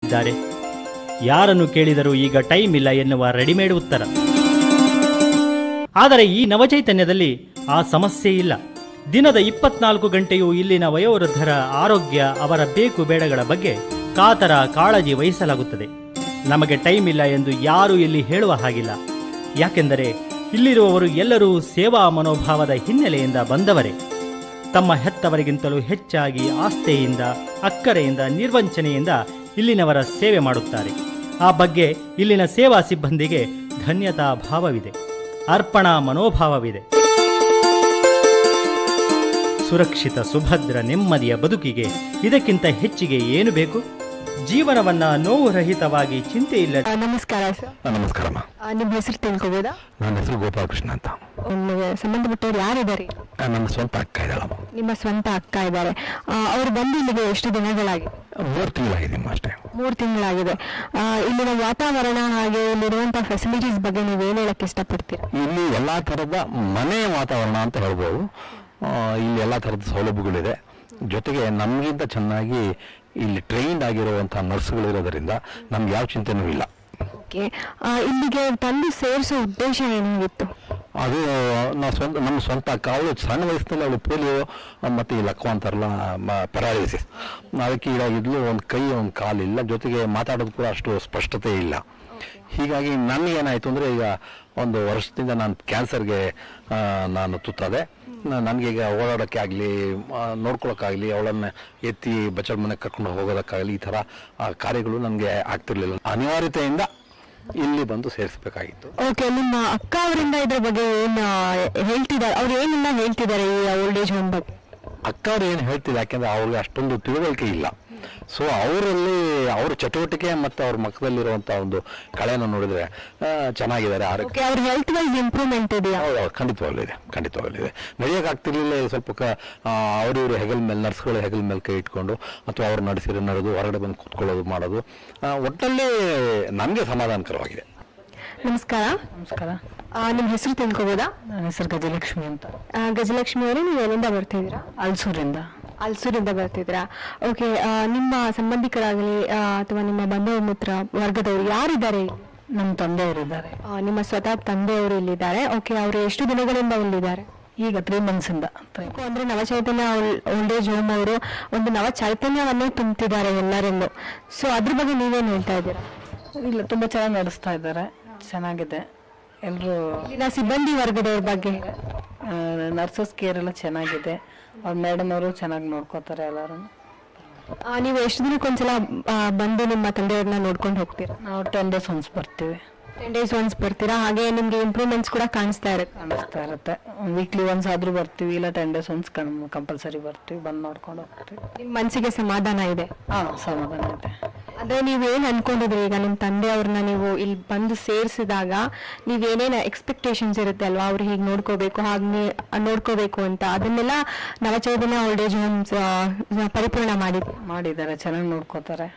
ಇದ್ದಾರೆ ಯಾರನ್ನು ಕೇಳಿದರೂ ಈಗ ಟೈಮ್ ಇಲ್ಲ ಎನ್ನುವ ರೆಡಿಮೇಡ್ ಉತ್ತರ ಆದರೆ ಈ ನವಚೈತನ್ಯದಲ್ಲಿ ಆ ಸಮಸ್ಯೆ ಇಲ್ಲ ದಿನದ ಇಪ್ಪತ್ನಾಲ್ಕು ಗಂಟೆಯೂ ಇಲ್ಲಿನ ವಯೋವೃದ್ಧರ ಆರೋಗ್ಯ ಅವರ ಬೇಕು ಬೇಡಗಳ ಬಗ್ಗೆ ಕಾತರ ಕಾಳಜಿ ವಹಿಸಲಾಗುತ್ತದೆ ನಮಗೆ ಟೈಮ್ ಇಲ್ಲ ಎಂದು ಯಾರೂ ಇಲ್ಲಿ ಹೇಳುವ ಹಾಗಿಲ್ಲ ಯಾಕೆಂದರೆ ಇಲ್ಲಿರುವವರು ಎಲ್ಲರೂ ಸೇವಾ ಮನೋಭಾವದ ಹಿನ್ನೆಲೆಯಿಂದ ಬಂದವರೇ ತಮ್ಮ ಹೆತ್ತವರಿಗಿಂತಲೂ ಹೆಚ್ಚಾಗಿ ಆಸ್ಥೆಯಿಂದ ಅಕ್ಕರೆಯಿಂದ ನಿರ್ವಂಚನೆಯಿಂದ ಇಲ್ಲಿನವರ ಸೇವೆ ಮಾಡುತ್ತಾರೆ ಆ ಬಗ್ಗೆ ಇಲ್ಲಿನ ಸೇವಾ ಸಿಬ್ಬಂದಿಗೆ ಧನ್ಯತಾ ಭಾವವಿದೆ ಅರ್ಪಣಾ ಮನೋಭಾವವಿದೆ ಸುರಕ್ಷಿತ ಸುಭದ್ರ ನೆಮ್ಮದಿಯ ಬದುಕಿಗೆ ಇದಕ್ಕಿಂತ ಹೆಚ್ಚಿಗೆ ಏನು ಬೇಕು ಜೀವನವನ್ನ ನೋವು ರಹಿತವಾಗಿ ಚಿಂತೆ ಇಲ್ಲ ಆ, ನಮಸ್ಕಾರ ಸರ್ ನಮಸ್ಕಾರಮ್ಮ ಆ, ನಿಮ್ಮ ಹೆಸರು ತಿಳ್ಕೊಬೋದಾ ನನ್ನ ಹೆಸರು ಗೋಪಾಲಕೃಷ್ಣ ಅಂತ ನಿಮಗೆ ಸಂಬಂಧಪಟ್ಟವ್ರು ಯಾರಿದ್ದಾರೆ ಆ, ನನ್ನ ಸ್ವಂತ ಅಕ್ಕ ಇದ್ದಾಳಮ್ಮ ನಿಮ್ಮ ಸ್ವಂತ ಅಕ್ಕ ಇದ್ದಾರೆ ಅವ್ರು ಬಂದು ಇಲ್ಲಿಗೆ ಎಷ್ಟು ದಿನಗಳಾಗಿದೆ ಮೂರು ತಿಂಗಳಾಗಿದ್ದೀಮ್ಮ ಅಷ್ಟೇ ಮೂರು ತಿಂಗಳಾಗಿದೆ ಆ, ಇಲ್ಲಿನ ವಾತಾವರಣ ಹಾಗೆ ಇಲ್ಲಿರುವಂತಹ ಫೆಸಿಲಿಟೀಸ್ ಬಗ್ಗೆ ನೀವು ಏನು ಹೇಳಕ್ ಇಷ್ಟಪಡ್ತೀರಾ ಇಲ್ಲಿ ಎಲ್ಲ ಥರದ ಮನೆ ವಾತಾವರಣ ಅಂತ ಹೇಳ್ಬೋದು ಆ, ಇಲ್ಲಿ ಎಲ್ಲ ಥರದ ಸೌಲಭ್ಯಗಳಿದೆ ಜೊತೆಗೆ ನಮಗಿಂತ ಚೆನ್ನಾಗಿ ಇಲ್ಲಿ ಟ್ರೈನ್ಡ್ ಆಗಿರುವಂಥ ನರ್ಸ್ಗಳು ಇರೋದರಿಂದ ನಮ್ಗೆ ಯಾವ ಚಿಂತೆನೂ ಇಲ್ಲ ಓಕೆ ಇಲ್ಲಿಗೆ ತಂದು ಸೇರಿಸೋ ಉದ್ದೇಶ ಏನಾಗಿತ್ತು ಅದು ನಾವು ಸ್ವಂತ ನಮ್ಮ ಸ್ವಂತ ಅಕ್ಕ ಅವಳು ಸಣ್ಣ ವಯಸ್ಸಿನಲ್ಲಿ ಅವಳು ಪೋಲಿಯೋ ಮತ್ತು ಈ ಲಕ್ವ ಅಂತಾರಲ್ಲ ಪೆರಾಲಿಸಿಸ್ ಅದಕ್ಕೆ ಇದಾಗಿದ್ಲು ಒಂದು ಕೈ ಒಂದು ಕಾಲಿಲ್ಲ ಜೊತೆಗೆ ಮಾತಾಡೋದು ಕೂಡ ಅಷ್ಟು ಸ್ಪಷ್ಟತೆ ಇಲ್ಲ ಹೀಗಾಗಿ ನನಗೇನಾಯಿತು ಅಂದರೆ ಈಗ ಒಂದು ವರ್ಷದಿಂದ ನಾನು ಕ್ಯಾನ್ಸರ್ಗೆ ನಾನು ತುತ್ತಾದೆ ನನಗೆ ಈಗ ಓಡಾಡೋಕ್ಕೆ ಆಗಲಿ ನೋಡ್ಕೊಳ್ಳೋಕ್ಕಾಗಲಿ ಅವಳನ್ನು ಎತ್ತಿ ಬಚ್ಚಲ ಮನೆಗೆ ಕರ್ಕೊಂಡು ಹೋಗೋದಕ್ಕಾಗಲಿ ಈ ಥರ ಆ, ಕಾರ್ಯಗಳು ನನಗೆ ಆಗ್ತಿರ್ಲಿಲ್ಲ ಅನಿವಾರ್ಯತೆಯಿಂದ ಇಲ್ಲಿ ಬಂದು ಸೇರಿಸಬೇಕಾಗಿತ್ತು ಓಕೆ ನಿಮ್ಮ ಅಕ್ಕ ಅವರಿಂದ ಇದ್ರ ಬಗ್ಗೆ ಏನ್ ಆ, ಹೇಳ್ತಿದ್ದಾರೆ ಅವ್ರು ಏನೆಲ್ಲ ಹೇಳ್ತಿದ್ದಾರೆ ಈ ಓಲ್ಡ್ ಏಜ್ ಹೋಮ್ ಬಗ್ಗೆ ಅಕ್ಕ ಅವ್ರು ಏನು ಹೇಳ್ತಿಲ್ಲ ಯಾಕೆಂದ್ರೆ ಅವ್ರಿಗೆ ಅಷ್ಟೊಂದು ತಿಳುವಳಿಕೆ ಇಲ್ಲ ಸೊ ಅವರಲ್ಲಿ ಅವ್ರ ಚಟುವಟಿಕೆ ಮತ್ತು ಅವ್ರ ಮುಖದಲ್ಲಿರುವಂಥ ಒಂದು ಕಳೆಯನ್ನು ನೋಡಿದ್ರೆ ಆ, ಚೆನ್ನಾಗಿದ್ದಾರೆ ಆರೋಗ್ಯ ಓಕೆ ಅವ್ರ ಹೆಲ್ತ್ ವೈಸ್ ಇಂಪ್ರೂವ್ಮೆಂಟ್ ಇದೆಯಾ ಹೌದು ಹೌದು, ಖಂಡಿತವಾಗ್ಲೂ ಇದೆ ಖಂಡಿತವಾಗ್ಲೂ ಇದೆ ನಡೆಯೋಕೆ ಆಗ್ತಿರ್ಲಿಲ್ಲ ಇದು ಸ್ವಲ್ಪ ಕ ಅವರು ಇವರು ಹೆಗಲ್ ಮೇಲೆ ನರ್ಸ್ಗಳು ಹೆಗಲ್ ಮೇಲೆ ಕೈ ಇಟ್ಕೊಂಡು ಅಥವಾ ಅವ್ರು ನಡೆಸಿರೋ ನಡೆದು ಹೊರಗಡೆ ಬಂದು ಕೂತ್ಕೊಳ್ಳೋದು ಮಾಡೋದು ಆ, ಒಟ್ಟಲ್ಲಿ ನಮಗೆ ಸಮಾಧಾನಕರವಾಗಿದೆ ನಮಸ್ಕಾರ ನಮಸ್ಕಾರ ಆ, ನಿಮ್ಮ ಹೆಸರು ತಿಳ್ಕೊಬೋದಾ ನನ್ನ ಹೆಸರು ಗಜಲಕ್ಷ್ಮಿ ಅಂತ ಆ, ಗಜಲಕ್ಷ್ಮಿ ಅವರೇ ನೀವು ಎಲ್ಲಿಂದ ಬರ್ತಿದ್ದೀರಾ ಅಲ್ಸೂರಿಂದ ಅಲ್ಸೂರಿಂದ ಬರ್ತಿದ್ದೀರಾ ಓಕೆ ನಿಮ್ಮ ಸಂಬಂಧಿಕರಾಗಲಿ ಆ, ಅಥವಾ ನಿಮ್ಮ ಬಂಧು ಮಿತ್ರ ವರ್ಗದವರು ಯಾರಿದ್ದಾರೆ ಇಲ್ಲಿ? ನಮ್ಮ ತಂದೆಯವರಿದ್ದಾರೆ ಆ, ನಿಮ್ಮ ಸ್ವತಃ ತಂದೆಯವರು ಇಲ್ಲಿದ್ದಾರೆ ಓಕೆ ಅವರು ಎಷ್ಟು ದಿನಗಳಿಂದ ಇಲ್ಲಿದ್ದಾರೆ ಈಗ ತ್ರೀ ಮಂತ್ಸಿಂದ three ಯಾಕೋ ಅಂದ್ರೆ ನವಚೈತನ್ಯ ಓಲ್ಡ್ ಏಜ್ ಹೋಮ್ ಅವರು ಒಂದು ನವ ಚೈತನ್ಯವನ್ನೇ ತುಂಬುತ್ತಿದ್ದಾರೆ ಎಲ್ಲರಲ್ಲೂ ಸೊ ಅದ್ರ ಬಗ್ಗೆ ನೀವೇನು ಹೇಳ್ತಾ ಇದ್ದೀರಾ months. ಇಲ್ಲ ತುಂಬ ಚೆನ್ನಾಗಿ ನಡೆಸ್ತಾ ಇದ್ದಾರೆ ಚೆನ್ನಾಗಿದೆ ಎಲ್ಲರೂ ಇಲ್ಲಿನ ಸಿಬ್ಬಂದಿ ವರ್ಗದವ್ರ ಬಗ್ಗೆ ನರ್ಸಸ್ ಕೇರ್ ಎಲ್ಲ ಚೆನ್ನಾಗಿದೆ ಅವ್ರ ಮೇಡಮ್ ಅವರು ಚೆನ್ನಾಗಿ ನೋಡ್ಕೋತಾರೆ ಎಲ್ಲರೂ ಆ, ನೀವು ಎಷ್ಟು ದಿನಕ್ಕೊಂದ್ಸಲ ಆ, ಬಂದು ನಿಮ್ಮ ತಂದೆಯವ್ರನ್ನ ನೋಡ್ಕೊಂಡು ಹೋಗ್ತೀರಾ ನಾವು ಟೆನ್ ಡೇಸ್ ಒನ್ಸ್ ಬರ್ತೀವಿ ಟೆನ್ ಡೇಸ್ ಒನ್ಸ್ ಬರ್ತೀರಾ ಹಾಗೆ ನಿಮ್ಗೆ ಇಂಪ್ರೂವ್ಮೆಂಟ್ಸ್ ಕೂಡ ಕಾಣಿಸ್ತಾ ಇರುತ್ತೆ ಕಾಣಿಸ್ತಾ ಇರುತ್ತೆ ವೀಕ್ಲಿ ಒನ್ಸ್ ಆದರೂ ಬರ್ತೀವಿ ಇಲ್ಲ ಟೆನ್ ಡೇಸ್ ಒನ್ಸ್ ಕಂಪಲ್ಸರಿ ಬರ್ತೀವಿ ಬಂದು ನೋಡ್ಕೊಂಡು ಹೋಗ್ತೀವಿ ನಿಮ್ಮ ಮನಸ್ಸಿಗೆ ಸಮಾಧಾನ ಇದೆ ಹಾಂ ಸಮಾಧಾನ ಇದೆ ಅದೇ ನೀವೇನ್ ಅನ್ಕೊಂಡಿದ್ರಿ ಈಗ ನಿಮ್ಮ ತಂದೆಯವ್ರನ್ನ ನೀವು ಇಲ್ಲಿ ಬಂದು ಸೇರಿಸಿದಾಗ ನೀವೇನೇನು ಎಕ್ಸ್ಪೆಕ್ಟೇಷನ್ಸ್ ಇರುತ್ತೆ ಅಲ್ವಾ ಅವ್ರು ಹೀಗೆ ನೋಡ್ಕೋಬೇಕು ಹಾಗೆ ನೋಡ್ಕೋಬೇಕು ಅಂತ ಅದನ್ನೆಲ್ಲ ನವಚೈತನ್ಯ ಓಲ್ಡ್ ಏಜ್ ಹೋಮ್ಸ್ ಪರಿಪೂರ್ಣ ಮಾಡಿದೆ ಮಾಡಿದ್ದಾರೆ ಚೆನ್ನಾಗಿ ನೋಡ್ಕೋತಾರೆ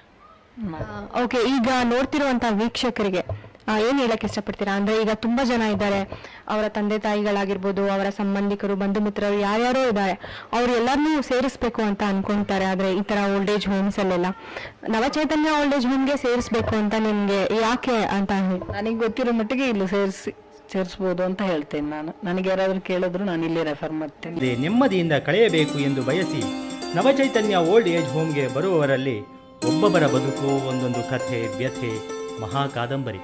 ಓಕೆ ಈಗ ನೋಡ್ತಿರುವಂತ ವೀಕ್ಷಕರಿಗೆ ಆ, ಏನ್ ಹೇಳಕ್ ಇಷ್ಟಪಡ್ತೀರಾ ಅಂದ್ರೆ ಈಗ ತುಂಬಾ ಜನ ಇದ್ದಾರೆ ಅವರ ತಂದೆ ತಾಯಿಗಳಾಗಿರ್ಬೋದು ಅವರ ಸಂಬಂಧಿಕರು ಬಂಧು ಮಿತ್ರರು ಯಾರ್ಯಾರೋ ಇದ್ದಾರೆ ಅವ್ರು ಎಲ್ಲರನ್ನೂ ಸೇರಿಸ್ಬೇಕು ಅಂತ ಅನ್ಕೊಂತಾರೆ ಆದ್ರೆ ಈ ತರ ಓಲ್ಡ್ ಏಜ್ ಹೋಮ್ಸ್ ಅಲ್ಲೆಲ್ಲ ನವಚೈತನ್ಯ ಓಲ್ಡ್ ಏಜ್ ಹೋಮ್ಗೆ ಸೇರಿಸ್ಬೇಕು ಅಂತ ನಿಮ್ಗೆ ಯಾಕೆ ಅಂತ ಹೇಳಿ ನನಗೆ ಗೊತ್ತಿರೋ ಮಟ್ಟಿಗೆ ಇಲ್ಲಿ ಸೇರಿಸಿ ಸೇರಿಸ್ಬೋದು ಅಂತ ಹೇಳ್ತೇನೆ ನಾನು ನನಗೆ ಯಾರಾದರೂ ಕೇಳಿದ್ರು ನಾನು ಇಲ್ಲಿ ರೆಫರ್ ಮಾಡ್ತೀನಿ ಇದೆ ನೆಮ್ಮದಿಯಿಂದ ಕಳೆಯಬೇಕು ಎಂದು ಬಯಸಿ ನವಚೈತನ್ಯ ಓಲ್ಡ್ ಏಜ್ ಹೋಮ್ಗೆ ಬರುವವರಲ್ಲಿ ಒಬ್ಬೊಬ್ಬರ ಬದುಕು ಒಂದೊಂದು ಕಥೆ ವ್ಯಥೆ ಮಹಾ ಕಾದಂಬರಿ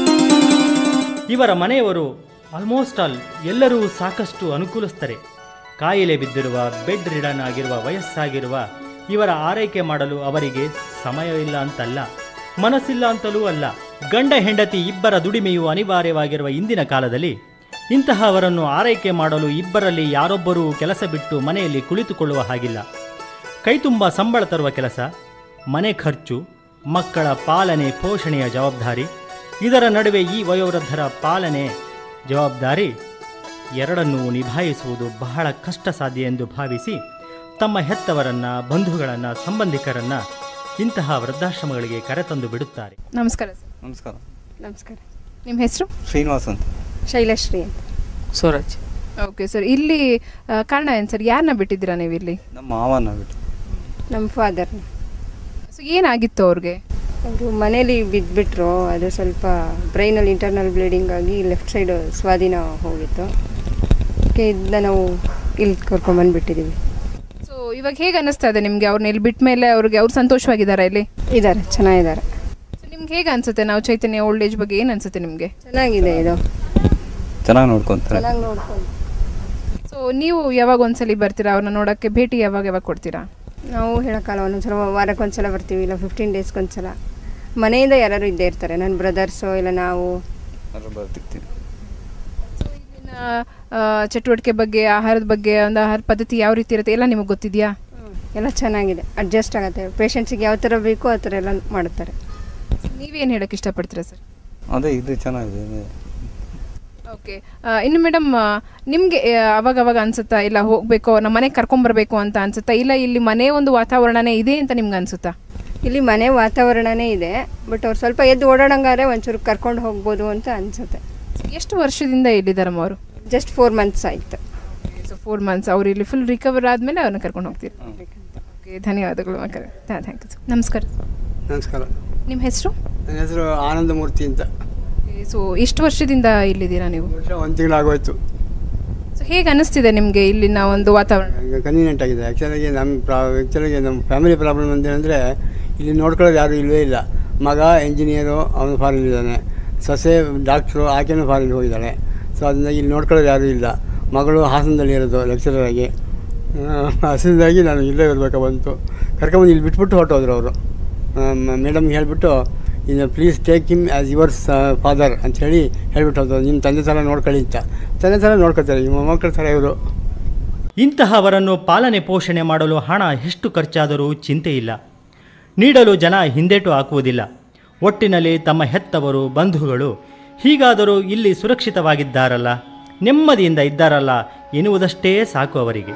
ಇವರ ಮನೆಯವರು ಆಲ್ಮೋಸ್ಟ್ ಆಲ್ ಎಲ್ಲರೂ ಸಾಕಷ್ಟು ಅನುಕೂಲಿಸ್ತಾರೆ ಕಾಯಿಲೆ ಬಿದ್ದಿರುವ ಬೆಡ್ ರಿಡನ್ ಆಗಿರುವ ವಯಸ್ಸಾಗಿರುವ ಇವರ ಆರೈಕೆ ಮಾಡಲು ಅವರಿಗೆ ಸಮಯವಿಲ್ಲ ಅಂತಲ್ಲ ಮನಸ್ಸಿಲ್ಲ ಅಂತಲೂ ಅಲ್ಲ ಗಂಡ ಹೆಂಡತಿ ಇಬ್ಬರ ದುಡಿಮೆಯು ಅನಿವಾರ್ಯವಾಗಿರುವ ಇಂದಿನ ಕಾಲದಲ್ಲಿ ಇಂತಹವರನ್ನು ಆರೈಕೆ ಮಾಡಲು ಇಬ್ಬರಲ್ಲಿ ಯಾರೊಬ್ಬರೂ ಕೆಲಸ ಬಿಟ್ಟು ಮನೆಯಲ್ಲಿ ಕುಳಿತುಕೊಳ್ಳುವ ಹಾಗಿಲ್ಲ ಕೈತುಂಬ ಸಂಬಳ ತರುವ ಕೆಲಸ ಮನೆ ಖರ್ಚು ಮಕ್ಕಳ ಪಾಲನೆ ಪೋಷಣೆಯ ಜವಾಬ್ದಾರಿ ಇದರ ನಡುವೆ ಈ ವಯೋವೃದ್ಧರ ಪಾಲನೆ ಜವಾಬ್ದಾರಿ ಎರಡನ್ನೂ ನಿಭಾಯಿಸುವುದು ಬಹಳ ಕಷ್ಟ ಸಾಧ್ಯ ಎಂದು ಭಾವಿಸಿ ತಮ್ಮ ಹೆತ್ತವರನ್ನ ಬಂಧುಗಳನ್ನ ಸಂಬಂಧಿಕರನ್ನ ಇಂತಹ ವೃದ್ಧಾಶ್ರಮಗಳಿಗೆ ಕರೆತಂದು ಬಿಡುತ್ತಾರೆ ನಮಸ್ಕಾರ ಸರ್ ನಮಸ್ಕಾರ ನಮಸ್ಕಾರ ನಿಮ್ಮ ಹೆಸರು ಶ್ರೀನಿವಾಸ್ ಅಂತ ಶೈಲಶ್ರೀ ಅಂತ ಸೂರಜ್ ಓಕೆ ಸರ್ ಇಲ್ಲಿ ಆ, ಕಾರಣ ಏನು ಸರ್ ಯಾರನ್ನ ಬಿಟ್ಟಿದ್ದೀರಾ ನೀವು ಇಲ್ಲಿ ನಮ್ಮ ಮಾವನ ಬಿಟ್ಟು ನಮ್ಮ ಫಾದರ್ ಸೊ ಏನಾಗಿತ್ತು ಅವ್ರಿಗೆ ಅವರು ಮನೇಲಿ ಬಿದ್ದುಬಿಟ್ರು ಅದು ಸ್ವಲ್ಪ ಬ್ರೈನಲ್ಲಿ ಇಂಟರ್ನಲ್ ಬ್ಲೀಡಿಂಗ್ ಆಗಿ ಲೆಫ್ಟ್ ಸೈಡ್ ಸ್ವಾಧೀನ ಹೋಗಿತ್ತು ಅದಕ್ಕೆ ಇದನ್ನ ನಾವು ಇಲ್ಲಿ ಕರ್ಕೊಂಬಂದ್ಬಿಟ್ಟಿದ್ದೀವಿ ಸೊ ಇವಾಗ ಹೇಗೆ ಅನ್ನಿಸ್ತಾ ಇದೆ ನಿಮಗೆ ಅವ್ರನ್ನ ಇಲ್ಲಿ ಬಿಟ್ಟ ಮೇಲೆ ಅವ್ರಿಗೆ ಅವ್ರು ಸಂತೋಷವಾಗಿದ್ದಾರೆ ಇಲ್ಲಿ ಇದ್ದಾರೆ ಚೆನ್ನಾಗಿದ್ದಾರೆ ಸೊ ನಿಮ್ಗೆ ಹೇಗೆ ಅನ್ಸುತ್ತೆ ನಾವು ಚೈತನ್ಯ ಓಲ್ಡ್ ಏಜ್ ಬಗ್ಗೆ ಏನು ಅನ್ಸುತ್ತೆ ನಿಮಗೆ ಚೆನ್ನಾಗಿದೆ ಇದು ಚೆನ್ನಾಗಿ ನೋಡ್ಕೊತಾರೆ ಚೆನ್ನಾಗಿ ನೋಡ್ಕೊಂಡು ಸೊ ನೀವು ಯಾವಾಗ ಒಂದ್ಸಲಿ ಬರ್ತೀರಾ ಅವ್ರನ್ನ ನೋಡೋಕ್ಕೆ ಭೇಟಿ ಯಾವಾಗ ಯಾವಾಗ ಕೊಡ್ತೀರಾ ನಾವು ಹೇಳೋಕ್ಕಲ್ಲ ಒಂದೊಂದ್ಸಲ ವಾರಕ್ಕೆ ಒಂದ್ಸಲ ಬರ್ತೀವಿ ಇಲ್ಲ ಫಿಫ್ಟೀನ್ ಡೇಸ್ಗೆ ಒಂದ್ಸಲ ಮನೆಯಿಂದ ಯಾರು ಇದ್ದೇ ಇರ್ತಾರೆ ನನ್ನ ಬ್ರದರ್ಸು ಇಲ್ಲ ನಾವು ಬರ್ತಿರ್ತೀವಿ ಇಲ್ಲಿನ ಆ, ಚಟುವಟಿಕೆ ಬಗ್ಗೆ ಆಹಾರದ ಬಗ್ಗೆ ಒಂದು ಆಹಾರ ಪದ್ಧತಿ ಯಾವ ರೀತಿ ಇರುತ್ತೆ ಎಲ್ಲ ನಿಮಗೆ ಗೊತ್ತಿದೆಯಾ ಎಲ್ಲ ಚೆನ್ನಾಗಿದೆ ಅಡ್ಜಸ್ಟ್ ಆಗುತ್ತೆ ಪೇಷಂಟ್ಸಿಗೆ ಯಾವ ಥರ ಬೇಕೋ ಆ ಥರ ಎಲ್ಲ ಮಾಡುತ್ತಾರೆ ನೀವೇನು ಹೇಳಕ್ಕೆ ಇಷ್ಟಪಡ್ತೀರಾ ಸರ್ ಅದೇ ಇದು ಚೆನ್ನಾಗಿದೆ ಓಕೆ ಇನ್ನು ಮೇಡಮ್ ನಿಮಗೆ ಅವಾಗ ಅವಾಗ ಅನ್ಸುತ್ತಾ ಇಲ್ಲ ಹೋಗಬೇಕು ನಮ್ಮ ಮನೆಗೆ ಕರ್ಕೊಂಬರ್ಬೇಕು ಅಂತ ಅನ್ಸುತ್ತಾ ಇಲ್ಲ ಇಲ್ಲಿ ಮನೆ ಒಂದು ವಾತಾವರಣನೇ ಇದೆ ಅಂತ ನಿಮ್ಗೆ ಅನ್ಸುತ್ತಾ ಇಲ್ಲಿ ಮನೆ ವಾತಾವರಣನೇ ಇದೆ ಬಟ್ ಅವ್ರು ಸ್ವಲ್ಪ ಎದ್ದು ಓಡಾಡಂಗಾದ್ರೆ ಒಂಚೂರು ಕರ್ಕೊಂಡು ಹೋಗ್ಬೋದು ಅಂತ ಅನ್ಸುತ್ತೆ ಎಷ್ಟು ವರ್ಷದಿಂದ ಇಲ್ಲಿದ್ದಾರಮ್ಮ ಅವರು ಜಸ್ಟ್ ಫೋರ್ ಮಂತ್ಸ್ ಆಯಿತು ಸೊ ಫೋರ್ ಮಂತ್ಸ್ ಅವ್ರು ಇಲ್ಲಿ ಫುಲ್ ರಿಕವರ್ ಆದಮೇಲೆ ಅವ್ರನ್ನ ಕರ್ಕೊಂಡು ಹೋಗ್ತೀರಿ ಓಕೆ ಧನ್ಯವಾದಗಳು ಮಕ್ಕಳೇ ಥ್ಯಾಂಕ್ ಯು ನಮಸ್ಕಾರ ನಮಸ್ಕಾರ ನಿಮ್ಮ ಹೆಸರು ನನ್ನ ಹೆಸರು ಆನಂದಮೂರ್ತಿ ಅಂತ ಸೊ ಎಷ್ಟು ವರ್ಷದಿಂದ ಇಲ್ಲಿದ್ದೀರಾ ನೀವು ವರ್ಷ ಒಂದು ತಿಂಗಳಾಗೋಯ್ತು ಸೊ ಹೇಗೆ ಅನ್ನಿಸ್ತಿದೆ ನಿಮಗೆ ಇಲ್ಲಿನ ಒಂದು ವಾತಾವರಣ ಈಗ ಕನ್ವೀನಿಯೆಂಟ್ ಆಗಿದೆ ಆ್ಯಕ್ಚುಲಾಗಿ ನಮ್ಮ ಪ್ರಾ ಆ್ಯಕ್ಚುಲಾಗಿ ನಮ್ಮ ಫ್ಯಾಮಿಲಿ ಪ್ರಾಬ್ಲಮ್ ಅಂತೇನೆಂದರೆ ಇಲ್ಲಿ ನೋಡ್ಕೊಳ್ಳೋದು ಯಾರೂ ಇಲ್ಲವೇ ಇಲ್ಲ ಮಗ ಇಂಜಿನಿಯರು ಅವನು ಫಾರಿನ್ ಇದ್ದಾನೆ ಸೊಸೆ ಡಾಕ್ಟ್ರು ಆಕೆನೂ ಫಾರಿನ್ ಹೋಗಿದ್ದಾಳೆ ಸೊ ಅದರಿಂದ ಇಲ್ಲಿ ನೋಡ್ಕೊಳ್ಳೋದು ಯಾರೂ ಇಲ್ಲ ಮಗಳು ಹಾಸನದಲ್ಲಿ ಇರೋದು ಲೆಕ್ಚರರ್ ಆಗಿ ಹಸಿದಾಗಿ ನಾನು ಇಲ್ಲೇ ಇರಬೇಕು ಬಂತು ಕರ್ಕೊಂಬಂದು ಇಲ್ಲಿ ಬಿಟ್ಬಿಟ್ಟು ಹೊರಟೋದ್ರು ಅವರು ಮೇಡಮ್ಗೆ ಹೇಳಿಬಿಟ್ಟು ಇನ್ನು please take him as yours father ಅಂತ ಹೇಳಿ ಹೇಳ್ಬಿಟ್ಟು ಹೋದ್ರು ನಿಮ್ಮ ತಂದೆ ಥರ ನೋಡ್ಕೊಳ್ಳಿ ಅಂತ ತಂದೆ ಥರ ನೋಡ್ಕೊತಾರೆ ನಿಮ್ಮ ಮಕ್ಕಳ ಥರ ಇವರು ಇಂತಹವರನ್ನು ಪಾಲನೆ ಪೋಷಣೆ ಮಾಡಲು ಹಣ ಎಷ್ಟು ಖರ್ಚಾದರೂ ಚಿಂತೆ ಇಲ್ಲ ನೀಡಲು ಜನ ಹಿಂದೇಟು ಹಾಕುವುದಿಲ್ಲ ಒಟ್ಟಿನಲ್ಲಿ ತಮ್ಮ ಹೆತ್ತವರು ಬಂಧುಗಳು ಹೀಗಾದರೂ ಇಲ್ಲಿ ಸುರಕ್ಷಿತವಾಗಿದ್ದಾರಲ್ಲ ನೆಮ್ಮದಿಯಿಂದ ಇದ್ದಾರಲ್ಲ ಎನ್ನುವುದಷ್ಟೇ ಸಾಕು ಅವರಿಗೆ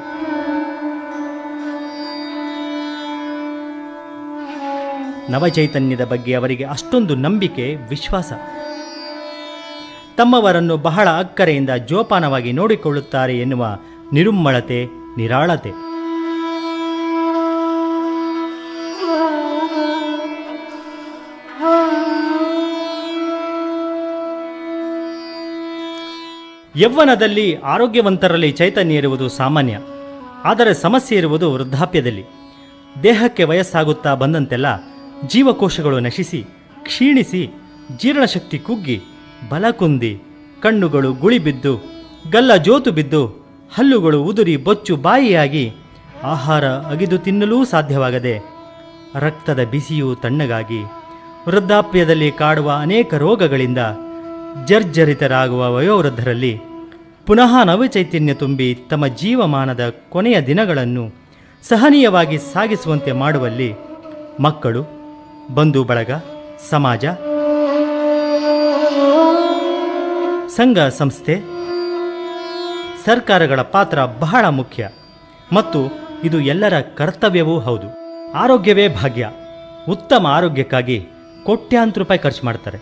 ನವಚೈತನ್ಯದ ಬಗ್ಗೆ ಅವರಿಗೆ ಅಷ್ಟೊಂದು ನಂಬಿಕೆ ವಿಶ್ವಾಸ ತಮ್ಮವರನ್ನು ಬಹಳ ಅಕ್ಕರೆಯಿಂದ ಜೋಪಾನವಾಗಿ ನೋಡಿಕೊಳ್ಳುತ್ತಾರೆ ಎನ್ನುವ ನಿರುಮ್ಮಳತೆ ನಿರಾಳತೆ ಯೌವನದಲ್ಲಿ ಆರೋಗ್ಯವಂತರಲ್ಲಿ ಚೈತನ್ಯ ಇರುವುದು ಸಾಮಾನ್ಯ ಆದರೆ ಸಮಸ್ಯೆ ಇರುವುದು ವೃದ್ಧಾಪ್ಯದಲ್ಲಿ ದೇಹಕ್ಕೆ ವಯಸ್ಸಾಗುತ್ತಾ ಬಂದಂತೆಲ್ಲ ಜೀವಕೋಶಗಳು ನಶಿಸಿ ಕ್ಷೀಣಿಸಿ ಜೀರ್ಣಶಕ್ತಿ ಕುಗ್ಗಿ ಬಲ ಕುಂದಿ ಕಣ್ಣುಗಳು ಗುಳಿಬಿದ್ದು ಗಲ್ಲ ಜೋತು ಬಿದ್ದು ಹಲ್ಲುಗಳು ಉದುರಿ ಬೊಚ್ಚು ಬಾಯಿಯಾಗಿ ಆಹಾರ ಅಗಿದು ತಿನ್ನಲೂ ಸಾಧ್ಯವಾಗದೆ ರಕ್ತದ ಬಿಸಿಯು ತಣ್ಣಗಾಗಿ ವೃದ್ಧಾಪ್ಯದಲ್ಲಿ ಕಾಡುವ ಅನೇಕ ರೋಗಗಳಿಂದ ಜರ್ಜರಿತರಾಗುವ ವಯೋವೃದ್ಧರಲ್ಲಿ ಪುನಃ ನವಚೈತನ್ಯ ತುಂಬಿ ತಮ್ಮ ಜೀವಮಾನದ ಕೊನೆಯ ದಿನಗಳನ್ನು ಸಹನೀಯವಾಗಿ ಸಾಗಿಸುವಂತೆ ಮಾಡುವಲ್ಲಿ ಮಕ್ಕಳು ಬಂಧು ಬಳಗ ಸಮಾಜ ಸಂಘ ಸಂಸ್ಥೆ ಸರ್ಕಾರಗಳ ಪಾತ್ರ ಬಹಳ ಮುಖ್ಯ ಮತ್ತು ಇದು ಎಲ್ಲರ ಕರ್ತವ್ಯವೂ ಹೌದು ಆರೋಗ್ಯವೇ ಭಾಗ್ಯ ಉತ್ತಮ ಆರೋಗ್ಯಕ್ಕಾಗಿ ಕೋಟ್ಯಾಂತರ ರೂಪಾಯಿ ಖರ್ಚು ಮಾಡ್ತಾರೆ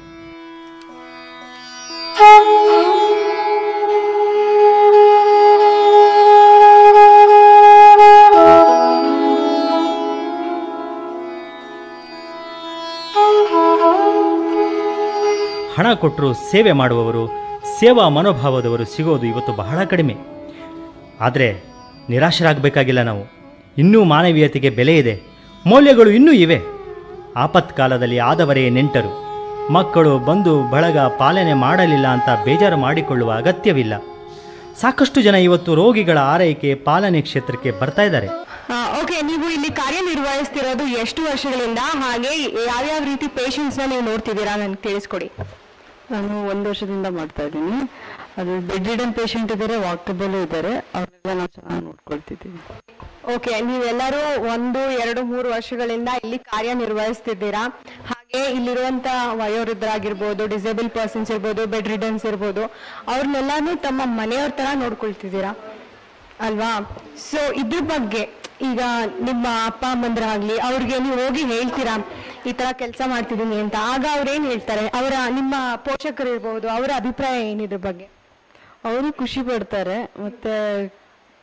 ಹಣ ಕೊಟ್ಟರು ಸೇವೆ ಮಾಡುವವರು ಸೇವಾ ಮನೋಭಾವದವರು ಸಿಗೋದು ಇವತ್ತು ಬಹಳ ಕಡಿಮೆ ಆದರೆ ನಿರಾಶರಾಗಬೇಕಾಗಿಲ್ಲ ನಾವು ಇನ್ನೂ ಮಾನವೀಯತೆಗೆ ಬೆಲೆ ಇದೆ ಮೌಲ್ಯಗಳು ಇನ್ನೂ ಇವೆ ಆಪತ್ಕಾಲದಲ್ಲಿ ಆದವರೇ ನೆಂಟರು ಮಕ್ಕಳು ಬಂದು ಬಳಗ ಪಾಲನೆ ಮಾಡಲಿಲ್ಲ ಅಂತ ಬೇಜಾರು ಮಾಡಿಕೊಳ್ಳುವ ಅಗತ್ಯವಿಲ್ಲ ಸಾಕಷ್ಟು ಜನ ಇವತ್ತು ರೋಗಿಗಳ ಆರೈಕೆ ಪಾಲನೆ ಕ್ಷೇತ್ರಕ್ಕೆ ಬರ್ತಾ ಇದ್ದಾರೆ ಓಕೆ ನೀವು ಇಲ್ಲಿ ಕಾರ್ಯನಿರ್ವಹಿಸ್ತಿರೋದು ಎಷ್ಟು ವರ್ಷಗಳಿಂದ ಹಾಗೆ ಯಾವ್ಯಾವ ರೀತಿ ಪೇಷಂಟ್ಸ್ ನ ನೀವು ನೋಡ್ತಿದ್ದೀರಾ ನನ್ಗೆ ತಿಳಿಸ್ಕೊಡಿ ನಾನು ಒಂದು ವರ್ಷದಿಂದ ಮಾಡ್ತಾ ಇದ್ದೀನಿ ಅದು ಬೆಡ್ ರಿಡನ್ ಪೇಷಂಟ್ ಇದ್ದಾರೆ ವಾಕಬಲ್ ಇದ್ದಾರೆ ಅವ್ರನ್ನೆಲ್ಲ ನಾವು ಚೆನ್ನಾಗಿ ನೋಡ್ಕೊಳ್ತಿದ್ದೀವಿ ಓಕೆ ನೀವೆಲ್ಲರೂ ಒಂದು ಎರಡು ಮೂರು ವರ್ಷಗಳಿಂದ ಇಲ್ಲಿ ಕಾರ್ಯನಿರ್ವಹಿಸ್ತಿದ್ದೀರಾ ಹಾಗೆ ಇಲ್ಲಿರುವಂತ ವಯೋವೃದ್ಧರಾಗಿರ್ಬೋದು ಡಿಸೇಬಲ್ ಪರ್ಸನ್ಸ್ ಇರ್ಬೋದು ಬೆಡ್ ರಿಡನ್ಸ್ ಇರ್ಬೋದು ಅವ್ರನ್ನೆಲ್ಲಾನು ತಮ್ಮ ಮನೆಯವ್ರ ತರ ನೋಡ್ಕೊಳ್ತಿದ್ದೀರಾ ಅಲ್ವಾ ಸೊ ಇದ್ರ ಬಗ್ಗೆ ಈಗ ನಿಮ್ಮ ಅಪ್ಪ ಅಮ್ಮಂದ್ರಾಗ್ಲಿ ಅವ್ರಿಗೆ ನೀವು ಹೋಗಿ ಹೇಳ್ತೀರಾ ಈ ತರ ಕೆಲಸ ಮಾಡ್ತಿದ್ದೀನಿ ಅಂತ ಆಗ ಅವ್ರೇನ್ ಹೇಳ್ತಾರೆ ಅವರ ನಿಮ್ಮ ಪೋಷಕರು ಇರ್ಬೋದು ಅವರ ಅಭಿಪ್ರಾಯ ಏನಿದ್ರ ಬಗ್ಗೆ ಅವರು ಖುಷಿ ಪಡ್ತಾರೆ ಮತ್ತೆ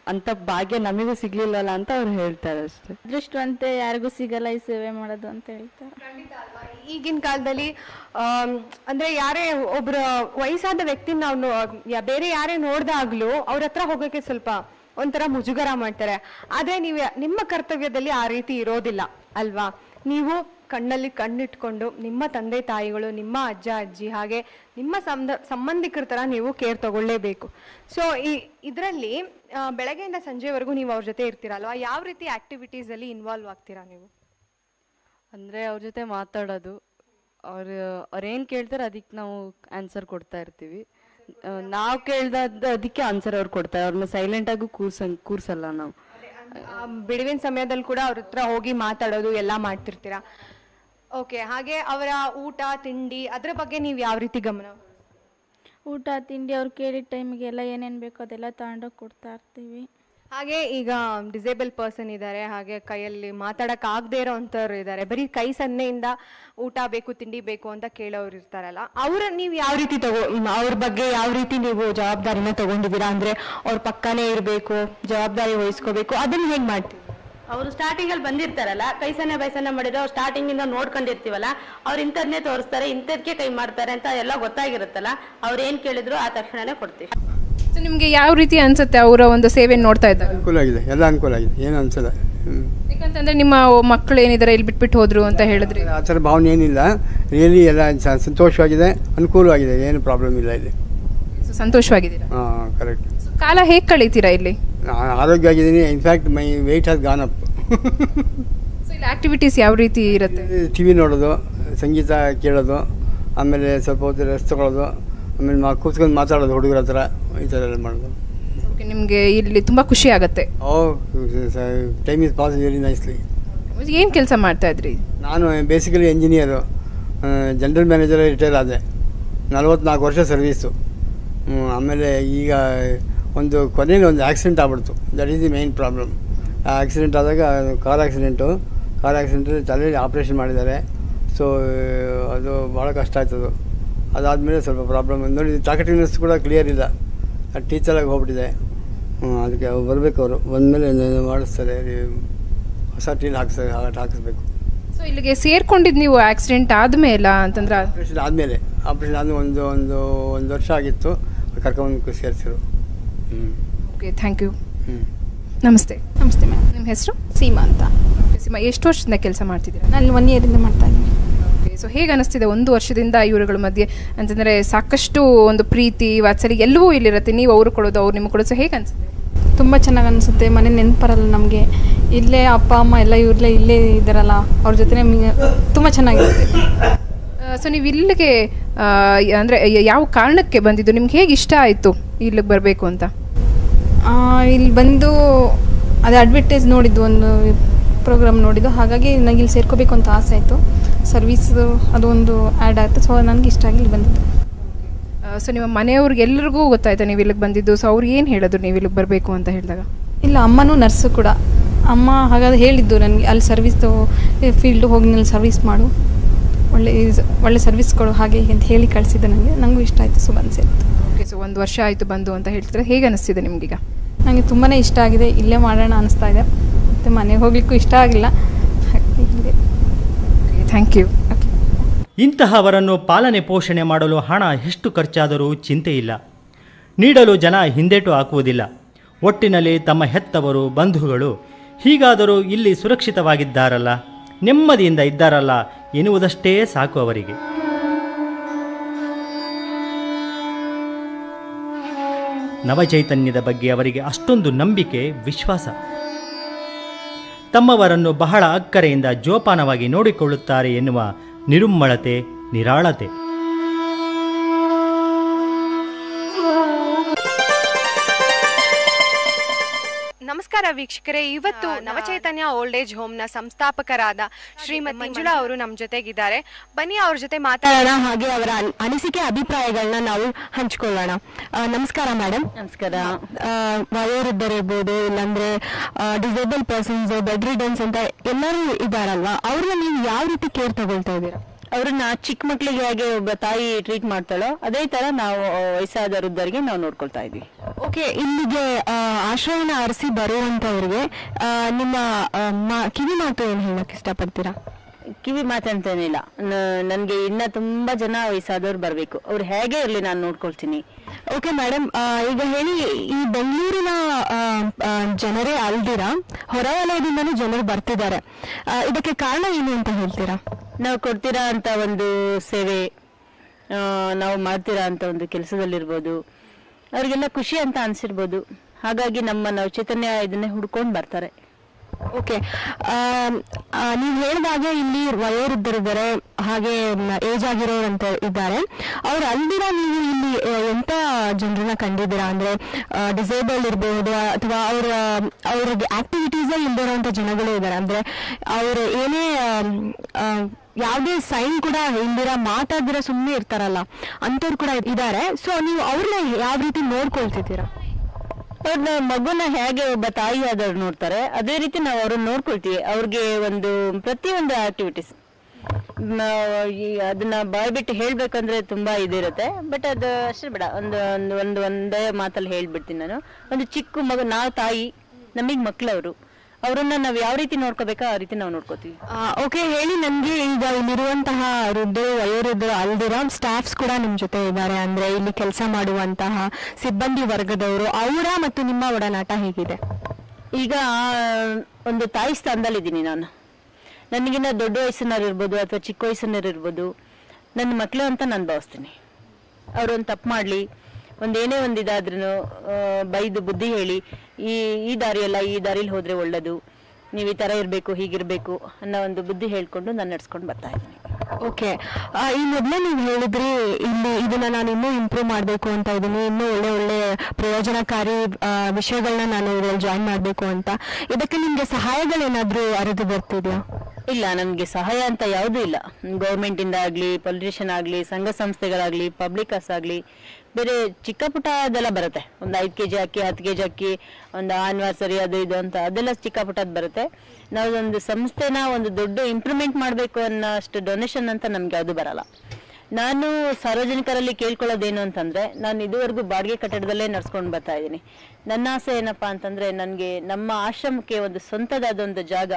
ಅಂತ ಭಾಗ್ಯ ನಮಗೂ ಸಿಗ್ಲಿಲ್ಲಲ್ಲ ಅಂತ ಅವ್ರು ಹೇಳ್ತಾರೆ ಅಷ್ಟೇ ಅದೃಷ್ಟವಂತೆ ಯಾರಿಗೂ ಸಿಗಲ್ಲ ಈ ಸೇವೆ ಮಾಡೋದು ಅಂತ ಹೇಳ್ತಾರೆ ಈಗಿನ ಕಾಲದಲ್ಲಿ ಆಮ್, ಅಂದ್ರೆ ಯಾರೇ ಒಬ್ರ ವಯಸ್ಸಾದ ವ್ಯಕ್ತಿ ನಾವು ನೋ- ಯಾ- ಬೇರೆ ಯಾರೇ ನೋಡ್ದಾಗ್ಲೂ ಅವ್ರ ಹತ್ರ ಹೋಗೋಕೆ ಸ್ವಲ್ಪ ಒಂಥರ ಮುಜುಗರ ಮಾಡ್ತಾರೆ ಆದ್ರೆ ನೀವು ನಿಮ್ಮ ಕರ್ತವ್ಯದಲ್ಲಿ ಆ ರೀತಿ ಇರೋದಿಲ್ಲ ಅಲ್ವಾ ನೀವು ಕಣ್ಣಲ್ಲಿ ಕಣ್ಣಿಟ್ಕೊಂಡು ನಿಮ್ಮ ತಂದೆ ತಾಯಿಗಳು ನಿಮ್ಮ ಅಜ್ಜ ಅಜ್ಜಿ ಹಾಗೆ ನಿಮ್ಮ ಸಂಬ ಸಂಬಂಧಿಕರ ತರ ನೀವು ಕೇರ್ ತಗೊಳ್ಳೇಬೇಕು ಸೊ ಈ ಇದರಲ್ಲಿ ಬೆಳಗ್ಗೆಯಿಂದ ಸಂಜೆವರೆಗೂ ನೀವು ಅವ್ರ ಜೊತೆ ಇರ್ತೀರಲ್ವಾ ಯಾವ ರೀತಿ ಆಕ್ಟಿವಿಟೀಸ್ ಅಲ್ಲಿ ಇನ್ವಾಲ್ವ್ ಆಗ್ತೀರಾ ನೀವು ಅಂದರೆ ಅವ್ರ ಜೊತೆ ಮಾತಾಡೋದು ಅವ್ರು ಅವ್ರೇನು ಕೇಳ್ತಾರೆ ಅದಕ್ಕೆ ನಾವು ಆನ್ಸರ್ ಕೊಡ್ತಾ ಇರ್ತೀವಿ ನಾವು ಕೇಳ್ದದ್ದು ಅದಕ್ಕೆ ಆನ್ಸರ್ ಅವ್ರು ಕೊಡ್ತಾರೆ ಅವ್ರನ್ನ ಸೈಲೆಂಟಾಗೂ ಕೂರ್ಸಂಗ್ ಕೂರ್ಸಲ್ಲ ನಾವು ಆ, ಬಿಡುವಿನ ಸಮಯದಲ್ಲಿ ಕೂಡ ಅವ್ರ ಹತ್ರ ಹೋಗಿ ಮಾತಾಡೋದು ಎಲ್ಲ ಮಾಡ್ತಿರ್ತೀರಾ ಓಕೆ ಹಾಗೆ ಅವರ ಊಟ ತಿಂಡಿ ಅದ್ರ ಬಗ್ಗೆ ನೀವು ಯಾವ ರೀತಿ ಗಮನ ಊಟ ತಿಂಡಿ ಅವ್ರು ಕೇಳಿದ ಟೈಮಿಗೆಲ್ಲ ಏನೇನು ಬೇಕೋ ಅದೆಲ್ಲ ತಗೊಂಡೋಗಿ ಕೊಡ್ತಾ ಇರ್ತೀವಿ ಹಾಗೆ ಈಗ ಡಿಸೇಬಲ್ ಪರ್ಸನ್ ಇದ್ದಾರೆ ಹಾಗೆ ಕೈಯಲ್ಲಿ ಮಾತಾಡಕ್ ಆಗದೆ ಇರೋಂಥವ್ರು ಇದ್ದಾರೆ ಬರೀ ಕೈ ಸನ್ನೆಯಿಂದ ಊಟ ಬೇಕು ತಿಂಡಿ ಬೇಕು ಅಂತ ಕೇಳೋರು ಇರ್ತಾರಲ್ಲ ಅವ್ರ ನೀವು ಯಾವ ರೀತಿ ತಗೋ ಮ್, ಅವ್ರ ಬಗ್ಗೆ ಯಾವ ರೀತಿ ನೀವು ಜವಾಬ್ದಾರಿನ ತಗೊಂಡಿದ್ದೀರಾ ಅಂದ್ರೆ ಅವ್ರ ಪಕ್ಕನೇ ಇರಬೇಕು ಜವಾಬ್ದಾರಿ ವಹಿಸ್ಕೋಬೇಕು ಅದನ್ನ ಹೇಗ್ ಮಾಡ್ತೀವಿ ಅವರು ಸ್ಟಾರ್ಟಿಂಗ್ ಅಲ್ಲಿ ಬಂದಿರ್ತಾರಲ್ಲ ಕೈ ಸನ್ನೆ ಬೈಸನ್ನೆ ಮಾಡಿದ್ರೆ ಅವ್ರು ಸ್ಟಾರ್ಟಿಂಗ್ ಇಂದ ನೋಡ್ಕೊಂಡಿರ್ತೀವಲ್ಲ ಅವ್ರು ಇಂಥದ್ನೇ ತೋರಿಸ್ತಾರೆ ಇಂಥದ್ಕೆ ಕೈ ಮಾಡ್ತಾರೆ ಅಂತ ಎಲ್ಲ ಗೊತ್ತಾಗಿರುತ್ತಲ್ಲ ಅವ್ರು ಏನ್ ಕೇಳಿದ್ರು ಆ ತಕ್ಷಣನೇ ಕೊಡ್ತೀವಿ ಸೊ ನಿಮಗೆ ಯಾವ ರೀತಿ ಅನ್ಸುತ್ತೆ ಅವರ ಒಂದು ಸೇವೆ ನೋಡ್ತಾ ಇದ್ದಾಗ ಅನುಕೂಲ ಆಗಿದೆ ಎಲ್ಲ ಅನುಕೂಲ ಆಗಿದೆ ಏನು ಅನ್ಸಲ್ಲ ಹ್ಮ್. ಯಾಕಂತಂದ್ರೆ ನಿಮ್ಮ ಮಕ್ಕಳು ಏನಿದ್ದಾರೆ ಇಲ್ಲಿ ಬಿಟ್ಬಿಟ್ಟು ಹೋದ್ರು ಅಂತ ಹೇಳಿದ್ರಿ ಆ ಥರ ಭಾವನೆ ಏನಿಲ್ಲ ರಿಯಲಿ ಎಲ್ಲ ಸ- ಸಂತೋಷವಾಗಿದೆ ಅನುಕೂಲವಾಗಿದೆ ಏನು ಪ್ರಾಬ್ಲಮ್ ಇಲ್ಲ ಇಲ್ಲಿ ಸೊ ಸಂತೋಷವಾಗಿದ್ದೀರಾ ಹಾಂ ಕರೆಕ್ಟ್ ಸೊ ಕಾಲ ಹೇಗೆ ಕಳೀತೀರಾ ಇಲ್ಲಿ ನಾನು ಆರೋಗ್ಯವಾಗಿದ್ದೀನಿ in fact my weight has gone up so ಇಲ್ಲಿ ಆಕ್ಟಿವಿಟೀಸ್ ಯಾವ ರೀತಿ ಇರುತ್ತೆ ಟಿ ವಿ ನೋಡೋದು ಸಂಗೀತ ಕೇಳೋದು ಆಮೇಲೆ ಸ್ವಲ್ಪ ಹೊತ್ತು ರೆಸ್ಟ್ ತಗೊಳ್ಳೋದು ಆಮೇಲೆ ಮಾ ಕೂತ್ಕೊಂಡು ಮಾತಾಡೋದು ಹುಡುಗರ ಹತ್ರ ಈ ಥರ ಎಲ್ಲ ಮಾಡೋದು ಓಕೆ ನಿಮಗೆ ಇಲ್ಲಿ ತುಂಬ ಖುಷಿ ಆಗುತ್ತೆ oh time is pass very nicely ಏನು ಕೆಲಸ ಮಾಡ್ತಾ ಇದ್ರಿ ನಾನು basically engineer general manager retire ಆದೆ ನಲವತ್ನಾಲ್ಕು ವರ್ಷ ಸರ್ವೀಸು ಹ್ಮ್, ಆಮೇಲೆ ಈಗ ಒಂದು ಕೊನೆಯಲ್ಲಿ ಒಂದು ಆಕ್ಸಿಡೆಂಟ್ ಆಗ್ಬಿಡ್ತು that is the main problem ಆ ಆಕ್ಸಿಡೆಂಟ್ ಆದಾಗ ಕಾರ್ ಆಕ್ಸಿಡೆಂಟು ಕಾರ್ ಆಕ್ಸಿಡೆಂಟಲ್ಲಿ ತಲೆಯಲ್ಲಿ ಆಪ್ರೇಷನ್ ಮಾಡಿದ್ದಾರೆ ಸೊ ಅದು ಭಾಳ ಕಷ್ಟ ಆಯ್ತದು ಅದಾದಮೇಲೆ ಸ್ವಲ್ಪ ಪ್ರಾಬ್ಲಮ್ ನೋಡಿ ಟಾಕೆಟಿವ್ನೆಸ್ ಕೂಡ ಕ್ಲಿಯರ್ ಇಲ್ಲ ಅದು ಟೀಚರಾಗಿ ಹೋಗ್ಬಿಟ್ಟಿದೆ ಹ್ಮ್, ಅದಕ್ಕೆ ಅವ್ರು ಬರಬೇಕು ಅವರು ಬಂದಮೇಲೆ ಮಾಡಿಸ್ತಾರೆ ಹೊಸ ಟೀಲ್ ಹಾಕ್ಸ ಹಾಕಿಸ್ಬೇಕು ಸೊ ಇಲ್ಲಿಗೆ ಸೇರ್ಕೊಂಡಿದ್ದು ನೀವು ಆಕ್ಸಿಡೆಂಟ್ ಆದ್ಮೇಲ ಅಂತಂದ್ರೆ ಆಪ್ರೇಷನ್ ಆದಮೇಲೆ ಆಪ್ರೇಷನ್ ಆದ ಒಂದು ಒಂದು ಒಂದು ವರ್ಷ ಆಗಿತ್ತು ಕರ್ಕೊಂಡು ಸೇರಿಸಿರು ಹ್ಞೂ ಓಕೆ ಥ್ಯಾಂಕ್ ಯು ಹ್ಞೂ ನಮಸ್ತೆ ನಮಸ್ತೆ ಮ್ಯಾಮ್ ನಿಮ್ಮ ಹೆಸರು ಸೀಮಾ ಅಂತ ಓಕೆ ಸೀಮಾ ಎಷ್ಟು ವರ್ಷದಿಂದ ಕೆಲಸ ಮಾಡ್ತಿದ್ದೀರಾ ನಾನು ಒನ್ ಇಯರಿಂದ ಮಾಡ್ತಾ ಇದ್ದೀನಿ ಓಕೆ ಸೊ ಹೇಗೆ ಅನಿಸ್ತಿದೆ ಒಂದು ವರ್ಷದಿಂದ ಇವರುಗಳ ಮಧ್ಯೆ ಅಂತಂದರೆ ಸಾಕಷ್ಟು ಒಂದು ಪ್ರೀತಿ ವಾತ್ಸಲ್ಯ ಎಲ್ಲವೂ ಇಲ್ಲಿರುತ್ತೆ ನೀವು ಅವರು ಕೊಡೋದು ಅವ್ರು ನಿಮ್ಗೆ ಕೊಡೋದು ಸೊ ಹೇಗೆ ಅನಿಸುತ್ತೆ ತುಂಬ ಚೆನ್ನಾಗಿ ಅನಿಸುತ್ತೆ ಮನೆ ನೆನಪರಲ್ಲ ನಮಗೆ ಇಲ್ಲೇ ಅಪ್ಪ ಅಮ್ಮ ಎಲ್ಲ ಇವ್ರಲ್ಲೇ ಇಲ್ಲೇ ಇದ್ದಾರಲ್ಲ ಅವ್ರ ಜೊತೆ ನಮಗೆ ತುಂಬ ಚೆನ್ನಾಗಿರುತ್ತೆ ಸೊ ನೀವು ಇಲ್ಲಿಗೆ ಆ, ಅಂದ್ರೆ ಯ- ಯಾವ ಕಾರಣಕ್ಕೆ ಬಂದಿದ್ದು ನಿಮ್ಗೆ ಹೇಗೆ ಇಷ್ಟ ಆಯಿತು ಇಲ್ಲಿಗೆ ಬರಬೇಕು ಅಂತ ಆ, ಇಲ್ಲಿ ಬಂದು ಅದೇ ಅಡ್ವರ್ಟೈಸ್ ನೋಡಿದ್ದು ಒಂದು ಪ್ರೋಗ್ರಾಮ್ ನೋಡಿದ್ದು ಹಾಗಾಗಿ ನನಗೆ ಇಲ್ಲಿ ಸೇರ್ಕೋಬೇಕು ಅಂತ ಆಸೆ ಆಯಿತು ಸರ್ವಿಸ್ ಅದೊಂದು ಆ್ಯಡ್ ಆಯಿತು ಸೊ ನನಗೆ ಇಷ್ಟ ಆಗಿ ಇಲ್ಲಿ ಬಂದಿದ್ದು ಸೊ ನಿಮ್ಮ ಮನೆಯವ್ರಿಗೆ ಎಲ್ಲರಿಗೂ ಗೊತ್ತಾಯ್ತಾ ನೀವು ಇಲ್ಲಿಗೆ ಬಂದಿದ್ದು ಸೊ ಅವ್ರು ಏನು ಹೇಳಿದ್ರು ನೀವು ಇಲ್ಲಿಗೆ ಬರಬೇಕು ಅಂತ ಹೇಳಿದಾಗ ಇಲ್ಲ ಅಮ್ಮನೂ ನರ್ಸು ಕೂಡ ಅಮ್ಮ ಹಾಗಾದ್ರೆ ಹೇಳಿದ್ದು ನನಗೆ ಅಲ್ಲಿ ಸರ್ವಿಸ್ದು ಫೀಲ್ಡ್ ಹೋಗಿ ನೀನು ಸರ್ವಿಸ್ ಮಾಡು ಒಳ್ಳೆ ಇಸ್- ಒಳ್ಳೆ ಸರ್ವಿಸ್ ಕೊಡು ಹಾಗೆ ಹೀಗೆ ಅಂತ ಹೇಳಿ ಕಳಿಸಿದ್ದು ನನಗೆ ನನಗೂ ಇಷ್ಟ ಆಯಿತು ಸೊ ಬಂದು ಸೇರಿತ್ತು ಓಕೆ ಸೊ ಒಂದು ವರ್ಷ ಆಯಿತು ಬಂದು ಅಂತ ಹೇಳ್ತಿದ್ರೆ ಹೇಗೆ ಅನಿಸ್ತಿದೆ ನಿಮಗೀಗ ನನಗೆ ತುಂಬಾ ಇಷ್ಟ ಆಗಿದೆ ಇಲ್ಲೇ ಮಾಡೋಣ ಅನಿಸ್ತಾ ಇದೆ ಮತ್ತು ಮನೆಗೆ ಹೋಗ್ಲಿಕ್ಕೂ ಇಷ್ಟ ಆಗಿಲ್ಲ ಹಾಗಾಗಿ ಇಲ್ಲೇ ಥ್ಯಾಂಕ್ ಯು ಇಂತಹವರನ್ನು ಪಾಲನೆ ಪೋಷಣೆ ಮಾಡಲು ಹಣ ಎಷ್ಟು ಖರ್ಚಾದರೂ ಚಿಂತೆ ಇಲ್ಲ ನೀಡಲು ಜನ ಹಿಂದೇಟು ಹಾಕುವುದಿಲ್ಲ ಒಟ್ಟಿನಲ್ಲಿ ತಮ್ಮ ಹೆತ್ತವರು ಬಂಧುಗಳು ಹೀಗಾದರೂ ಇಲ್ಲಿ ಸುರಕ್ಷಿತವಾಗಿದ್ದಾರಲ್ಲ ನೆಮ್ಮದಿಯಿಂದ ಇದ್ದಾರಲ್ಲ ಎನ್ನುವುದಷ್ಟೇ ಸಾಕು ಅವರಿಗೆ ನವಚೈತನ್ಯದ ಬಗ್ಗೆ ಅವರಿಗೆ ಅಷ್ಟೊಂದು ನಂಬಿಕೆ ವಿಶ್ವಾಸ ತಮ್ಮವರನ್ನು ಬಹಳ ಅಕ್ಕರೆಯಿಂದ ಜೋಪಾನವಾಗಿ ನೋಡಿಕೊಳ್ಳುತ್ತಾರೆ ಎನ್ನುವ ನಿರುಮ್ಮಳತೆ ನಿರಾಳತೆ ನಮಸ್ಕಾರ ವೀಕ್ಷಕರೇ ಇವತ್ತು ನವಚೈತನ್ಯ ಓಲ್ಡ್ ಏಜ್ ಹೋಮ್ ನ ಸಂಸ್ಥಾಪಕರಾದ ಶ್ರೀಮತಿ ಮಂಜುಳಾ ಅವರು ನಮ್ಮ ಜೊತೆಗಿದ್ದಾರೆ ಬನ್ನಿ ಅವ್ರ ಜೊತೆ ಮಾತಾಡೋಣ ಹಾಗೆ ಅವರ ಅನ್- ಅನಿಸಿಕೆ ಅಭಿಪ್ರಾಯಗಳನ್ನ ನಾವು ಹಂಚ್ಕೊಳ್ಳೋಣ ಆ, ನಮಸ್ಕಾರ ಮೇಡಮ್ ನಮಸ್ಕಾರ ವಯೋವೃದ್ಧರಿರ್ಬೋದು ಇಲ್ಲಾಂದ್ರೆ ಡಿಸೇಬಲ್ ಪರ್ಸನ್ಸ್ ಬೆಡ್ ರಿಡನ್ಸ್ ಅಂತ ಎಲ್ಲರೂ ಇದ್ದಾರಲ್ವಾ ಅವ್ರನ್ನ ನೀವು ಯಾವ ರೀತಿ ಕೇರ್ ತಗೊಳ್ತಾ ಇದ್ದೀರಾ ಅವ್ರನ್ನ ಚಿಕ್ಕ ಮಕ್ಳಿಗೆ ಹೇಗೆ ಒಬ್ಬ ತಾಯಿ ಟ್ರೀಟ್ ಮಾಡ್ತಾಳೋ ಅದೇ ತರ ನಾವು ಆ, ವಯಸ್ಸಾದ ವೃದ್ಧರಿಗೆ ನಾವು ನೋಡ್ಕೊಳ್ತಾ ಇದ್ವಿ ಓಕೆ ಇಲ್ಲಿಗೆ ಆ, ಆಶ್ರಯನ ಅರಸಿ ಬರುವಂತವ್ರಿಗೆ ಆ, ನಿಮ್ಮ ಆ, ಮಾ- ಕಿವಿ ಮಾತು ಏನ್ ಹೇಳಕ್ ಇಷ್ಟಪಡ್ತೀರಾ ಕಿವಿ ಮಾತಂತೇನಿಲ್ಲ ನನ್ಗೆ ಇನ್ನ ತುಂಬಾ ಜನ ವಯಸ್ಸಾದವ್ರು ಬರ್ಬೇಕು ಅವ್ರು ಹೇಗೆ ಇರ್ಲಿ ನಾನು ನೋಡ್ಕೊಳ್ತೀನಿ ಓಕೆ ಮೇಡಮ್ ಈಗ ಹೇಳಿ ಈ ಬೆಂಗಳೂರಿನ ಆ, ಆ, ಜನರೇ ಅಲ್ದಿರ ಹೊರವಲಯದಿಂದನೂ ಜನರು ಬರ್ತಿದ್ದಾರೆ ಆ, ಇದಕ್ಕೆ ಕಾರಣ ಏನು ಅಂತ ಹೇಳ್ತೀರಾ ನಾವು ಕೊಡ್ತೀರಾ ಅಂತ ಒಂದು ಸೇವೆ ಆ, ನಾವು ಮಾಡ್ತೀರಾ ಅಂತ ಒಂದು ಕೆಲಸದಲ್ಲಿರ್ಬೋದು ಅವ್ರಿಗೆಲ್ಲ ಖುಷಿ ಅಂತ ಅನ್ಸಿರ್ಬೋದು ಹಾಗಾಗಿ ನಮ್ಮ ನಾವು ಚೈತನ್ಯ ಇದನ್ನೇ ಹುಡ್ಕೊಂಡು ಬರ್ತಾರೆ ಓಕೆ ನೀವು ಹೇಳಿದಾಗೆ ಇಲ್ಲಿ ವಯೋವೃದ್ಧರಿದ್ದಾರೆ ಹಾಗೆ ಏಜ್ ಆಗಿರೋರು ಅಂತ ಇದ್ದಾರೆ ಅವ್ರು ಅಲ್ದಿರ ನೀವು ಇಲ್ಲಿ ಆ, ಎಂತ ಜನರನ್ನ ಕಂಡಿದ್ದೀರಾ ಅಂದ್ರೆ ಡಿಸೇಬಲ್ಡ್ ಇರಬಹುದು ಅಥವಾ ಅವ್ರ ಅವ್ರಿಗೆ ಆಕ್ಟಿವಿಟೀಸೇ ಇಲ್ದಿರೋಂಥ ಜನಗಳು ಇದ್ದಾರೆ ಅಂದ್ರೆ ಅವ್ರು ಏನೇ ಆಮ್, ಆ, ಯಾವುದೇ ಸೈನ್ ಕೂಡ ಇಲ್ದಿರ ಮಾತಾಡಿದ್ರೆ ಸುಮ್ಮನೆ ಇರ್ತಾರಲ್ಲ ಅಂಥವ್ರು ಕೂಡ ಇದ್ದಾರೆ ಸೊ ನೀವು ಅವ್ರನ್ನ ಯಾವ ರೀತಿ ನೋಡ್ಕೊಳ್ತಿದ್ದೀರಾ ಅವ್ರನ್ನ ಮಗುನ ಹೇಗೆ ಒಬ್ಬ ತಾಯಿ ಆದವ್ರು ನೋಡ್ತಾರೆ ಅದೇ ರೀತಿ ನಾವು ಅವ್ರನ್ನ ನೋಡ್ಕೊಳ್ತೀವಿ ಅವ್ರಿಗೆ ಒಂದು ಪ್ರತಿಯೊಂದು ಆಕ್ಟಿವಿಟೀಸ್ ಅದನ್ನ ಬಾಯ್ ಬಿಟ್ಟು ಹೇಳ್ಬೇಕಂದ್ರೆ ತುಂಬಾ ಇದಿರುತ್ತೆ ಬಟ್ ಅದು ಅಷ್ಟೇ ಬೇಡ ಒಂದು ಒಂದು ಒಂದು ಒಂದೇ ಮಾತಲ್ಲಿ ಹೇಳ್ಬಿಡ್ತೀನಿ ನಾನು ಒಂದು ಚಿಕ್ಕ ಮಗು ನಾವು ತಾಯಿ ನಮಗ್ ಮಕ್ಳವ್ರು ಅವ್ರನ್ನ ನಾವ್ ಯಾವ ರೀತಿ ನೋಡ್ಕೋಬೇಕೋ ಆ ರೀತಿ ನಾವು ನೋಡ್ಕೋತೀವಿ ಓಕೆ ಹೇಳಿ ನನ್ಗೆ ಈಗ ಇಲ್ಲಿರುವಂತಹ ವೃದ್ಧರು ವಯೋವೃದ್ಧರು ಅಲ್ದಿರೋ ಸ್ಟಾಫ್ಸ್ ಕೂಡ ನಿಮ್ ಜೊತೆ ಇದ್ದಾರೆ ಅಂದ್ರೆ ಇಲ್ಲಿ ಕೆಲಸ ಮಾಡುವಂತಹ ಸಿಬ್ಬಂದಿ ವರ್ಗದವರು ಅವರ ಮತ್ತು ನಿಮ್ಮ ಒಡನಾಟ ಹೇಗಿದೆ ಈಗ ಆ ಒಂದು ತಾಯಿ ಸ್ಥಾನದಲ್ಲಿ ಇದ್ದೀನಿ ನಾನು ನನಗಿನ್ನ ದೊಡ್ಡ ವಯಸ್ಸಿನವ್ರು ಇರ್ಬೋದು ಅಥವಾ ಚಿಕ್ಕ ವಯಸ್ಸಿನವ್ರು ಇರ್ಬೋದು ನನ್ನ ಮಕ್ಳು ಅಂತ ನಾನು ಭಾವಿಸ್ತೀನಿ ಅವ್ರು ಒಂದು ತಪ್ಪು ಮಾಡಲಿ ಒಂದು ಏನೇ ಒಂದು ಇದಾದ್ರೂ ಬೈದು ಬುದ್ಧಿ ಹೇಳಿ ಈ ಈ ದಾರಿಯಲ್ಲ ಈ ದಾರಿಲಿ ಹೋದ್ರೆ ಒಳ್ಳೇದು ನೀವು ಈ ತರ ಇರಬೇಕು ಹೀಗಿರ್ಬೇಕು ಅನ್ನೋ ಒಂದು ಬುದ್ಧಿ ಹೇಳ್ಕೊಂಡು ನಾನು ನಡ್ಸ್ಕೊಂಡು ಬರ್ತಾ ಇದ್ದೀನಿ ಓಕೆ ಈ ಮೊದಲೇ ನೀವು ಹೇಳಿದ್ರಿ ಇಲ್ಲಿ ಇದನ್ನ ನಾನು ಇನ್ನೂ ಇಂಪ್ರೂವ್ ಮಾಡಬೇಕು ಅಂತ ಇದ್ದೀನಿ ಇನ್ನೂ ಒಳ್ಳೆ ಒಳ್ಳೆ ಪ್ರಯೋಜನಕಾರಿ ಆ, ವಿಷಯಗಳನ್ನ ನಾನು ಇದ್ರಲ್ಲಿ ಜಾಯಿನ್ ಮಾಡಬೇಕು ಅಂತ ಇದಕ್ಕೆ ನಿಮ್ಗೆ ಸಹಾಯಗಳೇನಾದ್ರೂ ಅರಿದು ಬರ್ತಿದ್ಯಾ ಇಲ್ಲ ನಮ್ಗೆ ಸಹಾಯ ಅಂತ ಯಾವುದೂ ಇಲ್ಲ ಗೌರ್ಮೆಂಟ್ ಇಂದ ಆಗ್ಲಿ ಪೊಲಿಟಿಷಿಯನ್ ಆಗ್ಲಿ ಸಂಘ ಸಂಸ್ಥೆಗಳಾಗ್ಲಿ ಪಬ್ಲಿಕರ್ಸ್ ಆಗ್ಲಿ ಬೇರೆ ಚಿಕ್ಕ ಪುಟ್ಟ ಅದೆಲ್ಲ ಬರುತ್ತೆ ಒಂದು ಐದು ಕೆಜಿ ಅಕ್ಕಿ ಹತ್ತು ಕೆಜಿ ಅಕ್ಕಿ ಒಂದು ಆನಿವರ್ಸರಿ ಅದು ಇದು ಅಂತ ಅದೆಲ್ಲ ಚಿಕ್ಕ ಪುಟ್ಟದ್ ಬರುತ್ತೆ ನಾವು ಒಂದು ಸಂಸ್ಥೆನ ಒಂದು ದೊಡ್ಡ ಇಂಪ್ರೂವ್ಮೆಂಟ್ ಮಾಡಬೇಕು ಅನ್ನೋ ಅಷ್ಟು ಡೊನೇಷನ್ ಅಂತ ನಮ್ಗೆ ಯಾವುದು ಬರಲ್ಲ ನಾನು ಸಾರ್ವಜನಿಕರಲ್ಲಿ ಕೇಳ್ಕೊಳ್ಳೋದೇನು ಅಂತಂದ್ರೆ ನಾನು ಇದುವರೆಗೂ ಬಾಡಿಗೆ ಕಟ್ಟಡದಲ್ಲೇ ನಡ್ಸ್ಕೊಂಡು ಬರ್ತಾ ಇದ್ದೀನಿ ನನ್ನ ಆಸೆ ಏನಪ್ಪಾ ಅಂತಂದ್ರೆ ನನಗೆ ನಮ್ಮ ಆಶ್ರಮಕ್ಕೆ ಒಂದು ಸ್ವಂತದಾದ ಒಂದು ಜಾಗ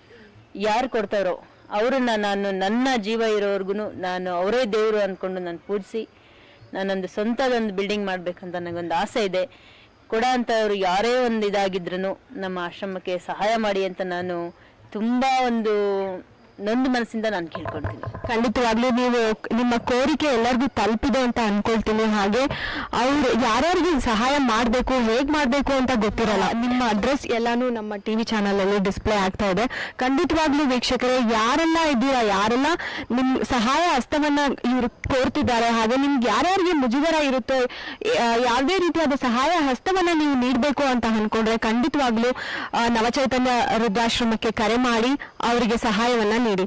ಯಾರು ಕೊಡ್ತಾರೋ ಅವ್ರನ್ನ ನಾನು ನನ್ನ ಜೀವ ಇರೋವರೆಗೂ ನಾನು ಅವರೇ ದೇವರು ಅನ್ಕೊಂಡು ನಾನು ಪೂಜಿಸಿ ನಾನೊಂದು ಸ್ವಂತದೊಂದು ಬಿಲ್ಡಿಂಗ್ ಮಾಡ್ಬೇಕಂತ ನನಗೊಂದು ಆಸೆ ಇದೆ ಕೊಡ ಅಂತವ್ರು ಯಾರೇ ಒಂದು ಇದಾಗಿದ್ರು ನಮ್ಮ ಆಶ್ರಮಕ್ಕೆ ಸಹಾಯ ಮಾಡಿ ಅಂತ ನಾನು ತುಂಬಾ ಒಂದು ನೊಂದು ಮನಸ್ಸಿಂದ ನಾನು ಕೇಳ್ಕೊಂತೀನಿ ಖಂಡಿತವಾಗ್ಲೂ ನೀವು ನಿಮ್ಮ ಕೋರಿಕೆ ಎಲ್ಲರಿಗೂ ತಲುಪಿದೆ ಅಂತ ಅನ್ಕೊಳ್ತೀನಿ ಹಾಗೆ ಅವ್ರು ಯಾರ್ಯಾರಿಗೆ ಸಹಾಯ ಮಾಡಬೇಕು ಹೇಗ್ ಮಾಡಬೇಕು ಅಂತ ಗೊತ್ತಿರಲ್ಲ ನಿಮ್ಮ ಅಡ್ರೆಸ್ ಎಲ್ಲಾನು ನಮ್ಮ ಟಿವಿ ಚಾನಲ್ ಅಲ್ಲಿ ಡಿಸ್ಪ್ಲೇ ಆಗ್ತಾ ಇದೆ ಖಂಡಿತವಾಗ್ಲೂ ವೀಕ್ಷಕರೇ ಯಾರೆಲ್ಲ ಇದ್ದೀರಾ ಯಾರೆಲ್ಲ ನಿಮ್ ಸಹಾಯ ಹಸ್ತವನ್ನ ಇವ್ರು ಕೋರ್ತಿದ್ದಾರೆ ಹಾಗೆ ನಿಮ್ಗೆ ಯಾರ್ಯಾರಿಗೆ ಮುಜುಗರ ಇರುತ್ತೋ ಆ, ಯಾವುದೇ ರೀತಿಯಾದ ಸಹಾಯ ಹಸ್ತವನ್ನ ನೀವು ನೀಡಬೇಕು ಅಂತ ಅನ್ಕೊಂಡ್ರೆ ಖಂಡಿತವಾಗ್ಲೂ ಆ, ನವಚೈತನ್ಯ ವೃದ್ಧಾಶ್ರಮಕ್ಕೆ ಕರೆ ಮಾಡಿ ಅವರಿಗೆ ಸಹಾಯವನ್ನ ನೀಡಿ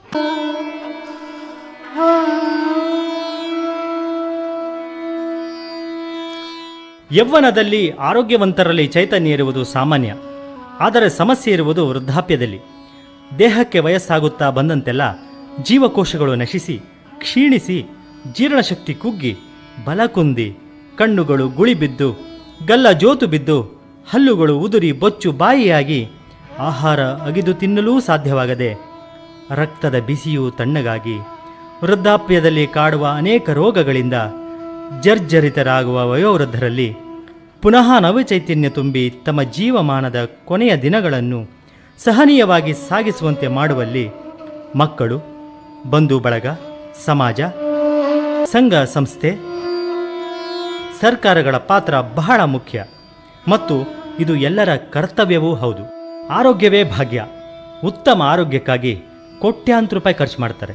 ಯೌವನದಲ್ಲಿ ಆರೋಗ್ಯವಂತರಲ್ಲಿ ಚೈತನ್ಯ ಇರುವುದು ಸಾಮಾನ್ಯ ಆದರೆ ಸಮಸ್ಯೆ ಇರುವುದು ವೃದ್ಧಾಪ್ಯದಲ್ಲಿ ದೇಹಕ್ಕೆ ವಯಸ್ಸಾಗುತ್ತಾ ಬಂದಂತೆಲ್ಲ ಜೀವಕೋಶಗಳು ನಶಿಸಿ ಕ್ಷೀಣಿಸಿ ಜೀರ್ಣಶಕ್ತಿ ಕುಗ್ಗಿ ಬಲ ಕುಂದಿ ಕಣ್ಣುಗಳು ಗುಳಿಬಿದ್ದು ಗಲ್ಲ ಜೋತು ಬಿದ್ದು ಹಲ್ಲುಗಳು ಉದುರಿ ಬೊಚ್ಚು ಬಾಯಿಯಾಗಿ ಆಹಾರ ಅಗಿದು ತಿನ್ನಲೂ ಸಾಧ್ಯವಾಗದೆ ರಕ್ತದ ಬಿಸಿಯು ತಣ್ಣಗಾಗಿ ವೃದ್ಧಾಪ್ಯದಲ್ಲಿ ಕಾಡುವ ಅನೇಕ ರೋಗಗಳಿಂದ ಜರ್ಜರಿತರಾಗುವ ವಯೋವೃದ್ಧರಲ್ಲಿ ಪುನಃ ನವಚೈತನ್ಯ ತುಂಬಿ ತಮ್ಮ ಜೀವಮಾನದ ಕೊನೆಯ ದಿನಗಳನ್ನು ಸಹನೀಯವಾಗಿ ಸಾಗಿಸುವಂತೆ ಮಾಡುವಲ್ಲಿ ಮಕ್ಕಳು ಬಂಧು ಬಳಗ ಸಮಾಜ ಸಂಘ ಸಂಸ್ಥೆ ಸರ್ಕಾರಗಳ ಪಾತ್ರ ಬಹಳ ಮುಖ್ಯ ಮತ್ತು ಇದು ಎಲ್ಲರ ಕರ್ತವ್ಯವೂ ಹೌದು ಆರೋಗ್ಯವೇ ಭಾಗ್ಯ ಉತ್ತಮ ಆರೋಗ್ಯಕ್ಕಾಗಿ ಕೋಟ್ಯಾಂತರ ರೂಪಾಯಿ ಖರ್ಚು ಮಾಡ್ತಾರೆ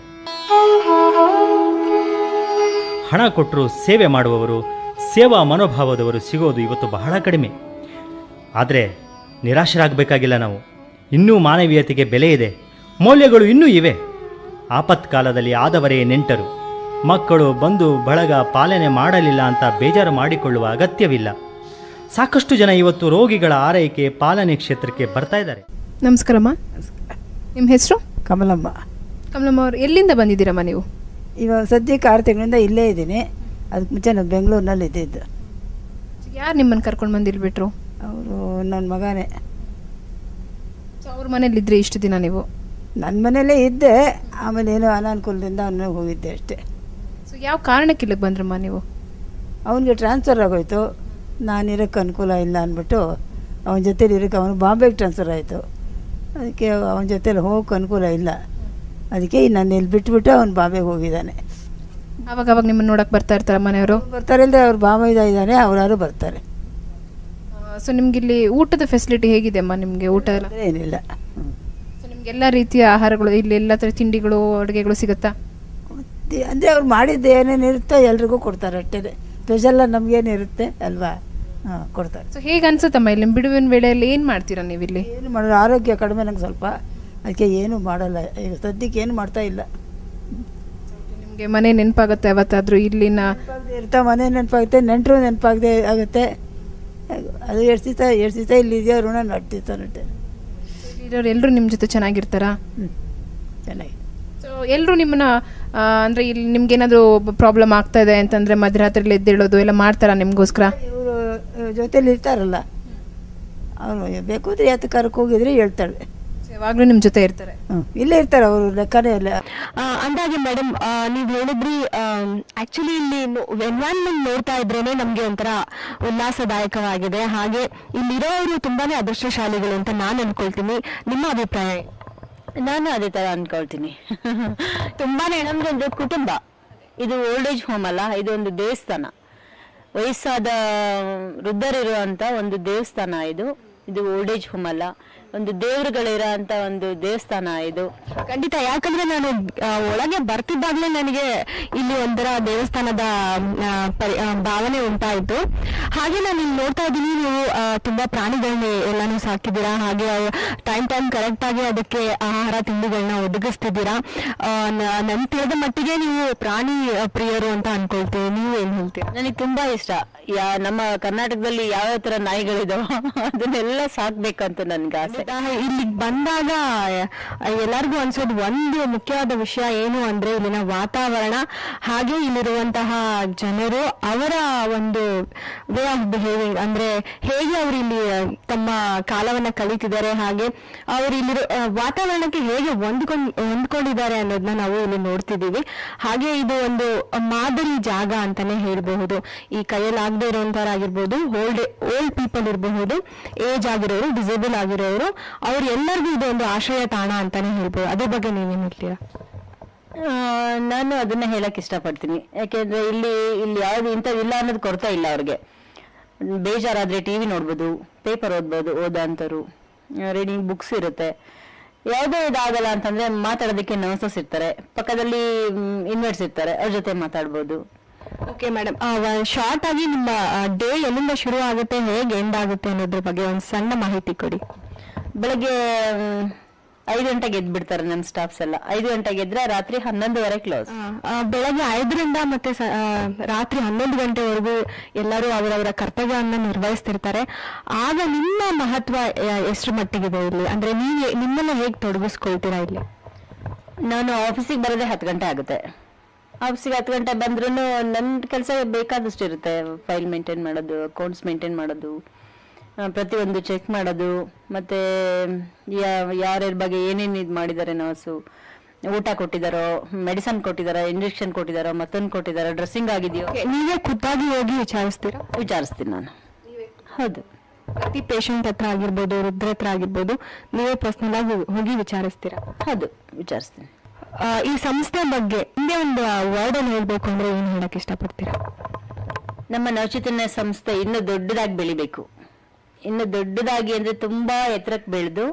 ಹಣ ಕೊಟ್ಟರು ಸೇವೆ ಮಾಡುವವರು ಸೇವಾ ಮನೋಭಾವದವರು ಸಿಗೋದು ಇವತ್ತು ಬಹಳ ಕಡಿಮೆ ಆದರೆ ನಿರಾಶರಾಗಬೇಕಾಗಿಲ್ಲ ನಾವು ಇನ್ನೂ ಮಾನವೀಯತೆಗೆ ಬೆಲೆ ಇದೆ ಮೌಲ್ಯಗಳು ಇನ್ನೂ ಇವೆ ಆಪತ್ಕಾಲದಲ್ಲಿ ಆದವರೇ ನೆಂಟರು ಮಕ್ಕಳು ಬಂದು ಬಳಗ ಪಾಲನೆ ಮಾಡಲಿಲ್ಲ ಅಂತ ಬೇಜಾರು ಮಾಡಿಕೊಳ್ಳುವ ಅಗತ್ಯವಿಲ್ಲ ಸಾಕಷ್ಟು ಜನ ಇವತ್ತು ರೋಗಿಗಳ ಆರೈಕೆ ಪಾಲನೆ ಕ್ಷೇತ್ರಕ್ಕೆ ಬರ್ತಾ ಇದ್ದಾರೆ ನಮಸ್ಕಾರಮ್ಮ ನಿಮ್ಮ ಹೆಸರು ಕಮಲಮ್ಮ ಕಮಲಮ್ಮ ಅವ್ರು ಎಲ್ಲಿಂದ ಬಂದಿದ್ದೀರಮ್ಮ ನೀವು ಇವಾಗ ಸದ್ಯಕ್ಕೆ ಆರು ತಿಂಗಳಿಂದ ಇಲ್ಲೇ ಇದ್ದೀನಿ ಅದಕ್ಕೆ ಮುಂಚೆ ನಾನು ಬೆಂಗಳೂರಿನಲ್ಲಿ ಇದ್ದಿದ್ದು ಯಾರು ನಿಮ್ಮನ್ನು ಕರ್ಕೊಂಡು ಬಂದು ಇಲ್ಲಿ ಬಿಟ್ರು ಅವರು ನನ್ನ ಮಗನೇ ಸೊ ಅವ್ರ ಮನೇಲಿ ಇದ್ರಿ ಇಷ್ಟು ದಿನ ನೀವು ನನ್ನ ಮನೇಲೇ ಇದ್ದೆ ಆಮೇಲೆ ಏನೋ ಅನಾನುಕೂಲದಿಂದ ಅವನ ಹೋಗಿದ್ದೆ ಅಷ್ಟೇ ಸೊ ಯಾವ ಕಾರಣಕ್ಕೆ ಇಲ್ಲಿಗೆ ಬಂದ್ರಮ್ಮ ನೀವು ಅವನಿಗೆ ಟ್ರಾನ್ಸ್ಫರ್ ಆಗೋಯ್ತು ನಾನು ಇರೋಕ್ಕೆ ಅನುಕೂಲ ಇಲ್ಲ ಅಂದ್ಬಿಟ್ಟು ಅವನ ಜೊತೇಲಿ ಇರೋಕ್ಕೆ ಅವನು ಬಾಂಬೆಗೆ ಟ್ರಾನ್ಸ್ಫರ್ ಆಯಿತು ಅದಕ್ಕೆ ಅವನ ಜೊತೇಲಿ ಹೋಗೋಕೆ ಅನುಕೂಲ ಇಲ್ಲ ಅದಕ್ಕೆ ನಾನು ಇಲ್ಲಿ ಬಿಟ್ಬಿಟ್ಟು ಅವ್ನು ಬಾಂಬೆಗೆ ಹೋಗಿದ್ದಾನೆ ಅವಾಗ ಅವಾಗ ನಿಮ್ಮನ್ನು ನೋಡಕ್ಕೆ ಬರ್ತಾ ಇರ್ತಾರ ಮನೆಯವರು ಬರ್ತಾರೆ ಇಲ್ಲದೆ ಅವ್ರು ಬಾಂಬೆದ ಇದ್ದಾನೆ ಅವರಾರು ಬರ್ತಾರೆ ಸೊ ನಿಮ್ಗೆ ಇಲ್ಲಿ ಊಟದ ಫೆಸಿಲಿಟಿ ಹೇಗಿದೆ ಅಮ್ಮ ನಿಮಗೆ ಊಟ ಎಲ್ಲ ಏನಿಲ್ಲ ಸೊ ನಿಮ್ಗೆ ಎಲ್ಲ ರೀತಿಯ ಆಹಾರಗಳು ಇಲ್ಲಿ ಎಲ್ಲ ಥರ ತಿಂಡಿಗಳು ಅಡುಗೆಗಳು ಸಿಗುತ್ತಾ ಅಂದರೆ ಅವ್ರು ಮಾಡಿದ್ದು ಏನೇನು ಇರುತ್ತೋ ಎಲ್ರಿಗೂ ಕೊಡ್ತಾರೆ ಅಷ್ಟೇ ಸ್ಪೆಷಲ್ಲ ನಮಗೇನಿರುತ್ತೆ ಅಲ್ವಾ ಹಾಂ ಕೊಡ್ತಾರೆ ಸೊ ಹೇಗೆ ಅನ್ಸುತ್ತಮ್ಮ ಇಲ್ಲಿ ಬಿಡುವಿನ ವೇಳೆಯಲ್ಲಿ ಏನು ಮಾಡ್ತೀರಾ ನೀವು ಇಲ್ಲಿ ಏನು ಮಾಡೋದು ಆರೋಗ್ಯ ಕಡಿಮೆ ನಂಗೆ ಸ್ವಲ್ಪ ಅದಕ್ಕೆ ಏನು ಮಾಡಲ್ಲ ಈಗ ಸದ್ಯಕ್ಕೆ ಏನು ಮಾಡ್ತಾ ಇಲ್ಲ ನಿಮಗೆ ಮನೆ ನೆನಪಾಗುತ್ತೆ ಯಾವತ್ತಾದ್ರೂ ಇಲ್ಲಿನ ಇರ್ತಾ ಮನೆ ನೆನಪಾಗುತ್ತೆ ನೆಂಟರು ನೆನಪಾಗದೆ ಆಗುತ್ತೆ ಅದು ಎಷ್ಟು ದಿವಸ ಎಷ್ಟು ದಿವಸ ಇಲ್ಲಿ ಇದೆಯೋ ಋಣ ನಟ್ಟಿರ್ತಾ ನಟ್ಟೆ ಇರೋರು ಎಲ್ಲರೂ ನಿಮ್ಮ ಜೊತೆ ಚೆನ್ನಾಗಿರ್ತಾರಾ ಚೆನ್ನಾಗಿ ಸೊ ಎಲ್ಲರೂ ನಿಮ್ಮನ್ನ ಆ, ಅಂದ್ರೆ ಇಲ್ಲಿ ನಿಮ್ಗೆ ಏನಾದರೂ ಪ್ರಾಬ್ಲಮ್ ಆಗ್ತಾ ಇದೆ ಅಂತಂದ್ರೆ ಮಧ್ಯರಾತ್ರಿಲಿ ಎದ್ದೇಳೋದು ಎಲ್ಲ ಮಾಡ್ತಾರಾ ನಿಮಗೋಸ್ಕರ ಇವರು ಜೊತೇಲಿ ಇರ್ತಾರಲ್ಲ ಅವನು ಬೇಕು ಅಂದರೆ ಯಾತ ಕರ್ಕ್ ಹೋಗಿದ್ರೆ ಹೇಳ್ತಾಳೆ ಯಾವಾಗಲೂ ನಿಮ್ಮ ಜೊತೆ ಇರ್ತಾರೆ ಹ್ಞೂ ಇಲ್ಲೇ ಇರ್ತಾರೆ ಅವರು ಲೆಕ್ಕನೇ ಇಲ್ಲ ಆ, ಅಂದಾಗೆ ಮೇಡಮ್ ನೀವು ಹೇಳಿದ್ರಿ ಆಕ್ಚುಲಿ ಇಲ್ಲಿ ಎನ್ವೈರನ್ಮೆಂಟ್ ನೋಡ್ತಾ ಇದ್ರೇನೆ ನಮ್ಗೆ ಒಂಥರ ಉಲ್ಲಾಸದಾಯಕವಾಗಿದೆ ಹಾಗೆ ಇಲ್ಲಿರೋರು ತುಂಬಾನೇ ಅದೃಷ್ಟಶಾಲಿಗಳು ಅಂತ ನಾನು ಅನ್ಕೊಳ್ತೀನಿ ನಿಮ್ಮ ಅಭಿಪ್ರಾಯ ನಾನು ಅದೇ ತರ ಅನ್ಕೊಳ್ತೀನಿ ತುಂಬಾನೇ ನಮ್ದೊಂದು ಕುಟುಂಬ ಇದು ಓಲ್ಡ್ ಏಜ್ ಹೋಮ್ ಅಲ್ಲ ಇದು ಒಂದು ದೇವಸ್ಥಾನ ವಯಸ್ಸಾದ ವೃದ್ಧರಿರುವಂತ ಒಂದು ದೇವಸ್ಥಾನ ಇದು ಇದು ಓಲ್ಡ್ ಏಜ್ ಹೋಮ್ ಅಲ್ಲ ಒಂದು ದೇವರುಗಳಿರೋ ಅಂತ ಒಂದು ದೇವಸ್ಥಾನ ಇದು ಖಂಡಿತ ಯಾಕಂದ್ರೆ ನಾನು ಆ, ಒಳಗೆ ಬರ್ತಿದ್ದಾಗ್ಲೇ ನನಗೆ ಇಲ್ಲಿ ಒಂಥರ ದೇವಸ್ಥಾನದ ಆ, ಪರಿ- ಆ, ಭಾವನೆ ಉಂಟಾಯಿತು ಹಾಗೆ ನಾನು ಇಲ್ಲಿ ನೋಡ್ತಾ ಇದ್ದೀನಿ ನೀವು ಆ, ತುಂಬಾ ಪ್ರಾಣಿಗಳನ್ನ ಎಲ್ಲಾನು ಸಾಕಿದ್ದೀರಾ ಹಾಗೆ ಟೈಮ್ ಟೈಮ್ ಕರೆಕ್ಟ್ ಆಗಿ ಅದಕ್ಕೆ ಆಹಾರ ತಿಂಡಿಗಳನ್ನ ಒದಗಿಸ್ತಿದ್ದೀರಾ ಆ, ನ- ನನ್ ತಿಳಿದ ಮಟ್ಟಿಗೆ ನೀವು ಪ್ರಾಣಿ ಆ, ಪ್ರಿಯರು ಅಂತ ಅನ್ಕೊಳ್ತೀವಿ ನೀವು ಏನ್ ಹೇಳ್ತೀರಾ ನನಗೆ ತುಂಬಾ ಇಷ್ಟ ಯಾ ನಮ್ಮ ಕರ್ನಾಟಕದಲ್ಲಿ ಯಾವ ತರ ನಾಯಿಗಳಿದಾವೋ ಅದನ್ನೆಲ್ಲ ಸಾಕ್ಬೇಕಂತ ನನ್ಗೆ ಆಸೆ ಇಲ್ಲಿಗೆ ಬಂದಾಗ ಆ, ಎಲ್ಲರಿಗೂ ಅನ್ಸೋದು ಒಂದು ಮುಖ್ಯವಾದ ವಿಷಯ ಏನು ಅಂದ್ರೆ ಇಲ್ಲಿನ ವಾತಾವರಣ ಹಾಗೆ ಇಲ್ಲಿರುವಂತಹ ಜನರು ಅವರ ಒಂದು ವೇ ಆಫ್ ಬಿಹೇವಿಂಗ್ ಅಂದ್ರೆ ಹೇಗೆ ಅವರು ಇಲ್ಲಿ ತಮ್ಮ ಕಾಲವನ್ನ ಕಳೀತಿದ್ದಾರೆ ಹಾಗೆ ಅವರು ಇಲ್ಲಿರೋ ಆ, ವಾತಾವರಣಕ್ಕೆ ಹೇಗೆ ಹೊಂದ್ಕೊಂಡ್ ಹೊಂದ್ಕೊಂಡಿದ್ದಾರೆ ಅನ್ನೋದನ್ನ ನಾವು ಇಲ್ಲಿ ನೋಡ್ತಿದೀವಿ ಹಾಗೆ ಇದು ಒಂದು ಮಾದರಿ ಜಾಗ ಅಂತಾನೆ ಹೇಳ್ಬಹುದು ಈ ಕೈಯಲ್ಲಿ ಆಗದೆ ಇರುವಂತವರಾಗಿರ್ಬೋದು ಓಲ್ಡ್ ಓಲ್ಡ್ ಪೀಪಲ್ ಇರಬಹುದು ಏಜ್ ಆಗಿರೋರು ಡಿಸೇಬಲ್ ಆಗಿರೋರು ಅವ್ರು ಎಲ್ಲರಿಗೂ ಇದು ಒಂದು ಆಶ್ರಯ ತಾಣ ಅಂತಾನೆ ಹೇಳ್ಬೋದು ಅದ್ರ ಬಗ್ಗೆ ನೀವೇನ್ ಹೇಳ್ತೀರಾ ಆ, ನಾನು ಅದನ್ನ ಹೇಳಕ್ ಇಷ್ಟಪಡ್ತೀನಿ ಯಾಕೆಂದ್ರೆ ಇಲ್ಲಿ ಇಲ್ಲಿ ಯಾವ್ದು ಇಂಥದ್ದು ಇಲ್ಲ ಅನ್ನೋದು ಕೊರತೆ ಇಲ್ಲ ಅವ್ರಿಗೆ ಬೇಜಾರಾದ್ರೆ ಟಿವಿ ನೋಡ್ಬೋದು ಪೇಪರ್ ಓದ್ಬೋದು ಓದೋಂಥವ್ರು ರೀಡಿಂಗ್ ಬುಕ್ಸ್ ಇರುತ್ತೆ ಯಾವುದೇ ಇದಾಗಲ್ಲ ಅಂತಂದ್ರೆ ಮಾತಾಡೋದಕ್ಕೆ ನರ್ಸಸ್ ಇರ್ತಾರೆ ಪಕ್ಕದಲ್ಲಿ ಇನ್ವೆಟ್ಸ್ ಇರ್ತಾರೆ ಅವ್ರ ಜೊತೆ ಮಾತಾಡ್ಬೋದು ಓಕೆ ಮೇಡಮ್ ಶಾರ್ಟ್ ಆಗಿ ನಿಮ್ಮ ಡೇ ಎಲ್ಲಿಂದ ಶುರು ಆಗುತ್ತೆ ಹೇಗೆ ಎಂಡ್ ಆಗುತ್ತೆ ಅನ್ನೋದ್ರ ಬಗ್ಗೆ ಒಂದು ಸಣ್ಣ ಮಾಹಿತಿ ಕೊಡಿ ಬೆಳಗ್ಗೆ ಮ್, ಐದು ಗಂಟೆಗೆ ಎದ್ದು ಬಿಡ್ತಾರೆ ನನ್ನ ಸ್ಟಾಫ್ಸ್ ಎಲ್ಲ ಐದು ಗಂಟೆಗೆ ಎದ್ರೆ ರಾತ್ರಿ ಹನ್ನೊಂದುವರೆ ಕ್ಲೋಸ್ ಆ, ಬೆಳಗ್ಗೆ ಐದರಿಂದ ಮತ್ತೆ ಸ- ಆ, ರಾತ್ರಿ ಹನ್ನೊಂದು ಗಂಟೆವರೆಗೂ ಎಲ್ಲರೂ ಅವರವರ ಕರ್ತವ್ಯವನ್ನ ನಿರ್ವಹಿಸ್ತಿರ್ತಾರೆ ಆಗ ನಿಮ್ಮ ಮಹತ್ವ ಆ, ಎಷ್ಟರ ಮಟ್ಟಿಗಿದೆ ಇಲ್ಲಿ ಅಂದ್ರೆ ನೀವು ನಿಮ್ಮನ್ನ ಹೇಗೆ ತೊಡಗಿಸ್ಕೊಳ್ತೀರಾ ಇಲ್ಲಿ ನಾನು ಆಫೀಸಿಗೆ ಬರೋದೇ ಹತ್ತು ಗಂಟೆ ಆಗುತ್ತೆ ಆಫೀಸಿಗೆ ಹತ್ತು ಗಂಟೆ ಬಂದ್ರೂ ನನ್ನ ಕೆಲಸ ಬೇಕಾದಷ್ಟು ಇರುತ್ತೆ ಫೈಲ್ ಮೇಂಟೈನ್ ಮಾಡೋದು ಅಕೌಂಟ್ಸ್ ಮೇಂಟೈನ್ ಮಾಡೋದು ಆ, ಪ್ರತಿಯೊಂದು ಚೆಕ್ ಮಾಡೋದು ಮತ್ತೆ ಯಾ- ಯಾರ್ಯಾರ ಬಗ್ಗೆ ಏನೇನು ಇದು ಮಾಡಿದ್ದಾರೆ ನರ್ಸು ಊಟ ಕೊಟ್ಟಿದ್ದಾರೋ ಮೆಡಿಸನ್ ಕೊಟ್ಟಿದ್ದಾರೋ ಇಂಜೆಕ್ಷನ್ ಕೊಟ್ಟಿದ್ದಾರೋ ಮತ್ತೊಂದು ಕೊಟ್ಟಿದ್ದಾರೋ ಡ್ರೆಸ್ಸಿಂಗ್ ಆಗಿದೆಯೋ ನೀವೇ ಖುದ್ದಾಗಿ ಹೋಗಿ ವಿಚಾರಿಸ್ತೀರಾ ವಿಚಾರಿಸ್ತೀನಿ ನಾನು ಹೌದು ಪ್ರತಿ ಪೇಷಂಟ್ ಹತ್ರ ಆಗಿರ್ಬೋದು ವೃದ್ಧರ ಹತ್ರ ಆಗಿರ್ಬೋದು ನೀವೇ ಪರ್ಸನಲ್ ಆಗಿ ಹೋಗಿ ವಿಚಾರಿಸ್ತೀರಾ ಹೌದು ವಿಚಾರಿಸ್ತೀನಿ ಆ, ಈ ಸಂಸ್ಥೆ ಬಗ್ಗೆ ಹಿಂದೆ ಒಂದು ವರ್ಡ್ ಅಲ್ಲಿ ಹೇಳ್ಬೇಕು ಅಂದ್ರೆ ಏನ್ ಹೇಳಕ್ ಇಷ್ಟಪಡ್ತೀರಾ ನಮ್ಮ ನವಚೈತನ್ಯ ಸಂಸ್ಥೆ ಇನ್ನು ದೊಡ್ಡದಾಗಿ ಬೆಳಿಬೇಕು ಇನ್ನು ದೊಡ್ಡದಾಗಿ ಅಂದ್ರೆ ತುಂಬಾ ಎತ್ತರಕ್ಕೆ ಬೆಳೆದು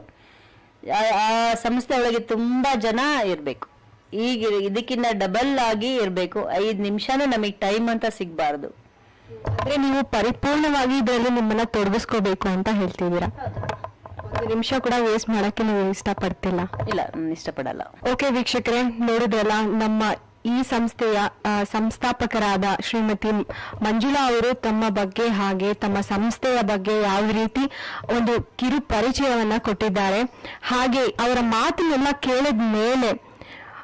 ಆ- ಆ ಸಂಸ್ಥೆ ಒಳಗೆ ತುಂಬಾ ಜನ ಇರಬೇಕು ಈಗ ಇದಕ್ಕಿಂತ ಡಬಲ್ ಆಗಿ ಇರಬೇಕು ಐದು ನಿಮಿಷನೂ ನಮಗೆ ಟೈಮ್ ಅಂತ ಸಿಗಬಾರ್ದು ಅಂದ್ರೆ ನೀವು ಪರಿಪೂರ್ಣವಾಗಿ ಇದರಲ್ಲಿ ನಿಮ್ಮನ್ನ ತೊಡಗಿಸ್ಕೋಬೇಕು ಅಂತ ಹೇಳ್ತಿದ್ದೀರಾ ಒಂದು ನಿಮಿಷ ಕೂಡ ವೇಸ್ಟ್ ಮಾಡಕ್ಕೆ ನೀವು ಇಷ್ಟಪಡ್ತಿಲ್ಲ ಇಲ್ಲ ನಾನು ಇಷ್ಟಪಡಲ್ಲ ಓಕೆ ವೀಕ್ಷಕರೇ ನೋಡಿದ್ರಲ್ಲ ನಮ್ಮ ಈ ಸಂಸ್ಥೆಯ ಆ, ಸಂಸ್ಥಾಪಕರಾದ ಶ್ರೀಮತಿ ಮಂಜುಳಾ ಅವರು ತಮ್ಮ ಬಗ್ಗೆ ಹಾಗೆ ತಮ್ಮ ಸಂಸ್ಥೆಯ ಬಗ್ಗೆ ಯಾವ ರೀತಿ ಒಂದು ಕಿರು ಪರಿಚಯವನ್ನ ಕೊಟ್ಟಿದ್ದಾರೆ ಹಾಗೆ ಅವರ ಮಾತನ್ನೆಲ್ಲ ಕೇಳಿದ ಮೇಲೆ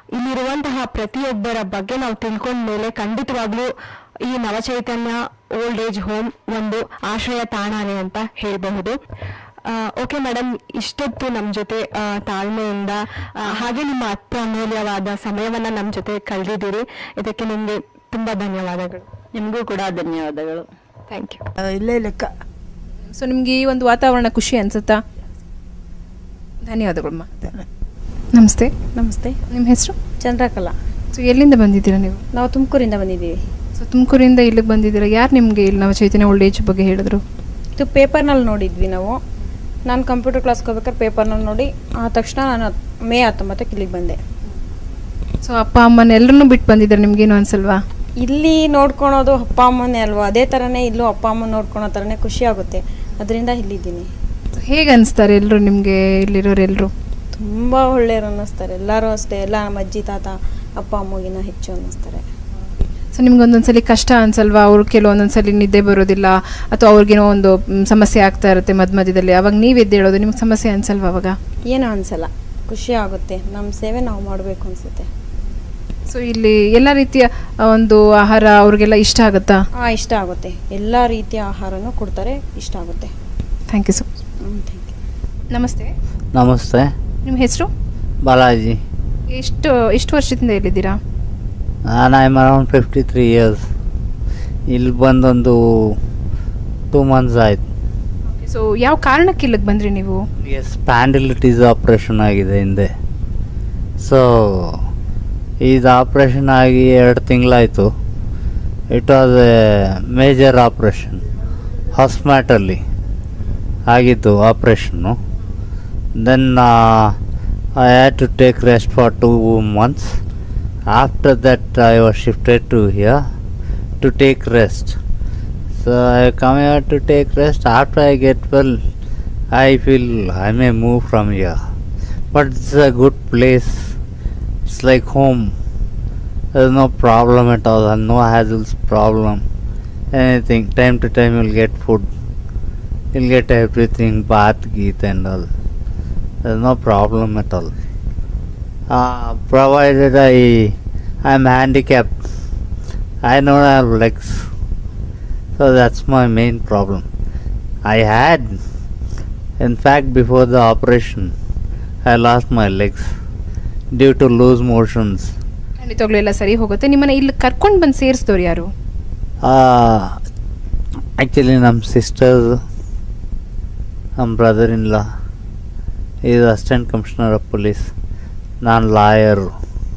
ಇಲ್ಲಿರುವಂತಹ ಪ್ರತಿಯೊಬ್ಬರ ಬಗ್ಗೆ ನಾವು ತಿಳ್ಕೊಂಡ ಮೇಲೆ ಖಂಡಿತವಾಗ್ಲೂ ಈ ನವಚೈತನ್ಯ ಓಲ್ಡ್ ಏಜ್ ಹೋಮ್ ಒಂದು ಆಶ್ರಯ ತಾಣಾನೆ ಅಂತ ಹೇಳಬಹುದು ಓಕೆ ಮೇಡಮ್ ಇಷ್ಟೊತ್ತು ನಮ್ಮ ಜೊತೆ ಆ, ತಾಳ್ಮೆಯಿಂದ ಆ, ಹಾಗೆ ನಿಮ್ಮ ಅತ್ಯ ಅಮೂಲ್ಯವಾದ ಸಮಯವನ್ನ ನಮ್ಮ ಜೊತೆ ಕಳೆದಿದ್ದೀರಿ ಇದಕ್ಕೆ ನಿಮಗೆ ತುಂಬಾ ಧನ್ಯವಾದಗಳು ನಿಮಗೂ ಕೂಡ ಧನ್ಯವಾದಗಳು ಥ್ಯಾಂಕ್ ಯು ಇಲ್ಲೇ ಲೆಕ್ಕ ಸೊ ನಿಮ್ಗೆ ಈ ಒಂದು ವಾತಾವರಣ ಖುಷಿ ಅನ್ಸುತ್ತಾ ಧನ್ಯವಾದಗಳಮ್ಮ ನಮಸ್ತೆ ನಮಸ್ತೆ ನಿಮ್ಮ ಹೆಸರು ಚಂದ್ರಕಲಾ ಸೊ ಎಲ್ಲಿಂದ ಬಂದಿದ್ದೀರಾ ನೀವು ನಾವು ತುಮಕೂರಿಂದ ಬಂದಿದ್ದೀವಿ ಸೊ ತುಮಕೂರಿಂದ ಇಲ್ಲಿಗೆ ಬಂದಿದ್ದೀರಾ ಯಾರು ನಿಮಗೆ ಇಲ್ಲಿ ನಾವು ಚೈತನ್ಯ ಓಲ್ಡ್ ಏಜ್ ಬಗ್ಗೆ ಹೇಳಿದ್ರು ಇದು ಪೇಪರ್ನಲ್ಲಿ ನೋಡಿದ್ವಿ ನಾವು ನಾನು ಕಂಪ್ಯೂಟರ್ ಕ್ಲಾಸ್ಗೆ ಹೋಗ್ಬೇಕಾದ್ರೆ ಪೇಪರ್ನಲ್ಲಿ ನೋಡಿ ಆ ತಕ್ಷಣ ನಾನು ಮೇ ಹತ್ತೊಂಬತ್ತಕ್ಕೆ ಇಲ್ಲಿಗೆ ಬಂದೆ ಸೊ ಅಪ್ಪ ಅಮ್ಮನ ಎಲ್ಲರನ್ನೂ ಬಿಟ್ಟು ಬಂದಿದ್ದಾರೆ ನಿಮ್ಗೇನು ಅನ್ಸಲ್ವಾ ಇಲ್ಲಿ ನೋಡ್ಕೊಳೋದು ಅಪ್ಪ ಅಮ್ಮನೇ ಅಲ್ವಾ ಅದೇ ಥರನೇ ಇಲ್ಲೂ ಅಪ್ಪ ಅಮ್ಮ ನೋಡ್ಕೊಳೋ ಥರನೇ ಖುಷಿ ಆಗುತ್ತೆ ಅದರಿಂದ ಇಲ್ಲಿದ್ದೀನಿ ಹೇಗೆ ಅನಿಸ್ತಾರೆ ಎಲ್ಲರೂ ನಿಮಗೆ ಇಲ್ಲಿರೋರು ಎಲ್ಲರೂ ತುಂಬ ಒಳ್ಳೆಯವರು ಅನ್ನಿಸ್ತಾರೆ ಎಲ್ಲರೂ ಅಷ್ಟೇ ಎಲ್ಲ ನಮ್ಮ ಅಜ್ಜಿ ತಾತ ಅಪ್ಪ ಅಮ್ಮಗಿನ ಹೆಚ್ಚು ಅನ್ನಿಸ್ತಾರೆ ಸೊ ನಿಮ್ಗೆ ಒಂದೊಂದ್ಸಲಿ ಕಷ್ಟ ಅನ್ಸಲ್ವಾ ಅವ್ರು ಕೆಲವೊಂದೊಂದ್ಸಲಿ ನಿದ್ದೆ ಬರೋದಿಲ್ಲ ಅಥವಾ ಅವ್ರಿಗೇನೋ ಒಂದು ಮ್, ಸಮಸ್ಯೆ ಆಗ್ತಾ ಇರುತ್ತೆ ಮಧ್ಯ ಮಧ್ಯದಲ್ಲಿ ಅವಾಗ ನೀವು ಎದ್ದೇಳೋದು ನಿಮ್ಗೆ ಸಮಸ್ಯೆ ಅನ್ಸಲ್ವಾ ಅವಾಗ ಏನೂ ಅನ್ಸಲ್ಲ ಖುಷಿ ಆಗುತ್ತೆ ನಮ್ಮ ಸೇವೆ ನಾವು ಮಾಡಬೇಕು ಅನಿಸುತ್ತೆ ಸೊ ಇಲ್ಲಿ ಎಲ್ಲ ರೀತಿಯ ಆ, ಒಂದು ಆಹಾರ ಅವ್ರಿಗೆಲ್ಲ ಇಷ್ಟ ಆಗುತ್ತಾ ಹಾಂ ಇಷ್ಟ ಆಗುತ್ತೆ ಎಲ್ಲ ರೀತಿಯ ಆಹಾರನೂ ಕೊಡ್ತಾರೆ ಇಷ್ಟ ಆಗುತ್ತೆ thank you so hmm, thank you. ನಮಸ್ತೆ ನಮಸ್ತೆ ನಿಮ್ಮ ಹೆಸರು ಬಾಲಾಜಿ ಎಷ್ಟು ಎಷ್ಟು ವರ್ಷದಿಂದ ಇಲ್ಲಿದ್ದೀರಾ ನಾನು I'm around fifty three years ಇಲ್ಲಿ ಬಂದೊಂದು ಟೂ ಮಂತ್ಸ್ ಆಯ್ತು ಸೊ ಯಾವ ಕಾರಣಕ್ಕೆ ಇಲ್ಲಿಗೆ ಬಂದ್ರಿ ನೀವು ಎಸ್ ಸ್ಪ್ಯಾಂಡಿಲಿಟೀಸ್ ಆಪ್ರೇಷನ್ ಆಗಿದೆ ಹಿಂದೆ ಸೊ ಇದು ಆಪ್ರೇಷನ್ ಆಗಿ ಎರಡು ತಿಂಗಳಾಯಿತು it was a major operation ಹಾಸ್ಮ್ಯಾಟಲ್ಲಿ ಆಗಿತ್ತು ಆಪ್ರೇಷನ್ನು then I had to take rest for two months after that I was shifted to here to take rest so I come here to take rest after I get well I feel I may move from here, but it's a good place. It's like home. There's no problem at all, and no hassles problem. Anything time to time you'll get food. You'll get everything, bath, geet, and all. There's no problem at all. Uh, provided I I'm handicapped, I don't have legs, so that's my main problem. I had in fact, before the operation, I lost my legs due to loose motions. ಖಂಡಿತವಾಗ್ಲೂ ಎಲ್ಲ ಸರಿ ಹೋಗುತ್ತೆ ನಿಮ್ಮನ್ನ ಇಲ್ಲಿ ಕರ್ಕೊಂಡು ಬಂದು ಸೇರಿಸಿದವ್ರು ಯಾರು Uh, actually, ನಮ್ಮ ಸಿಸ್ಟರ್ಸ್ ನಮ್ಮ brother in law is assistant commissioner of police ನಾನು lawyer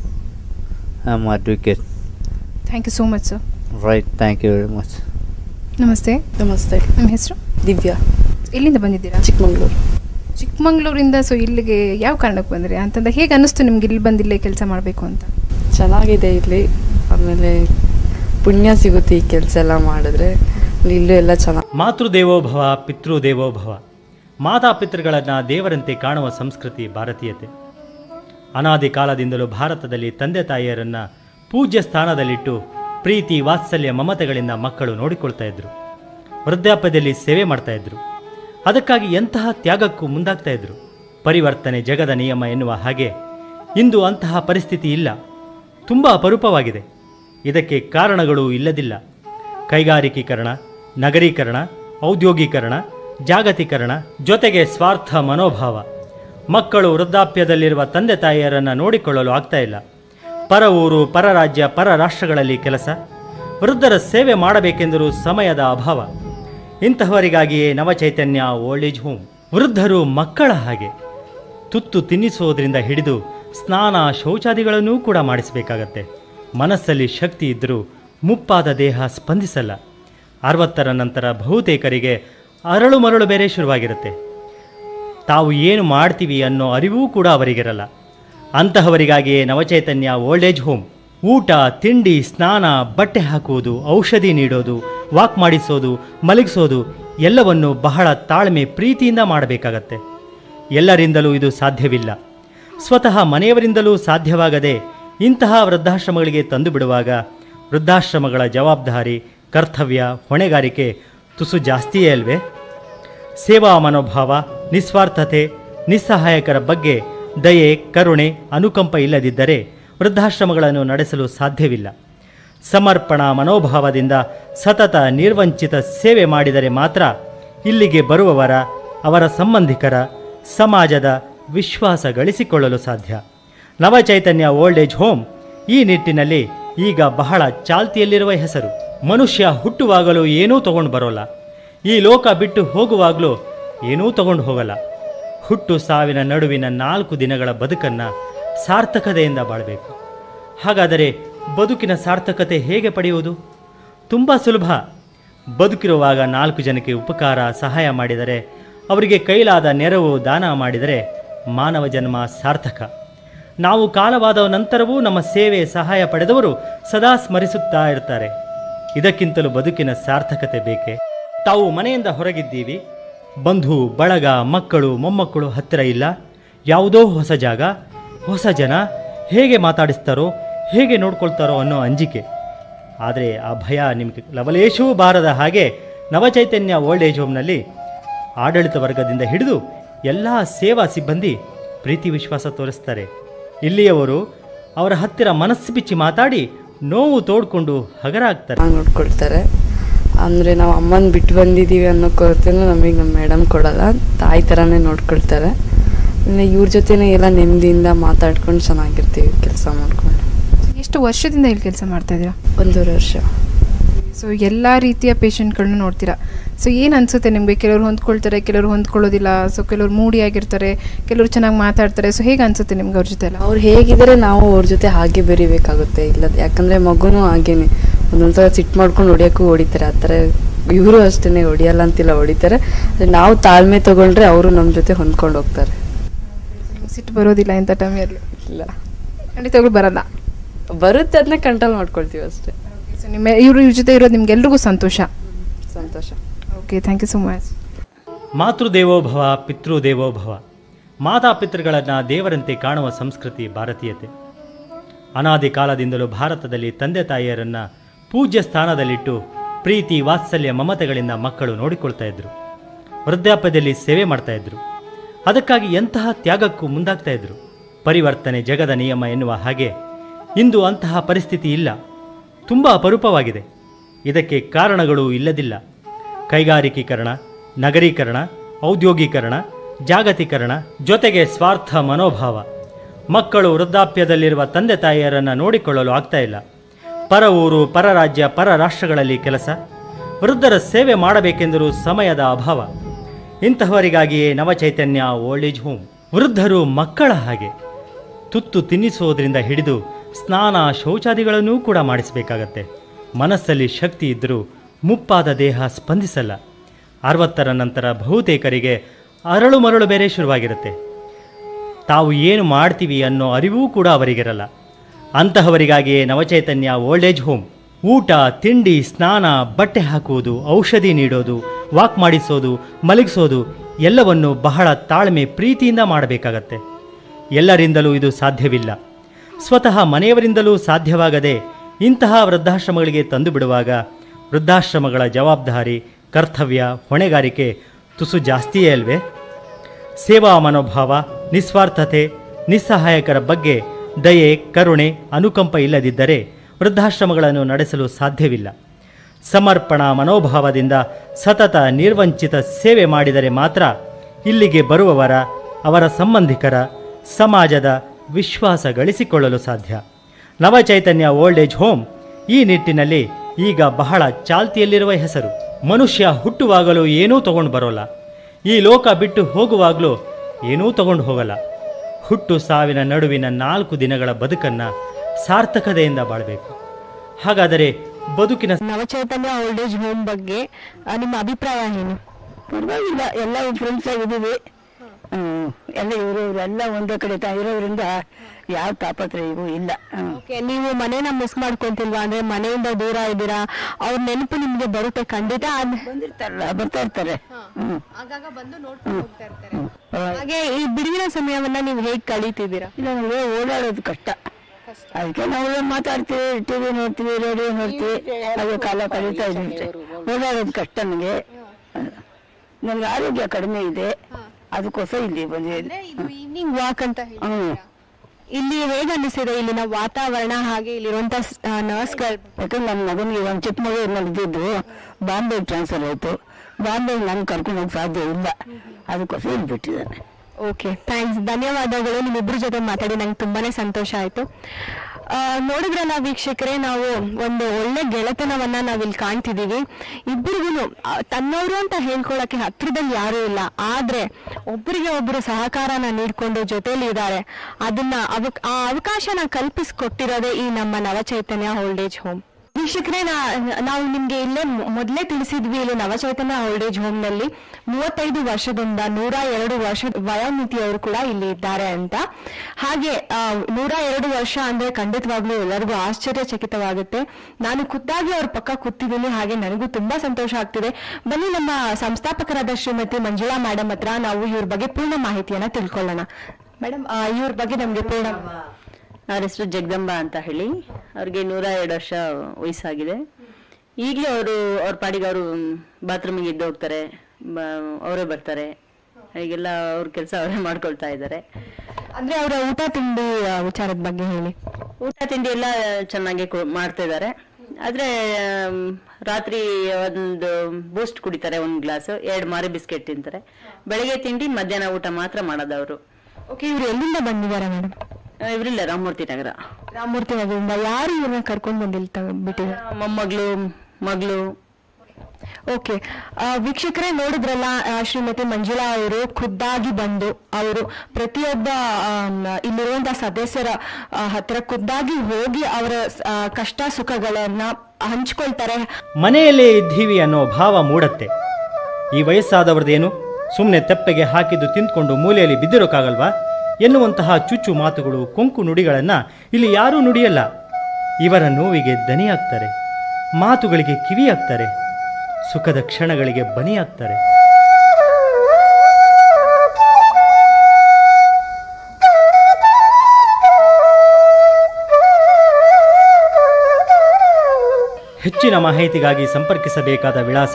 I am advocate thank you so much sir right thank you very much ನಮಸ್ತೆ ನಮಸ್ತೆ ನಿಮ್ಮ ಹೆಸರು ದಿವ್ಯಾ ಎಲ್ಲಿಂದ ಬಂದಿದ್ದೀರಾ ಚಿಕ್ಕಮಂಗ್ಳೂರು ಚಿಕ್ಕಮಂಗ್ಳೂರಿಂದ ಸೊ ಇಲ್ಲಿಗೆ ಯಾವ ಕಾರಣಕ್ಕೆ ಬಂದ್ರಿ ಅಂತಂದ್ರೆ ಹೇಗೆ ಅನ್ನಿಸ್ತು ನಿಮ್ಗೆ ಇಲ್ಲಿ ಬಂದು ಇಲ್ಲೇ ಕೆಲಸ ಮಾಡಬೇಕು ಅಂತ ಚೆನ್ನಾಗಿದೆ ಇಲ್ಲಿ ಆಮೇಲೆ ಪುಣ್ಯ ಸಿಗುತ್ತೆ ಈ ಕೆಲಸ ಎಲ್ಲ ಮಾಡಿದ್ರೆ ಇಲ್ಲೂ ಎಲ್ಲ ಚೆನ್ನಾಗಿ ಮಾತೃದೇವೋಭವ ಪಿತೃದೇವೋಭವ ಮಾತಾಪಿತೃಗಳನ್ನು ದೇವರಂತೆ ಕಾಣುವ ಸಂಸ್ಕೃತಿ ಭಾರತೀಯತೆ ಅನಾದಿ ಕಾಲದಿಂದಲೂ ಭಾರತದಲ್ಲಿ ತಂದೆ ತಾಯಿಯರನ್ನು ಪೂಜ್ಯ ಸ್ಥಾನದಲ್ಲಿಟ್ಟು ಪ್ರೀತಿ ವಾತ್ಸಲ್ಯ ಮಮತೆಗಳಿಂದ ಮಕ್ಕಳು ನೋಡಿಕೊಳ್ತಾ ಇದ್ರು ವೃದ್ಧಾಪ್ಯದಲ್ಲಿ ಸೇವೆ ಮಾಡ್ತಾ ಇದ್ರು ಅದಕ್ಕಾಗಿ ಎಂತಹ ತ್ಯಾಗಕ್ಕೂ ಮುಂದಾಗ್ತಾ ಇದ್ರು ಪರಿವರ್ತನೆ ಜಗದ ನಿಯಮ ಎನ್ನುವ ಹಾಗೆ ಇಂದು ಅಂತಹ ಪರಿಸ್ಥಿತಿ ಇಲ್ಲ ತುಂಬ ಅಪರೂಪವಾಗಿದೆ ಇದಕ್ಕೆ ಕಾರಣಗಳು ಇಲ್ಲದಿಲ್ಲ ಕೈಗಾರಿಕೀಕರಣ ನಗರೀಕರಣ ಔದ್ಯೋಗೀಕರಣ ಜಾಗತೀಕರಣ ಜೊತೆಗೆ ಸ್ವಾರ್ಥ ಮನೋಭಾವ ಮಕ್ಕಳು ವೃದ್ಧಾಪ್ಯದಲ್ಲಿರುವ ತಂದೆ ತಾಯಿಯರನ್ನು ನೋಡಿಕೊಳ್ಳಲು ಆಗ್ತಾ ಇಲ್ಲ ಪರ ಊರು ಪರ ರಾಜ್ಯ ಪರ ರಾಷ್ಟ್ರಗಳಲ್ಲಿ ಕೆಲಸ ವೃದ್ಧರ ಸೇವೆ ಮಾಡಬೇಕೆಂದರೂ ಸಮಯದ ಅಭಾವ ಇಂತಹವರಿಗಾಗಿಯೇ ನವಚೈತನ್ಯ ಓಲ್ಡ್ ಏಜ್ ಹೋಮ್ ವೃದ್ಧರು ಮಕ್ಕಳ ಹಾಗೆ ತುತ್ತು ತಿನ್ನಿಸುವುದರಿಂದ ಹಿಡಿದು ಸ್ನಾನ ಶೌಚಾದಿಗಳನ್ನೂ ಕೂಡ ಮಾಡಿಸಬೇಕಾಗತ್ತೆ ಮನಸ್ಸಲ್ಲಿ ಶಕ್ತಿ ಇದ್ದರೂ ಮುಪ್ಪಾದ ದೇಹ ಸ್ಪಂದಿಸಲ್ಲ ಅರವತ್ತರ ನಂತರ ಬಹುತೇಕರಿಗೆ ಅರಳು ಮರಳು ಬೇರೆ ಶುರುವಾಗಿರುತ್ತೆ ತಾವು ಏನು ಮಾಡ್ತೀವಿ ಅನ್ನೋ ಅರಿವೂ ಕೂಡ ಅವರಿಗಿರಲ್ಲ ಅಂತಹವರಿಗಾಗಿಯೇ ನವಚೈತನ್ಯ ಓಲ್ಡ್ ಏಜ್ ಹೋಮ್ ಊಟ ತಿಂಡಿ ಸ್ನಾನ ಬಟ್ಟೆ ಹಾಕುವುದು ಔಷಧಿ ನೀಡೋದು ವಾಕ್ ಮಾಡಿಸೋದು ಮಲಗಿಸೋದು ಎಲ್ಲವನ್ನು ಬಹಳ ತಾಳ್ಮೆ ಪ್ರೀತಿಯಿಂದ ಮಾಡಬೇಕಾಗತ್ತೆ ಎಲ್ಲರಿಂದಲೂ ಇದು ಸಾಧ್ಯವಿಲ್ಲ ಸ್ವತಃ ಮನೆಯವರಿಂದಲೂ ಸಾಧ್ಯವಾಗದೆ ಇಂತಹ ವೃದ್ಧಾಶ್ರಮಗಳಿಗೆ ತಂದು ಬಿಡುವಾಗ ವೃದ್ಧಾಶ್ರಮಗಳ ಜವಾಬ್ದಾರಿ ಕರ್ತವ್ಯ ಹೊಣೆಗಾರಿಕೆ ತುಸು ಜಾಸ್ತಿಯೇ ಅಲ್ವೇ ಸೇವಾ ಮನೋಭಾವ ನಿಸ್ವಾರ್ಥತೆ ನಿಸ್ಸಹಾಯಕರ ಬಗ್ಗೆ ದಯೆ ಕರುಣೆ ಅನುಕಂಪ ಇಲ್ಲದಿದ್ದರೆ ವೃದ್ಧಾಶ್ರಮಗಳನ್ನು ನಡೆಸಲು ಸಾಧ್ಯವಿಲ್ಲ ಸಮರ್ಪಣಾ ಮನೋಭಾವದಿಂದ ಸತತ ನಿರ್ವಂಚಿತ ಸೇವೆ ಮಾಡಿದರೆ ಮಾತ್ರ ಇಲ್ಲಿಗೆ ಬರುವವರ ಅವರ ಸಂಬಂಧಿಕರ ಸಮಾಜದ ವಿಶ್ವಾಸ ಗಳಿಸಿಕೊಳ್ಳಲು ಸಾಧ್ಯ ನವಚೈತನ್ಯ ಓಲ್ಡ್ ಏಜ್ ಹೋಮ್ ಈ ನಿಟ್ಟಿನಲ್ಲಿ ಈಗ ಬಹಳ ಚಾಲ್ತಿಯಲ್ಲಿರುವ ಹೆಸರು ಮನುಷ್ಯ ಹುಟ್ಟುವಾಗಲೂ ಏನೂ ತಗೊಂಡು ಬರೋಲ್ಲ ಈ ಲೋಕ ಬಿಟ್ಟು ಹೋಗುವಾಗಲೂ ಏನೂ ತಗೊಂಡು ಹೋಗಲ್ಲ ಹುಟ್ಟು ಸಾವಿನ ನಡುವಿನ ನಾಲ್ಕು ದಿನಗಳ ಬದುಕನ್ನು ಸಾರ್ಥಕತೆಯಿಂದ ಬಾಳಬೇಕು ಹಾಗಾದರೆ ಬದುಕಿನ ಸಾರ್ಥಕತೆ ಹೇಗೆ ಪಡೆಯುವುದು ತುಂಬ ಸುಲಭ ಬದುಕಿರುವಾಗ ನಾಲ್ಕು ಜನಕ್ಕೆ ಉಪಕಾರ ಸಹಾಯ ಮಾಡಿದರೆ ಅವರಿಗೆ ಕೈಲಾದ ನೆರವು ದಾನ ಮಾಡಿದರೆ ಮಾನವ ಜನ್ಮ ಸಾರ್ಥಕ ನಾವು ಕಾಲವಾದ ನಂತರವೂ ನಮ್ಮ ಸೇವೆ ಸಹಾಯ ಪಡೆದವರು ಸದಾ ಸ್ಮರಿಸುತ್ತಾ ಇರ್ತಾರೆ ಇದಕ್ಕಿಂತಲೂ ಬದುಕಿನ ಸಾರ್ಥಕತೆ ಬೇಕೆ ತಾವು ಮನೆಯಿಂದ ಹೊರಗಿದ್ದೀವಿ ಬಂಧು ಬಳಗ ಮಕ್ಕಳು ಮೊಮ್ಮಕ್ಕಳು ಹತ್ತಿರ ಇಲ್ಲ ಯಾವುದೋ ಹೊಸ ಜಾಗ ಹೊಸ ಜನ ಹೇಗೆ ಮಾತಾಡಿಸ್ತಾರೋ ಹೇಗೆ ನೋಡ್ಕೊಳ್ತಾರೋ ಅನ್ನೋ ಅಂಜಿಕೆ ಆದರೆ ಆ ಭಯ ನಿಮಗೆ ಲವಲೇಶವೂ ಬಾರದ ಹಾಗೆ ನವಚೈತನ್ಯ ಓಲ್ಡ್ ಏಜ್ ಹೋಮ್ನಲ್ಲಿ ಆಡಳಿತ ವರ್ಗದಿಂದ ಹಿಡಿದು ಎಲ್ಲ ಸೇವಾ ಸಿಬ್ಬಂದಿ ಪ್ರೀತಿ ವಿಶ್ವಾಸ ತೋರಿಸ್ತಾರೆ ಇಲ್ಲಿಯವರು ಅವರ ಹತ್ತಿರ ಮನಸ್ಸು ಬಿಚ್ಚಿ ಮಾತಾಡಿ ನೋವು ತೋಡ್ಕೊಂಡು ಹಗರ ಆಗ್ತಾರೆ ನೋಡ್ಕೊಳ್ತಾರೆ ಅಂದರೆ ನಾವು ಅಮ್ಮನ ಬಿಟ್ಟು ಬಂದಿದ್ದೀವಿ ಅನ್ನೋ ಕೊರತೆನೂ ನಮಗೆ ನಮ್ಮ ಮೇಡಮ್ ಕೊಡಲ್ಲ ತಾಯಿ ಥರನೇ ನೋಡ್ಕೊಳ್ತಾರೆ ಆಮೇಲೆ ಇವ್ರ ಜೊತೆನೇ ಎಲ್ಲ ನೆಮ್ಮದಿಯಿಂದ ಮಾತಾಡ್ಕೊಂಡು ಚೆನ್ನಾಗಿರ್ತೀವಿ ಕೆಲಸ ಮಾಡ್ಕೊಂಡು ಎಷ್ಟು ವರ್ಷದಿಂದ ಇಲ್ಲಿ ಕೆಲಸ ಮಾಡ್ತಾ ಇದ್ದೀರಾ ಒಂದೂವರೆ ವರ್ಷ ಸೊ ಎಲ್ಲ ರೀತಿಯ ಪೇಷಂಟ್ಗಳನ್ನ ನೋಡ್ತೀರಾ ಸೊ ಏನು ಅನಿಸುತ್ತೆ ನಿಮಗೆ ಕೆಲವರು ಹೊಂದ್ಕೊಳ್ತಾರೆ ಕೆಲವರು ಹೊಂದ್ಕೊಳ್ಳೋದಿಲ್ಲ ಸೊ ಕೆಲವರು ಮೂಡಿ ಆಗಿರ್ತಾರೆ ಕೆಲವರು ಚೆನ್ನಾಗಿ ಮಾತಾಡ್ತಾರೆ ಸೊ ಹೇಗೆ ಅನಿಸುತ್ತೆ ನಿಮ್ಗೆ ಅವ್ರ ಜೊತೆ ಎಲ್ಲ ಅವ್ರು ಹೇಗಿದ್ದಾರೆ ನಾವು ಅವ್ರ ಜೊತೆ ಹಾಗೆ ಬೆರಿಬೇಕಾಗುತ್ತೆ ಇಲ್ಲ ಯಾಕಂದರೆ ಮಗುನೂ ಹಾಗೇನೆ ಒಂದೊಂದ್ಸಲ ಸಿಟ್ಟು ಮಾಡ್ಕೊಂಡು ಹೊಡಿಯೋಕ್ಕೂ ಹೊಡಿತಾರೆ ಆ ಥರ ಇವರು ಅಷ್ಟೇ ಹೊಡಿಯಲ್ಲ ಅಂತಿಲ್ಲ ಹೊಡಿತಾರೆ ಆದ್ರೆ ನಾವು ತಾಳ್ಮೆ ತಗೊಂಡ್ರೆ ಅವರು ನಮ್ಮ ಜೊತೆ ಹೊಂದ್ಕೊಂಡು ಹೋಗ್ತಾರೆ ಸಿಟ್ಟು ಬರೋದಿಲ್ಲ ಇಂಥ ಟೈಮಲ್ಲಿ ಇಲ್ಲ ಖಂಡಿತವಾಗ್ಲೂ ಬರಲ್ಲ ಬರುತ್ತೆ ಅದನ್ನ ಕಂಟ್ರೋಲ್ ಮಾಡ್ಕೊಳ್ತೀವಿ ಅಷ್ಟೇ ಸೊ ನಿಮ್ಮ ಇವರು ಇವ್ರ ಜೊತೆ ಇರೋದು ನಿಮ್ಗೆಲ್ರಿಗೂ ಸಂತೋಷ ಸಂತೋಷ okay thank you so much ಮಾತೃದೇವೋಭವ ಪಿತೃದೇವೋಭವ ಮಾತಾಪಿತೃಗಳನ್ನು ದೇವರಂತೆ ಕಾಣುವ ಸಂಸ್ಕೃತಿ ಭಾರತೀಯತೆ ಅನಾದಿ ಕಾಲದಿಂದಲೂ ಭಾರತದಲ್ಲಿ ತಂದೆ ತಾಯಿಯರನ್ನು ಪೂಜ್ಯ ಸ್ಥಾನದಲ್ಲಿಟ್ಟು ಪ್ರೀತಿ ವಾತ್ಸಲ್ಯ ಮಮತೆಗಳಿಂದ ಮಕ್ಕಳು ನೋಡಿಕೊಳ್ತಾ ಇದ್ರು ವೃದ್ಧಾಪ್ಯದಲ್ಲಿ ಸೇವೆ ಮಾಡ್ತಾ ಇದ್ರು ಅದಕ್ಕಾಗಿ ಎಂತಹ ತ್ಯಾಗಕ್ಕೂ ಮುಂದಾಗ್ತಾ ಇದ್ರು ಪರಿವರ್ತನೆ ಜಗದ ನಿಯಮ ಎನ್ನುವ ಹಾಗೆ ಇಂದು ಅಂತಹ ಪರಿಸ್ಥಿತಿ ಇಲ್ಲ ತುಂಬ ಅಪರೂಪವಾಗಿದೆ ಇದಕ್ಕೆ ಕಾರಣಗಳು ಇಲ್ಲದಿಲ್ಲ ಕೈಗಾರಿಕೀಕರಣ ನಗರೀಕರಣ ಔದ್ಯೋಗೀಕರಣ ಜಾಗತೀಕರಣ ಜೊತೆಗೆ ಸ್ವಾರ್ಥ ಮನೋಭಾವ ಮಕ್ಕಳು ವೃದ್ಧಾಪ್ಯದಲ್ಲಿರುವ ತಂದೆ ತಾಯಿಯರನ್ನು ನೋಡಿಕೊಳ್ಳಲು ಆಗ್ತಾ ಇಲ್ಲ ಪರ ಊರು ಪರ ರಾಜ್ಯ ಪರ ರಾಷ್ಟ್ರಗಳಲ್ಲಿ ಕೆಲಸ ವೃದ್ಧರ ಸೇವೆ ಮಾಡಬೇಕೆಂದರೂ ಸಮಯದ ಅಭಾವ ಇಂತಹವರಿಗಾಗಿಯೇ ನವಚೈತನ್ಯ ಓಲ್ಡ್ ಏಜ್ ಹೋಮ್ ವೃದ್ಧರು ಮಕ್ಕಳ ಹಾಗೆ ತುತ್ತು ತಿನ್ನಿಸುವುದರಿಂದ ಹಿಡಿದು ಸ್ನಾನ ಶೌಚಾದಿಗಳನ್ನೂ ಕೂಡ ಮಾಡಿಸಬೇಕಾಗತ್ತೆ ಮನಸ್ಸಲ್ಲಿ ಶಕ್ತಿ ಇದ್ದರೂ ಮುಪ್ಪಾದ ದೇಹ ಸ್ಪಂದಿಸಲ್ಲ ಅರವತ್ತರ ನಂತರ ಬಹುತೇಕರಿಗೆ ಅರಳು ಮರಳು ಬೇರೆ ಶುರುವಾಗಿರುತ್ತೆ ತಾವು ಏನು ಮಾಡ್ತೀವಿ ಅನ್ನೋ ಅರಿವೂ ಕೂಡ ಅವರಿಗಿರಲ್ಲ ಅಂತಹವರಿಗಾಗಿಯೇ ನವಚೈತನ್ಯ ಓಲ್ಡ್ ಏಜ್ ಹೋಮ್ ಊಟ ತಿಂಡಿ ಸ್ನಾನ ಬಟ್ಟೆ ಹಾಕುವುದು ಔಷಧಿ ನೀಡೋದು ವಾಕ್ ಮಾಡಿಸೋದು ಮಲಗಿಸೋದು ಎಲ್ಲವನ್ನು ಬಹಳ ತಾಳ್ಮೆ ಪ್ರೀತಿಯಿಂದ ಮಾಡಬೇಕಾಗತ್ತೆ ಎಲ್ಲರಿಂದಲೂ ಇದು ಸಾಧ್ಯವಿಲ್ಲ ಸ್ವತಃ ಮನೆಯವರಿಂದಲೂ ಸಾಧ್ಯವಾಗದೆ ಇಂತಹ ವೃದ್ಧಾಶ್ರಮಗಳಿಗೆ ತಂದು ಬಿಡುವಾಗ ವೃದ್ಧಾಶ್ರಮಗಳ ಜವಾಬ್ದಾರಿ ಕರ್ತವ್ಯ ಹೊಣೆಗಾರಿಕೆ ತುಸು ಜಾಸ್ತಿಯೇ ಅಲ್ವೇ ಸೇವಾ ಮನೋಭಾವ ನಿಸ್ವಾರ್ಥತೆ ನಿಸ್ಸಹಾಯಕರ ಬಗ್ಗೆ ದಯೆ ಕರುಣೆ ಅನುಕಂಪ ಇಲ್ಲದಿದ್ದರೆ ವೃದ್ಧಾಶ್ರಮಗಳನ್ನು ನಡೆಸಲು ಸಾಧ್ಯವಿಲ್ಲ ಸಮರ್ಪಣಾ ಮನೋಭಾವದಿಂದ ಸತತ ನಿರ್ವಂಚಿತ ಸೇವೆ ಮಾಡಿದರೆ ಮಾತ್ರ ಇಲ್ಲಿಗೆ ಬರುವವರ ಅವರ ಸಂಬಂಧಿಕರ ಸಮಾಜದ ವಿಶ್ವಾಸ ಗಳಿಸಿಕೊಳ್ಳಲು ಸಾಧ್ಯ ನವಚೈತನ್ಯ ಓಲ್ಡ್ ಏಜ್ ಹೋಮ್ ಈ ನಿಟ್ಟಿನಲ್ಲಿ ಈಗ ಬಹಳ ಚಾಲ್ತಿಯಲ್ಲಿರುವ ಹೆಸರು ಮನುಷ್ಯ ಹುಟ್ಟುವಾಗಲೂ ಏನೂ ತಗೊಂಡು ಬರೋಲ್ಲ ಈ ಲೋಕ ಬಿಟ್ಟು ಹೋಗುವಾಗಲೂ ಏನೂ ತಗೊಂಡು ಹೋಗಲ್ಲ ಹುಟ್ಟು ಸಾವಿನ ನಡುವಿನ ನಾಲ್ಕು ದಿನಗಳ ಬದುಕನ್ನು ಸಾರ್ಥಕತೆಯಿಂದ ಬಾಳಬೇಕು ಹಾಗಾದರೆ ಬದುಕಿನ ನವಚೈತನ್ಯ ಓಲ್ಡ್ ಏಜ್ ಹೋಮ್ ಬಗ್ಗೆ ಆ, ನಿಮ್ಮ ಅಭಿಪ್ರಾಯ ಏನು ಪರವಾಗಿಲ್ಲ ಎಲ್ಲ ಫ್ರೆಂಡ್ಸ್ ಆಗಿದ್ದೀವಿ ಹ್ಮ್. ಎಲ್ಲ ಇವರು ಇವರೆಲ್ಲ ಒಂದೇ ಕಡೆ ತ- ಇರೋದ್ರಿಂದ ಯಾವ ತಾಪತ್ರಯವೂ ಇಲ್ಲ ಹ್ಮ್. ಓಕೆ ನೀವು ಮನೇನ ಮಿಸ್ ಮಾಡ್ಕೊಂತಿಲ್ವಾ ಅಂದ್ರೆ ಮನೆಯಿಂದ ದೂರ ಇದ್ದೀರಾ ಅವ್ರ ನೆನಪು ನಿಮ್ಗೆ ಬರುತ್ತೆ ಖಂಡಿತ ಬಂದಿರ್ತಾರಲ್ಲ ಬರ್ತಾ ಇರ್ತಾರೆ ಹ್ಮ್. ಹಾಗೆ ಈ ಬಿಡುವಿನ ಸಮಯವನ್ನ ನೀವು ಹೇಗ್ ಕಳೀತಿದ್ದೀರಾ ಇಲ್ಲ ನಮಗೆ ಓಡಾಡೋದು ಕಷ್ಟ ಅದಕ್ಕೆ ನಾವು ಮಾತಾಡ್ತೀವಿ ಟಿವಿ ನೋಡ್ತೀವಿ ರೇಡಿಯೋ ನೋಡ್ತೀವಿ ಹಾಗೆ ಕಾಲ ಕಳೀತಾ ಇದ್ದೀವಿ ಓಡಾಡೋದು ಕಷ್ಟ ನನಗೆ ನನಗೆ ಆರೋಗ್ಯ ಕಡಿಮೆ ಇದೆ ಅದಕ್ಕೋಸ್ಕರ ಇಲ್ಲಿ ಬಂದಿದ್ದೀನಿ ಈವ್ನಿಂಗ್ ವಾಕ್ ಅಂತ ಹೇಳಿ ಹ್ಮ್ ಇಲ್ಲಿ ಹೇಗೆ ಅನಿಸಿದೆ ಇಲ್ಲಿನ ವಾತಾವರಣ ಹಾಗೆ ಇಲ್ಲಿರುವಂತ ನರ್ಸ್ಗಳು ಯಾಕಂದ್ರೆ ನನ್ನ ಮಗನಿಗೆ ಒಂದು ಚಿಕ್ಕ ಮಗುವಿನಲ್ಲಿ ಇದ್ದಿದ್ದು ಬಾಂಬೆಗೆ ಟ್ರಾನ್ಸ್ಫರ್ ಆಯಿತು ಬಾಂಬೆಗೆ ನಾನು ಕರ್ಕೊಂಡು ಹೋಗಕ್ಕೆ ಸಾಧ್ಯ ಇಲ್ಲ ಅದಕ್ಕೋಸ್ಕರ ಇಲ್ಲಿ ಬಿಟ್ಟಿದ್ದಾನೆ ಓಕೆ ಥ್ಯಾಂಕ್ಸ್ ಧನ್ಯವಾದಗಳು ನಿಮ್ಮಿಬ್ಬರ ಜೊತೆ ಮಾತಾಡಿ ನಂಗೆ ತುಂಬಾನೇ ಸಂತೋಷ ಆಯ್ತು ಆ, ನೋಡಿದ್ರಲ್ಲ ವೀಕ್ಷಕರೇ ನಾವು ಒಂದು ಒಳ್ಳೆ ಗೆಳೆತನವನ್ನ ನಾವಿಲ್ಲಿ ಕಾಣ್ತಿದೀವಿ ಇಬ್ಬರಿಗೂ ತನ್ನವರು ಅಂತ ಹೇಳ್ಕೊಳಕ್ಕೆ ಹತ್ರದಲ್ಲಿ ಯಾರೂ ಇಲ್ಲ ಆದ್ರೆ ಒಬ್ಬರಿಗೆ ಒಬ್ಬರು ಸಹಕಾರನ ನೀಡ್ಕೊಂಡು ಜೊತೆಲಿ ಇದ್ದಾರೆ ಅದನ್ನ ಅವಕ್ ಆ ಅವಕಾಶನ ಕಲ್ಪಿಸ್ಕೊಟ್ಟಿರೋದೇ ಈ ನಮ್ಮ ನವಚೈತನ್ಯ ಓಲ್ಡ್ ಏಜ್ ಹೋಮ್ ವೀಕ್ಷಕರೇ ನಾ- ನಾವು ನಿಮ್ಗೆ ಇಲ್ಲೇ ಮೊ- ಮೊದ್ಲೇ ತಿಳಿಸಿದ್ವಿ ಇಲ್ಲಿ ನವಚೈತನ್ಯ ಓಲ್ಡ್ ಏಜ್ ಹೋಮ್ ನಲ್ಲಿ ಮೂವತ್ತೈದು ವರ್ಷದಿಂದ ನೂರ ಎರಡು ವರ್ಷ ವಯೋಮಿತಿಯವರು ಕೂಡ ಇಲ್ಲಿ ಇದ್ದಾರೆ ಅಂತ ಹಾಗೆ ಆ, ನೂರ ಎರಡು ವರ್ಷ ಅಂದ್ರೆ ಖಂಡಿತವಾಗ್ಲೂ ಎಲ್ಲರಿಗೂ ಆಶ್ಚರ್ಯಚಕಿತವಾಗುತ್ತೆ ನಾನು ಖುದ್ದಾಗಿ ಅವ್ರ ಪಕ್ಕ ಕೂತಿದ್ದೀನಿ ಹಾಗೆ ನನಗೂ ತುಂಬಾ ಸಂತೋಷ ಆಗ್ತಿದೆ ಬನ್ನಿ ನಮ್ಮ ಸಂಸ್ಥಾಪಕರಾದ ಶ್ರೀಮತಿ ಮಂಜುಳಾ ಮೇಡಮ್ ಹತ್ರ ನಾವು ಇವ್ರ ಬಗ್ಗೆ ಪೂರ್ಣ ಮಾಹಿತಿಯನ್ನ ತಿಳ್ಕೊಳ್ಳೋಣ ಮೇಡಮ್ ಇವ್ರ ಬಗ್ಗೆ ನಮ್ಗೆ ಪೂರ್ಣ ಅವ್ರ ಹೆಸರು ಜಗದಂಬ ಅಂತ ಹೇಳಿ ಅವ್ರಿಗೆ ನೂರ ಎರಡು ವರ್ಷ ವಯಸ್ಸಾಗಿದೆ ಈಗಲೂ ಅವರು ಅವ್ರ ಪಾಡಿಗೆ ಅವರು ಬಾತ್ರೂಮಿಗೆ ಎದ್ದು ಹೋಗ್ತಾರೆ ಅವರೇ ಬರ್ತಾರೆ ಹೀಗೆಲ್ಲ ಅವ್ರ ಕೆಲಸ ಅವರೇ ಮಾಡ್ಕೊಳ್ತಾ ಇದ್ದಾರೆ ಅಂದ್ರೆ ಅವರ ಊಟ ತಿಂಡಿ ಆ, ವಿಚಾರದ ಬಗ್ಗೆ ಹೇಳಿ ಊಟ ತಿಂಡಿ ಎಲ್ಲ ಚೆನ್ನಾಗಿ ಕೊ- ಮಾಡ್ತಾ ಇದ್ದಾರೆ ಆದ್ರೆ ಆಮ್, ರಾತ್ರಿ ಒಂದು ಬೂಸ್ಟ್ ಕುಡಿತಾರೆ ಒಂದು ಗ್ಲಾಸ್ ಎರಡು ಮಾರಿ ಬಿಸ್ಕೆಟ್ ತಿಂತಾರೆ ಬೆಳಗ್ಗೆ ತಿಂಡಿ ಮಧ್ಯಾಹ್ನ ಊಟ ಮಾತ್ರ ಮಾಡೋದು ಅವರು ಓಕೆ ಇವ್ರು ಎಲ್ಲಿಂದ ಬಂದಿದ್ದಾರೆ ಮೇಡಮ್ ಇವರಿಲ್ಲ ರಾಮಮೂರ್ತಿ ನಗರ ರಾಮಮೂರ್ತಿ ನಗರದಿಂದ ಯಾರು ಇವ್ರನ್ನ ಕರ್ಕೊಂಡು ಬಂದಿಲ್ ಬಿಟ್ಟಿದ್ದಾರೆ ಮೊಮ್ಮಗಳು ಮಗಳು ಓಕೆ ವೀಕ್ಷಕರೇ ನೋಡಿದ್ರಲ್ಲ ಆ, ಶ್ರೀಮತಿ ಮಂಜುಳಾ ಅವರು ಖುದ್ದಾಗಿ ಬಂದು ಅವರು ಪ್ರತಿಯೊಬ್ಬ ಆಮ್, ಇಲ್ಲಿರುವಂತಹ ಸದಸ್ಯರ ಆ, ಹತ್ರ ಖುದ್ದಾಗಿ ಹೋಗಿ ಅವರ ಆ, ಕಷ್ಟ ಸುಖಗಳನ್ನ ಹಂಚ್ಕೊಳ್ತಾರೆ ಮನೆಯಲ್ಲೇ ಇದ್ದೀವಿ ಅನ್ನೋ ಭಾವ ಮೂಡತ್ತೆ ಈ ವಯಸ್ಸಾದವ್ರದ್ದೇನು ಸುಮ್ಮನೆ ತೆಪ್ಪೆಗೆ ಹಾಕಿದ್ದು ತಿಂದ್ಕೊಂಡು ಮೂಲೆಯಲ್ಲಿ ಬಿದ್ದಿರೋಕ್ಕಾಗಲ್ವಾ ಎನ್ನುವಂತಹ ಚುಚ್ಚು ಮಾತುಗಳು ಕೊಂಕು ನುಡಿಗಳನ್ನು ಇಲ್ಲಿ ಯಾರೂ ನುಡಿಯಲ್ಲ ಇವರ ನೋವಿಗೆ ದನಿಯಾಗ್ತಾರೆ ಮಾತುಗಳಿಗೆ ಕಿವಿಯಾಗ್ತಾರೆ ಸುಖದ ಕ್ಷಣಗಳಿಗೆ ಬನಿಯಾಗ್ತಾರೆ ಹೆಚ್ಚಿನ ಮಾಹಿತಿಗಾಗಿ ಸಂಪರ್ಕಿಸಬೇಕಾದ ವಿಳಾಸ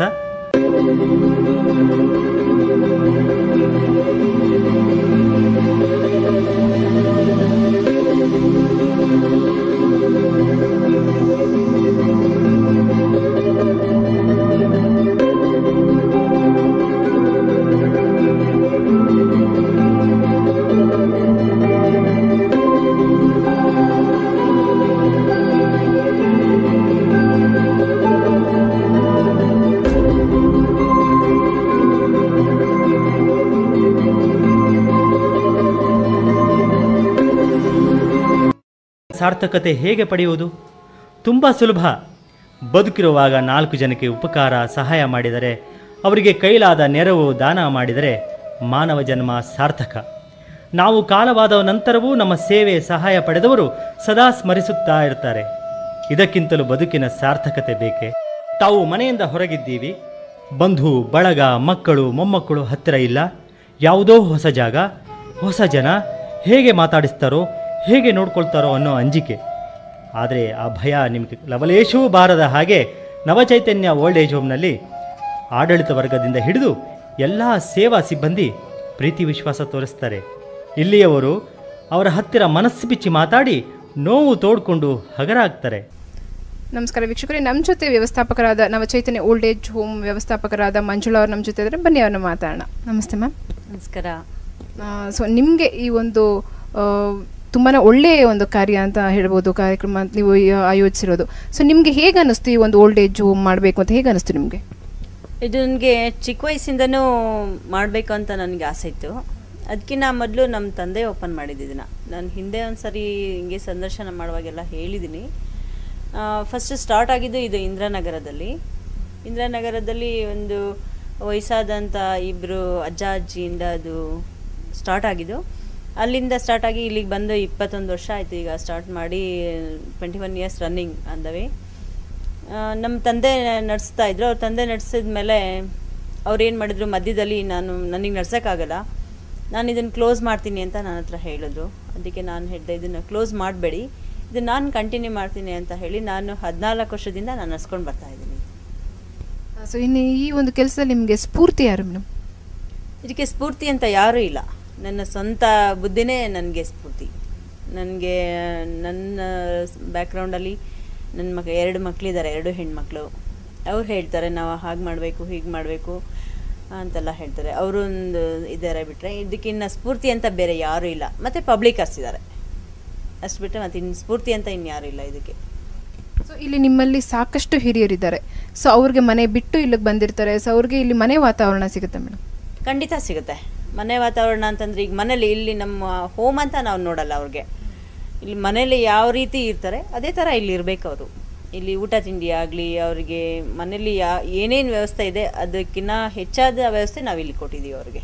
ಸಾರ್ಥಕತೆ ಹೇಗೆ ಪಡೆಯುವುದು ತುಂಬ ಸುಲಭ ಬದುಕಿರುವಾಗ ನಾಲ್ಕು ಜನಕ್ಕೆ ಉಪಕಾರ ಸಹಾಯ ಮಾಡಿದರೆ ಅವರಿಗೆ ಕೈಲಾದ ನೆರವು ದಾನ ಮಾಡಿದರೆ ಮಾನವ ಜನ್ಮ ಸಾರ್ಥಕ ನಾವು ಕಾಲವಾದ ನಂತರವೂ ನಮ್ಮ ಸೇವೆ ಸಹಾಯ ಪಡೆದವರು ಸದಾ ಸ್ಮರಿಸುತ್ತಾ ಇರ್ತಾರೆ ಇದಕ್ಕಿಂತಲೂ ಬದುಕಿನ ಸಾರ್ಥಕತೆ ಬೇಕೆ ತಾವು ಮನೆಯಿಂದ ಹೊರಗಿದ್ದೀವಿ ಬಂಧು ಬಳಗ ಮಕ್ಕಳು ಮೊಮ್ಮಕ್ಕಳು ಹತ್ತಿರ ಇಲ್ಲ ಯಾವುದೋ ಹೊಸ ಜಾಗ ಹೊಸ ಜನ ಹೇಗೆ ಮಾತಾಡಿಸ್ತಾರೋ ಹೇಗೆ ನೋಡ್ಕೊಳ್ತಾರೋ ಅನ್ನೋ ಅಂಜಿಕೆ ಆದರೆ ಆ ಭಯ ನಿಮಗೆ ಲವಲೇಶವೂ ಬಾರದ ಹಾಗೆ ನವಚೈತನ್ಯ ಓಲ್ಡ್ ಏಜ್ ಹೋಮ್ನಲ್ಲಿ ಆಡಳಿತ ವರ್ಗದಿಂದ ಹಿಡಿದು ಎಲ್ಲ ಸೇವಾ ಸಿಬ್ಬಂದಿ ಪ್ರೀತಿ ವಿಶ್ವಾಸ ತೋರಿಸ್ತಾರೆ ಇಲ್ಲಿಯವರು ಅವರ ಹತ್ತಿರ ಮನಸ್ಸು ಬಿಚ್ಚಿ ಮಾತಾಡಿ ನೋವು ತೋಡ್ಕೊಂಡು ಹಗರ ಆಗ್ತಾರೆ ನಮಸ್ಕಾರ ವೀಕ್ಷಕರೇ ನಮ್ಮ ಜೊತೆ ವ್ಯವಸ್ಥಾಪಕರಾದ ನವಚೈತನ್ಯ ಓಲ್ಡ್ ಏಜ್ ಹೋಮ್ ವ್ಯವಸ್ಥಾಪಕರಾದ ಮಂಜುಳಾ ಅವ್ರು ನಮ್ಮ ಜೊತೆ ಇದ್ದಾರೆ ಬನ್ನಿ ಅವ್ರನ್ನ ಮಾತಾಡೋಣ ನಮಸ್ತೆ ಮ್ಯಾಮ್ ನಮಸ್ಕಾರ ಸೊ ನಿಮಗೆ ಈ ಒಂದು ಆ, ತುಂಬಾನೇ ಒಳ್ಳೆಯ ಒಂದು ಕಾರ್ಯ ಅಂತ ಹೇಳ್ಬೋದು ಕಾರ್ಯಕ್ರಮ ಅಂತ ನೀವು ಈ ಆಯೋಜಿಸಿರೋದು ಸೊ ನಿಮಗೆ ಹೇಗೆ ಅನ್ನಿಸ್ತು ಈ ಒಂದು ಓಲ್ಡ್ ಏಜ್ ಹೋಮ್ ಮಾಡಬೇಕು ಅಂತ ಹೇಗೆ ಅನ್ನಿಸ್ತು ನಿಮಗೆ ಇದು ನನಗೆ ಚಿಕ್ಕ ವಯಸ್ಸಿಂದನೂ ಮಾಡಬೇಕು ಅಂತ ನನಗೆ ಆಸೆ ಇತ್ತು ಅದಕ್ಕಿಂತ ಮೊದಲು ನಮ್ಮ ತಂದೆ ಓಪನ್ ಮಾಡಿದ್ದಿದ್ದನ್ನ ನಾನು ಹಿಂದೆ ಒಂದು ಸರಿ ಹಿಂಗೆ ಸಂದರ್ಶನ ಮಾಡುವಾಗೆಲ್ಲ ಹೇಳಿದ್ದೀನಿ ಫಸ್ಟ್ ಸ್ಟಾರ್ಟ್ ಆಗಿದ್ದು ಇದು ಇಂದ್ರಾನಗರದಲ್ಲಿ ಇಂದ್ರಾನಗರದಲ್ಲಿ ಒಂದು ವಯಸ್ಸಾದಂಥ ಇಬ್ಬರು ಅಜ್ಜ ಅಜ್ಜಿಯಿಂದ ಅದು ಸ್ಟಾರ್ಟ್ ಆಗಿದ್ದು ಅಲ್ಲಿಂದ ಸ್ಟಾರ್ಟ್ ಆಗಿ ಇಲ್ಲಿಗೆ ಬಂದು ಇಪ್ಪತ್ತೊಂದು ವರ್ಷ ಆಯಿತು ಈಗ ಸ್ಟಾರ್ಟ್ ಮಾಡಿ ಟ್ವೆಂಟಿ ಒನ್ ಇಯರ್ಸ್ ರನ್ನಿಂಗ್ ಅಂದವೆ ನಮ್ಮ ತಂದೆ ನಡೆಸ್ತಾ ಇದ್ರು ಅವ್ರ ತಂದೆ ನಡೆಸಿದ ಮೇಲೆ ಅವ್ರು ಏನು ಮಾಡಿದ್ರು ಮಧ್ಯದಲ್ಲಿ ನಾನು ನನಗೆ ನಡ್ಸೋಕ್ಕಾಗಲ್ಲ ನಾನು ಇದನ್ನು ಕ್ಲೋಸ್ ಮಾಡ್ತೀನಿ ಅಂತ ನನ್ನ ಹತ್ರ ಹೇಳಿದ್ರು ಅದಕ್ಕೆ ನಾನು ಹೇಳಿದೆ ಇದನ್ನು ಕ್ಲೋಸ್ ಮಾಡಬೇಡಿ ಇದನ್ನು ನಾನು ಕಂಟಿನ್ಯೂ ಮಾಡ್ತೀನಿ ಅಂತ ಹೇಳಿ ನಾನು ಹದಿನಾಲ್ಕು ವರ್ಷದಿಂದ ನಾನು ನಡ್ಸ್ಕೊಂಡು ಬರ್ತಾ ಇದ್ದೀನಿ ಸೊ ಇನ್ನು ಈ ಒಂದು ಕೆಲಸದಲ್ಲಿ ನಿಮಗೆ ಸ್ಫೂರ್ತಿ ಯಾರು ಮೇಡಮ್ ಇದಕ್ಕೆ ಸ್ಫೂರ್ತಿ ಅಂತ ಯಾರೂ ಇಲ್ಲ ನನ್ನ ಸ್ವಂತ ಬುದ್ಧಿನೇ ನನಗೆ ಸ್ಫೂರ್ತಿ ನನಗೆ ನನ್ನ ಬ್ಯಾಕ್ಗ್ರೌಂಡಲ್ಲಿ ನನ್ನ ಮಗ ಎರಡು ಮಕ್ಕಳಿದ್ದಾರೆ ಎರಡು ಹೆಣ್ಮಕ್ಳು ಅವ್ರು ಹೇಳ್ತಾರೆ ನಾವು ಹಾಗೆ ಮಾಡಬೇಕು ಹೀಗೆ ಮಾಡಬೇಕು ಅಂತೆಲ್ಲ ಹೇಳ್ತಾರೆ ಅವರು ಒಂದು ಇದ್ದಾರೆ ಬಿಟ್ಟರೆ ಇದಕ್ಕಿನ್ನ ಸ್ಫೂರ್ತಿ ಅಂತ ಬೇರೆ ಯಾರೂ ಇಲ್ಲ ಮತ್ತು ಪಬ್ಲಿಕರ್ಸ್ ಇದ್ದಾರೆ ಅಷ್ಟು ಬಿಟ್ಟರೆ ಮತ್ತು ಇನ್ನು ಸ್ಫೂರ್ತಿ ಅಂತ ಇನ್ಯಾರೂ ಇಲ್ಲ ಇದಕ್ಕೆ ಸೊ ಇಲ್ಲಿ ನಿಮ್ಮಲ್ಲಿ ಸಾಕಷ್ಟು ಹಿರಿಯರಿದ್ದಾರೆ ಸೊ ಅವ್ರಿಗೆ ಮನೆ ಬಿಟ್ಟು ಇಲ್ಲಿಗೆ ಬಂದಿರ್ತಾರೆ ಸೊ ಅವ್ರಿಗೆ ಇಲ್ಲಿ ಮನೆ ವಾತಾವರಣ ಸಿಗುತ್ತೆ ಮೇಡಮ್ ಖಂಡಿತ ಸಿಗುತ್ತೆ ಮನೆ ವಾತಾವರಣ ಅಂತಂದ್ರೆ ಈಗ ಮನೇಲಿ ಇಲ್ಲಿ ನಮ್ಮ ಹೋಮ್ ಅಂತ ನಾವು ನೋಡಲ್ಲ ಅವ್ರಿಗೆ ಇಲ್ಲಿ ಮನೇಲಿ ಯಾವ ರೀತಿ ಇರ್ತಾರೆ ಅದೇ ಥರ ಇಲ್ಲಿ ಇರಬೇಕು ಅವರು ಇಲ್ಲಿ ಊಟ ತಿಂಡಿ ಆಗಲಿ ಅವರಿಗೆ ಮನೇಲಿ ಯಾ ಏನೇನು ವ್ಯವಸ್ಥೆ ಇದೆ ಅದಕ್ಕಿಂತ ಹೆಚ್ಚಾದ ವ್ಯವಸ್ಥೆ ನಾವು ಇಲ್ಲಿ ಕೊಟ್ಟಿದ್ದೀವಿ ಅವ್ರಿಗೆ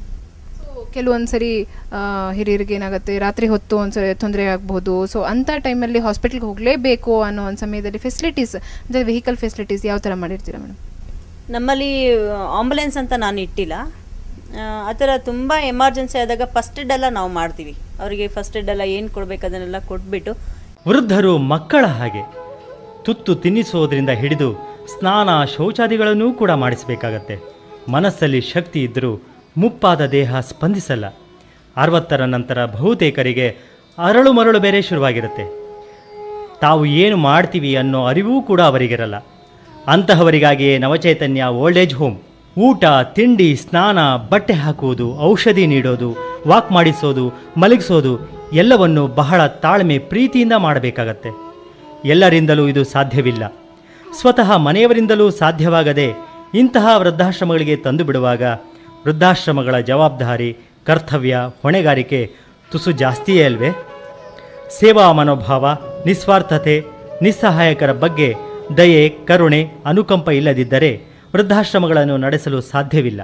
ಕೆಲವೊಂದು ಸರಿ ಆ, ಹಿರಿಯರಿಗೆ ಏನಾಗುತ್ತೆ ರಾತ್ರಿ ಹೊತ್ತು ಒಂದ್ಸರಿ ತೊಂದರೆ ಆಗ್ಬೋದು ಸೊ ಅಂಥ ಟೈಮಲ್ಲಿ ಹಾಸ್ಪಿಟ್ಲ್ಗೆ ಹೋಗಲೇಬೇಕು ಅನ್ನೋ ಒಂದು ಸಮಯದಲ್ಲಿ ಫೆಸಿಲಿಟೀಸ್ ಅಂದರೆ ವೆಹಿಕಲ್ ಫೆಸಿಲಿಟೀಸ್ ಯಾವ ಥರ ಮಾಡಿರ್ತೀರಾ ಮೇಡಮ್ ನಮ್ಮಲ್ಲಿ ಆಂಬುಲೆನ್ಸ್ ಅಂತ ನಾನು ಇಟ್ಟಿಲ್ಲ ಆ, ಆ ಥರ ತುಂಬ ಎಮರ್ಜೆನ್ಸಿ ಆದಾಗ ಫಸ್ಟ್ ಏಡ್ ಎಲ್ಲ ನಾವು ಮಾಡ್ತೀವಿ ಅವರಿಗೆ ಫಸ್ಟ್ ಏಡ್ ಎಲ್ಲ ಏನು ಕೊಡಬೇಕು ಅದನ್ನೆಲ್ಲ ಕೊಟ್ಬಿಟ್ಟು ವೃದ್ಧರು ಮಕ್ಕಳ ಹಾಗೆ ತುತ್ತು ತಿನ್ನಿಸೋದ್ರಿಂದ ಹಿಡಿದು ಸ್ನಾನ ಶೌಚಾದಿಗಳನ್ನೂ ಕೂಡ ಮಾಡಿಸಬೇಕಾಗತ್ತೆ ಮನಸ್ಸಲ್ಲಿ ಶಕ್ತಿ ಇದ್ದರೂ ಮುಪ್ಪಾದ ದೇಹ ಸ್ಪಂದಿಸಲ್ಲ ಅರವತ್ತರ ನಂತರ ಬಹುತೇಕರಿಗೆ ಅರಳು ಮರಳು ಬೇರೆ ಶುರುವಾಗಿರುತ್ತೆ ತಾವು ಏನು ಮಾಡ್ತೀವಿ ಅನ್ನೋ ಅರಿವೂ ಕೂಡ ಅವರಿಗಿರಲ್ಲ ಅಂತಹವರಿಗಾಗಿಯೇ ನವಚೈತನ್ಯ ಓಲ್ಡ್ ಏಜ್ ಹೋಮ್ ಊಟ ತಿಂಡಿ ಸ್ನಾನ ಬಟ್ಟೆ ಹಾಕುವುದು ಔಷಧಿ ನೀಡೋದು ವಾಕ್ ಮಾಡಿಸೋದು ಮಲಗಿಸೋದು ಎಲ್ಲವನ್ನು ಬಹಳ ತಾಳ್ಮೆ ಪ್ರೀತಿಯಿಂದ ಮಾಡಬೇಕಾಗತ್ತೆ ಎಲ್ಲರಿಂದಲೂ ಇದು ಸಾಧ್ಯವಿಲ್ಲ ಸ್ವತಃ ಮನೆಯವರಿಂದಲೂ ಸಾಧ್ಯವಾಗದೆ ಇಂತಹ ವೃದ್ಧಾಶ್ರಮಗಳಿಗೆ ತಂದು ಬಿಡುವಾಗ ವೃದ್ಧಾಶ್ರಮಗಳ ಜವಾಬ್ದಾರಿ ಕರ್ತವ್ಯ ಹೊಣೆಗಾರಿಕೆ ತುಸು ಜಾಸ್ತಿಯೇ ಅಲ್ವೇ ಸೇವಾ ಮನೋಭಾವ ನಿಸ್ವಾರ್ಥತೆ ನಿಸ್ಸಹಾಯಕರ ಬಗ್ಗೆ ದಯೆ ಕರುಣೆ ಅನುಕಂಪ ಇಲ್ಲದಿದ್ದರೆ ವೃದ್ಧಾಶ್ರಮಗಳನ್ನು ನಡೆಸಲು ಸಾಧ್ಯವಿಲ್ಲ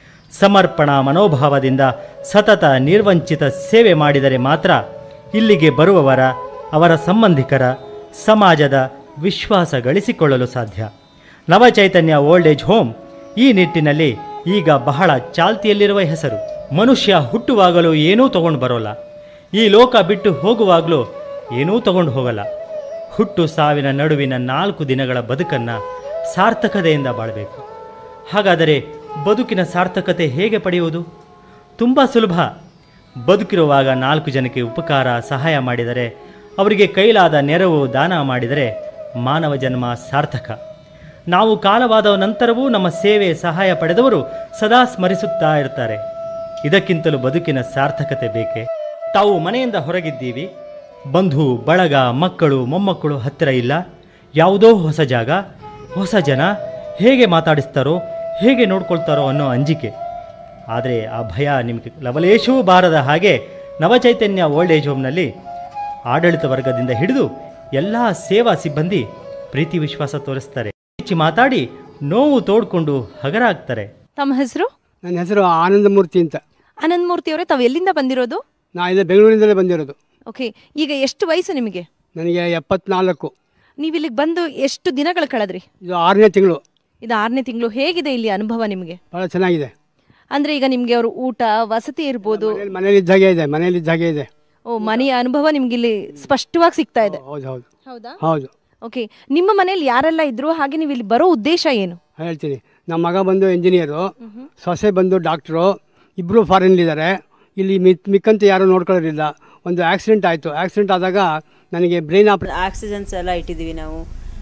ಸಮರ್ಪಣಾ ಮನೋಭಾವದಿಂದ ಸತತ ನಿರ್ವಂಚಿತ ಸೇವೆ ಮಾಡಿದರೆ ಮಾತ್ರ ಇಲ್ಲಿಗೆ ಬರುವವರ ಅವರ ಸಂಬಂಧಿಕರ ಸಮಾಜದ ವಿಶ್ವಾಸ ಗಳಿಸಿಕೊಳ್ಳಲು ಸಾಧ್ಯ ನವಚೈತನ್ಯ ಓಲ್ಡ್ ಏಜ್ ಹೋಮ್ ಈ ನಿಟ್ಟಿನಲ್ಲಿ ಈಗ ಬಹಳ ಚಾಲ್ತಿಯಲ್ಲಿರುವ ಹೆಸರು ಮನುಷ್ಯ ಹುಟ್ಟುವಾಗಲೂ ಏನೂ ತಗೊಂಡು ಬರೋಲ್ಲ ಈ ಲೋಕ ಬಿಟ್ಟು ಹೋಗುವಾಗಲೂ ಏನೂ ತಗೊಂಡು ಹೋಗಲ್ಲ ಹುಟ್ಟು ಸಾವಿನ ನಡುವಿನ ನಾಲ್ಕು ದಿನಗಳ ಬದುಕನ್ನು ಸಾರ್ಥಕತೆಯಿಂದ ಬಾಳಬೇಕು ಹಾಗಾದರೆ ಬದುಕಿನ ಸಾರ್ಥಕತೆ ಹೇಗೆ ಪಡೆಯುವುದು ತುಂಬ ಸುಲಭ ಬದುಕಿರುವಾಗ ನಾಲ್ಕು ಜನಕ್ಕೆ ಉಪಕಾರ ಸಹಾಯ ಮಾಡಿದರೆ ಅವರಿಗೆ ಕೈಲಾದ ನೆರವು ದಾನ ಮಾಡಿದರೆ ಮಾನವ ಜನ್ಮ ಸಾರ್ಥಕ ನಾವು ಕಾಲವಾದ ನಂತರವೂ ನಮ್ಮ ಸೇವೆ ಸಹಾಯ ಪಡೆದವರು ಸದಾ ಸ್ಮರಿಸುತ್ತಾ ಇರ್ತಾರೆ ಇದಕ್ಕಿಂತಲೂ ಬದುಕಿನ ಸಾರ್ಥಕತೆ ಬೇಕೆ ತಾವು ಮನೆಯಿಂದ ಹೊರಗಿದ್ದೀವಿ ಬಂಧು ಬಳಗ ಮಕ್ಕಳು ಮೊಮ್ಮಕ್ಕಳು ಹತ್ತಿರ ಇಲ್ಲ ಯಾವುದೋ ಹೊಸ ಜಾಗ ಹೊಸ ಜನ ಹೇಗೆ ಮಾತಾಡಿಸ್ತಾರೋ ಹೇಗೆ ನೋಡ್ಕೊಳ್ತಾರೋ ಅನ್ನೋ ಅಂಜಿಕೆ ಆದರೆ ಆ ಭಯ ನಿಮಗೆ ಲವಲೇಶವೂ ಬಾರದ ಹಾಗೆ ನವಚೈತನ್ಯ ಓಲ್ಡ್ ಏಜ್ ಹೋಮ್ನಲ್ಲಿ ಆಡಳಿತ ವರ್ಗದಿಂದ ಹಿಡಿದು ಎಲ್ಲ ಸೇವಾ ಸಿಬ್ಬಂದಿ ಪ್ರೀತಿ ವಿಶ್ವಾಸ ತೋರಿಸ್ತಾರೆ ಹೆಚ್ಚು ಮಾತಾಡಿ ನೋವು ತೋಡ್ಕೊಂಡು ಹಗರಾಗ್ತಾರೆ ತಮ್ಮ ಹೆಸರು ನನ್ನ ಹೆಸರು ಆನಂದಮೂರ್ತಿ ಅಂತ ಆನಂದ್ ಮೂರ್ತಿ ಅವರೇ ತಾವು ಎಲ್ಲಿಂದ ಬಂದಿರೋದು ನಾ ಇಲ್ಲೇ ಬೆಂಗಳೂರಿಂದಲೇ ಬಂದಿರೋದು ಓಕೆ ಈಗ ಎಷ್ಟು ವಯಸ್ಸು ನಿಮಗೆ ನನಗೆ ಎಪ್ಪತ್ನಾಲ್ಕು ನೀವು ಇಲ್ಲಿಗೆ ಬಂದು ಎಷ್ಟು ದಿನಗಳು ಕಳೆದ್ರಿ ಇದು ಆರನೇ ತಿಂಗಳು ಇದು ಆರನೇ ತಿಂಗಳು ಹೇಗಿದೆ ಇಲ್ಲಿ ಅನುಭವ ನಿಮಗೆ ಭಾಳ ಚೆನ್ನಾಗಿದೆ ಅಂದ್ರೆ ಈಗ ನಿಮ್ಗೆ ಅವರು ಊಟ ವಸತಿ ಇರ್ಬೋದು ಮನೇಲಿ ಇದ್ದಾಗೆ ಇದೆ ಮನೇಲಿ ಇದ್ದಾಗೆ ಇದೆ ಓ ಮನೆಯ ಅನುಭವ ನಿಮ್ಗೆ ಇಲ್ಲಿ ಸ್ಪಷ್ಟವಾಗಿ ಸಿಗ್ತಾ ಇದೆ ಹೌದು ಹೌದು ಹೌದಾ ಹೌದು ಓಕೆ ನಿಮ್ಮ ಮನೇಲಿ ಯಾರೆಲ್ಲ ಇದ್ರು ಹಾಗೆ ನೀವು ಇಲ್ಲಿ ಬರೋ ಉದ್ದೇಶ ಏನು ಹೇಳ್ತೀನಿ ನಮ್ಮ ಮಗ ಬಂದು ಇಂಜಿನಿಯರು ಸೊಸೆ ಬಂದು ಡಾಕ್ಟ್ರು ಇಬ್ಬರು ಫಾರಿನ್ಲಿದ್ದಾರೆ ಇಲ್ಲಿ ಮಿಕ್ ಮಿಕ್ಕಂತ ಯಾರೂ ನೋಡ್ಕೊಳ್ಳೋದಿಲ್ಲ ಒಂದು ಆಕ್ಸಿಡೆಂಟ್ ಆಯಿತು ಆಕ್ಸಿಡೆಂಟ್ ಆದಾಗ ನನಗೆ ಬ್ರೈನ್ ಆಪ್ರೇ ಆಕ್ಸಿಜನ್ಸ್ ಎಲ್ಲ ಇಟ್ಟಿದ್ದೀವಿ ನಾವು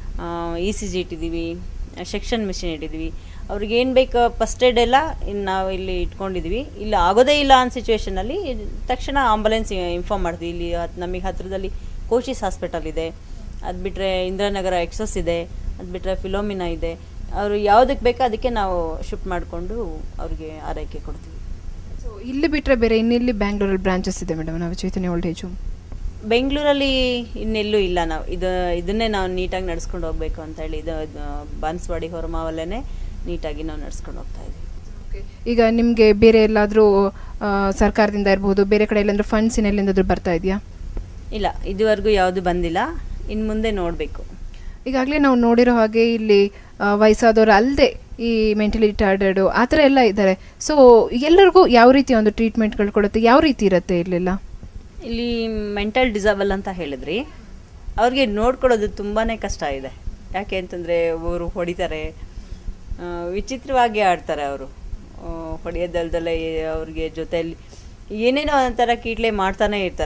ಇ ಸಿ ಜಿ ಇಟ್ಟಿದ್ದೀವಿ ಸೆಕ್ಷನ್ ಮಿಷಿನ್ ಇಟ್ಟಿದ್ದೀವಿ ಅವ್ರಿಗೆ ಏನು ಬೇಕು ಫಸ್ಟ್ ಏಡ್ ಎಲ್ಲ ಇನ್ನು ನಾವು ಇಲ್ಲಿ ಇಟ್ಕೊಂಡಿದ್ವಿ ಇಲ್ಲಿ ಆಗೋದೇ ಇಲ್ಲ ಅನ್ನೋ ಸಿಚುವೇಶನಲ್ಲಿ ತಕ್ಷಣ ಆಂಬುಲೆನ್ಸ್ ಇನ್ಫಾರ್ಮ್ ಮಾಡ್ತೀವಿ ಇಲ್ಲಿ ಹತ್- ನಮಗೆ ಹತ್ತಿರದಲ್ಲಿ ಕೋಶಿಸ್ ಹಾಸ್ಪಿಟಲ್ ಇದೆ ಅದು ಬಿಟ್ಟರೆ ಇಂದಿರಾನಗರ ಎಕ್ಸೋಸ್ ಇದೆ ಅದು ಬಿಟ್ಟರೆ ಫಿಲೋಮಿನಾ ಇದೆ ಅವರು ಯಾವುದಕ್ಕೆ ಬೇಕೋ ಅದಕ್ಕೆ ನಾವು ಶಿಫ್ಟ್ ಮಾಡಿಕೊಂಡು ಅವ್ರಿಗೆ ಆರೈಕೆ ಕೊಡ್ತೀವಿ ಸೊ ಇಲ್ಲಿ ಬಿಟ್ಟರೆ ಬೇರೆ ಇನ್ನೆಲ್ಲಿ ಬ್ಯಾಂಗ್ಳೂರಲ್ಲಿ ಬ್ರಾಂಚಸ್ ಇದೆ ಮೇಡಮ್ ನಾವು ಚೈತನ್ಯ ಓಲ್ಡ್ ಏಜ್ ಹೋಮ್ ಬೆಂಗಳೂರಲ್ಲಿ ಇನ್ನೆಲ್ಲೂ ಇಲ್ಲ ನಾವು ಇದು ಇದನ್ನೇ ನಾವು ನೀಟಾಗಿ ನಡ್ಸ್ಕೊಂಡು ಹೋಗ್ಬೇಕು ಅಂತ ಹೇಳಿ ಇದು ಇದು ಬಾನ್ಸ್ವಾಡಿ ಹೊರಮಾವಲ್ಲೇ ನೀಟಾಗಿ ನಾವು ನಡ್ಸ್ಕೊಂಡು ಹೋಗ್ತಾ ಇದ್ದೀವಿ ಈಗ ನಿಮಗೆ ಬೇರೆ ಎಲ್ಲಾದರೂ ಸರ್ಕಾರದಿಂದ ಇರ್ಬೋದು ಬೇರೆ ಕಡೆ ಎಲ್ಲಾದರೂ ಫಂಡ್ಸ್ ಇನ್ನೆಲ್ಲಿಂದಾದ್ರೂ ಬರ್ತಾ ಇದೆಯಾ ಇಲ್ಲ ಇದುವರೆಗೂ ಯಾವುದು ಬಂದಿಲ್ಲ ಇನ್ನು ಮುಂದೆ ನೋಡಬೇಕು ಈಗಾಗಲೇ ನಾವು ನೋಡಿರೋ ಹಾಗೆ ಇಲ್ಲಿ ಆ, ವಯಸ್ಸಾದವರು ಅಲ್ಲದೆ ಈ ಮೆಂಟಲಿ ರಿಟಾರ್ಡೆಡ್ ಆ ಥರ ಎಲ್ಲ ಇದ್ದಾರೆ ಸೊ ಎಲ್ಲರಿಗೂ ಯಾವ ರೀತಿ ಒಂದು ಟ್ರೀಟ್ಮೆಂಟ್ಗಳು ಕೊಡುತ್ತೆ ಯಾವ ರೀತಿ ಇರುತ್ತೆ ಇಲ್ಲೆಲ್ಲ ಇಲ್ಲಿ ಮೆಂಟಲ್ ಡಿಸಬಲ್ ಅಂತ ಹೇಳಿದ್ರಿ ಅವ್ರಿಗೆ ನೋಡ್ಕೊಳ್ಳೋದು ತುಂಬಾ ಕಷ್ಟ ಇದೆ ಯಾಕೆ ಅಂತಂದರೆ ಅವರು ಹೊಡಿತಾರೆ ಆ, ವಿಚಿತ್ರವಾಗಿ ಆಡ್ತಾರೆ ಅವರು ಹೊಡೆಯೋದಲ್ದಲ್ಲೇ ಅವ್ರಿಗೆ ಜೊತೆಯಲ್ಲಿ ಏನೇನೋ ಒಂಥರ ಕೀಟ್ಲೆ ಮಾಡ್ತಾನೆ ಇರ್ತಾರೆ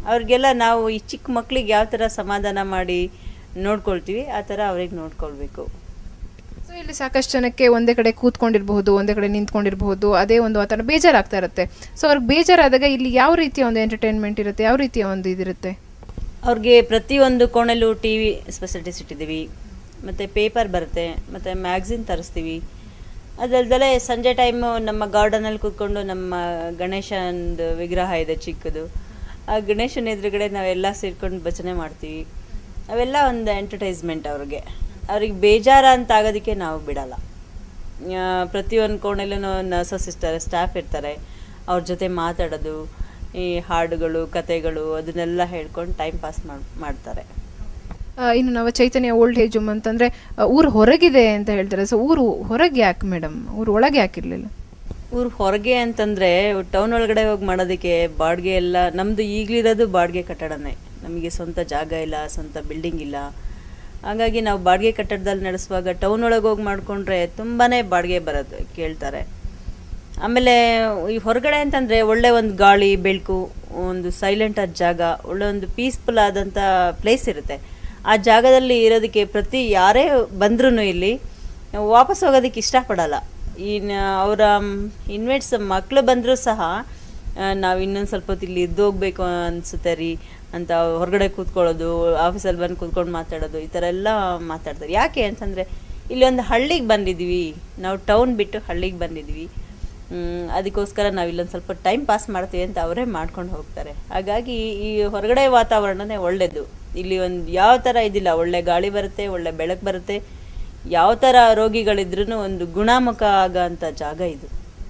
ಅವ್ರಿಗೆಲ್ಲ ನಾವು ಈ ಚಿಕ್ಕ ಮಕ್ಳಿಗೆ ಯಾವ ಥರ ಸಮಾಧಾನ ಮಾಡಿ ನೋಡ್ಕೊಳ್ತೀವಿ ಆ ಥರ ಅವ್ರಿಗೆ ನೋಡ್ಕೊಳ್ಬೇಕು ಸೊ ಇಲ್ಲಿ ಸಾಕಷ್ಟು ಜನಕ್ಕೆ ಒಂದೇ ಕಡೆ ಕೂತ್ಕೊಂಡಿರಬಹುದು ಒಂದೇ ಕಡೆ ನಿಂತ್ಕೊಂಡಿರಬಹುದು ಅದೇ ಒಂದು ವಾತಾವರಣ ಬೇಜಾರಾಗ್ತಾ ಇರುತ್ತೆ ಸೊ ಅವ್ರಿಗೆ ಬೇಜಾರಾದಾಗ ಇಲ್ಲಿ ಯಾವ ರೀತಿಯ ಒಂದು ಎಂಟರ್ಟೈನ್ಮೆಂಟ್ ಇರುತ್ತೆ ಯಾವ ರೀತಿಯ ಒಂದು ಇದಿರುತ್ತೆ ಅವ್ರಿಗೆ ಪ್ರತಿಯೊಂದು ಕೋಣೆಲ್ಲೂ ಟಿ ವಿ ಫೆಸಿಲಿಟೀಸ್ ಇಟ್ಟಿದ್ದೀವಿ ಮತ್ತು ಪೇಪರ್ ಬರುತ್ತೆ ಮತ್ತು ಮ್ಯಾಗ್ಝಿನ್ ತರಿಸ್ತೀವಿ ಅದಲ್ದಲೆ ಸಂಜೆ ಟೈಮು ನಮ್ಮ ಗಾರ್ಡನಲ್ಲಿ ಕೂತ್ಕೊಂಡು ನಮ್ಮ ಗಣೇಶಂದು ವಿಗ್ರಹ ಇದೆ ಚಿಕ್ಕದು ಆ ಗಣೇಶನ ಎದುರುಗಡೆ ನಾವೆಲ್ಲ ಸೇರ್ಕೊಂಡು ಭಜನೆ ಮಾಡ್ತೀವಿ ಅವೆಲ್ಲ ಒಂದು ಎಂಟರ್ಟೈಸ್ಮೆಂಟ್ ಅವ್ರಿಗೆ ಅವ್ರಿಗೆ ಬೇಜಾರ ಅಂತ ಆಗೋದಕ್ಕೆ ನಾವು ಬಿಡಲ್ಲ ಆ, ಪ್ರತಿಯೊಂದು ಕೋಣೆಲ್ಲೂ ನರ್ಸಸ್ ಇರ್ತಾರೆ ಸ್ಟಾಫ್ ಇರ್ತಾರೆ ಅವ್ರ ಜೊತೆ ಮಾತಾಡೋದು ಈ ಹಾಡುಗಳು ಕತೆಗಳು ಅದನ್ನೆಲ್ಲ ಹೇಳ್ಕೊಂಡು ಟೈಮ್ ಪಾಸ್ ಮಾಡ್ತಾರೆ ಆ, ಇನ್ನು ನಾವು ಚೈತನ್ಯ ಓಲ್ಡ್ ಏಜ್ ಹೋಮ್ ಅಂತಂದ್ರೆ ಆ, ಊರು ಹೊರಗಿದೆ ಅಂತ ಹೇಳ್ತಾರೆ ಸೊ ಊರು ಹೊರಗೆ ಯಾಕೆ ಮೇಡಮ್ ಊರು ಒಳಗೆ ಯಾಕಿರ್ಲಿಲ್ಲ ಊರು ಹೊರಗೆ ಅಂತಂದ್ರೆ ಟೌನ್ ಒಳಗಡೆ ಹೋಗಿ ಮಾಡೋದಕ್ಕೆ ಬಾಡಿಗೆ ಎಲ್ಲ ನಮ್ದು ಈಗಲಿರೋದು ಬಾಡಿಗೆ ಕಟ್ಟಡನೇ ನಮಗೆ ಸ್ವಂತ ಜಾಗ ಇಲ್ಲ ಸ್ವಂತ ಬಿಲ್ಡಿಂಗ್ ಇಲ್ಲ ಹಾಗಾಗಿ ನಾವು ಬಾಡಿಗೆ ಕಟ್ಟಡದಲ್ಲಿ ನಡೆಸುವಾಗ ಟೌನ್ ಒಳಗೆ ಹೋಗಿ ಮಾಡ್ಕೊಂಡ್ರೆ ತುಂಬಾನೇ ಬಾಡಿಗೆ ಬರೋದು ಕೇಳ್ತಾರೆ ಆಮೇಲೆ ಈ ಹೊರಗಡೆ ಅಂತಂದ್ರೆ ಒಳ್ಳೆ ಒಂದು ಗಾಳಿ ಬೆಳಕು ಒಂದು ಸೈಲೆಂಟ್ ಆದ ಜಾಗ ಒಳ್ಳೆ ಒಂದು ಪೀಸ್ಫುಲ್ ಆದಂಥ ಪ್ಲೇಸ್ ಇರುತ್ತೆ ಆ ಜಾಗದಲ್ಲಿ ಇರೋದಕ್ಕೆ ಪ್ರತಿ ಯಾರೇ ಬಂದ್ರೂ ಇಲ್ಲಿ ವಾಪಸ್ ಹೋಗೋದಕ್ಕೆ ಇಷ್ಟಪಡಲ್ಲ ಇನ್ನು ಅವರ ಇನ್ವೇಟ್ಸ್ ಮಕ್ಕಳು ಬಂದರೂ ಸಹ ನಾವು ಇನ್ನೊಂದು ಸ್ವಲ್ಪ ಹೊತ್ತು ಇಲ್ಲಿ ಇದ್ದು ಹೋಗ್ಬೇಕು ಅನಿಸುತ್ತೆ ರೀ ಅಂತ ಹೊರಗಡೆ ಕೂತ್ಕೊಳ್ಳೋದು ಆಫೀಸಲ್ಲಿ ಬಂದು ಕೂತ್ಕೊಂಡು ಮಾತಾಡೋದು ಈ ಥರ ಎಲ್ಲ ಮಾತಾಡ್ತಾರೆ ಯಾಕೆ ಅಂತಂದರೆ ಇಲ್ಲಿ ಒಂದು ಹಳ್ಳಿಗೆ ಬಂದಿದ್ವಿ ನಾವು ಟೌನ್ ಬಿಟ್ಟು ಹಳ್ಳಿಗೆ ಬಂದಿದ್ವಿ ಮ್, ಅದಕ್ಕೋಸ್ಕರ ನಾವು ಇಲ್ಲೊಂದು ಸ್ವಲ್ಪ ಟೈಮ್ ಪಾಸ್ ಮಾಡ್ತೀವಿ ಅಂತ ಅವರೇ ಮಾಡ್ಕೊಂಡು ಹೋಗ್ತಾರೆ ಹಾಗಾಗಿ ಈ ಹೊರಗಡೆ ವಾತಾವರಣನೇ ಒಳ್ಳೆಯದು ಇಲ್ಲಿ ಒಂದು ಯಾವ ಥರ ಇದಿಲ್ಲ ಒಳ್ಳೆ ಗಾಳಿ ಬರುತ್ತೆ ಒಳ್ಳೆ ಬೆಳಕು ಬರುತ್ತೆ ಯಾವ ಥರ ರೋಗಿಗಳಿದ್ರೂ ಒಂದು ಗುಣಮುಖ ಆಗೋಂಥ ಜಾಗ ಇದು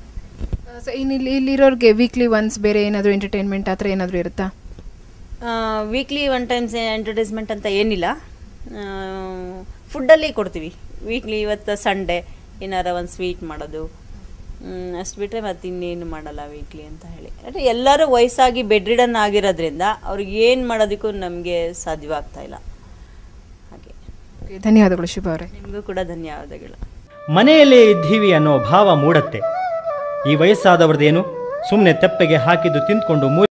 ಸೊ ಇನ್ನು ಇಲ್ಲಿ ಇಲ್ಲಿರೋರಿಗೆ ವೀಕ್ಲಿ ಒನ್ಸ್ ಬೇರೆ ಏನಾದರೂ ಎಂಟರ್ಟೈನ್ಮೆಂಟ್ ಆ ಥರ ಏನಾದರೂ ಇರುತ್ತಾ ವೀಕ್ಲಿ ಒನ್ ಟೈಮ್ಸ್ ಎಂಟರ್ಟೈಸ್ಮೆಂಟ್ ಅಂತ ಏನಿಲ್ಲ ಫುಡ್ಡಲ್ಲಿ ಕೊಡ್ತೀವಿ ವೀಕ್ಲಿ ಇವತ್ತು ಸಂಡೇ ಏನಾರ ಒಂದು ಸ್ವೀಟ್ ಮಾಡೋದು ಅಷ್ಟು ಬಿಟ್ಟರೆ ಮತ್ತೆ ಇನ್ನೇನು ಮಾಡಲ್ಲ ವೀಕ್ಲಿ ಅಂತ ಹೇಳಿ ಅಂದರೆ ಎಲ್ಲರೂ ವಯಸ್ಸಾಗಿ ಬೆಡ್ ರಿಡನ್ ಆಗಿರೋದ್ರಿಂದ ಅವ್ರಿಗೆ ಏನು ಮಾಡೋದಕ್ಕೂ ನಮಗೆ ಸಾಧ್ಯವಾಗ್ತಾ ಇಲ್ಲ Okay, ಧನ್ಯವಾದಗಳು ಶುಭ ಅವರೇ ನಿಮಗೂ ಕೂಡ ಧನ್ಯವಾದಗಳು ಮನೆಯಲ್ಲೇ ಇದ್ದೀವಿ ಅನ್ನೋ ಭಾವ ಮೂಡತ್ತೆ ಈ ವಯಸ್ಸಾದವ್ರದ್ದೇನು ಸುಮ್ಮನೆ ತೆಪ್ಪೆಗೆ ಹಾಕಿದ್ದು ತಿಂದ್ಕೊಂಡು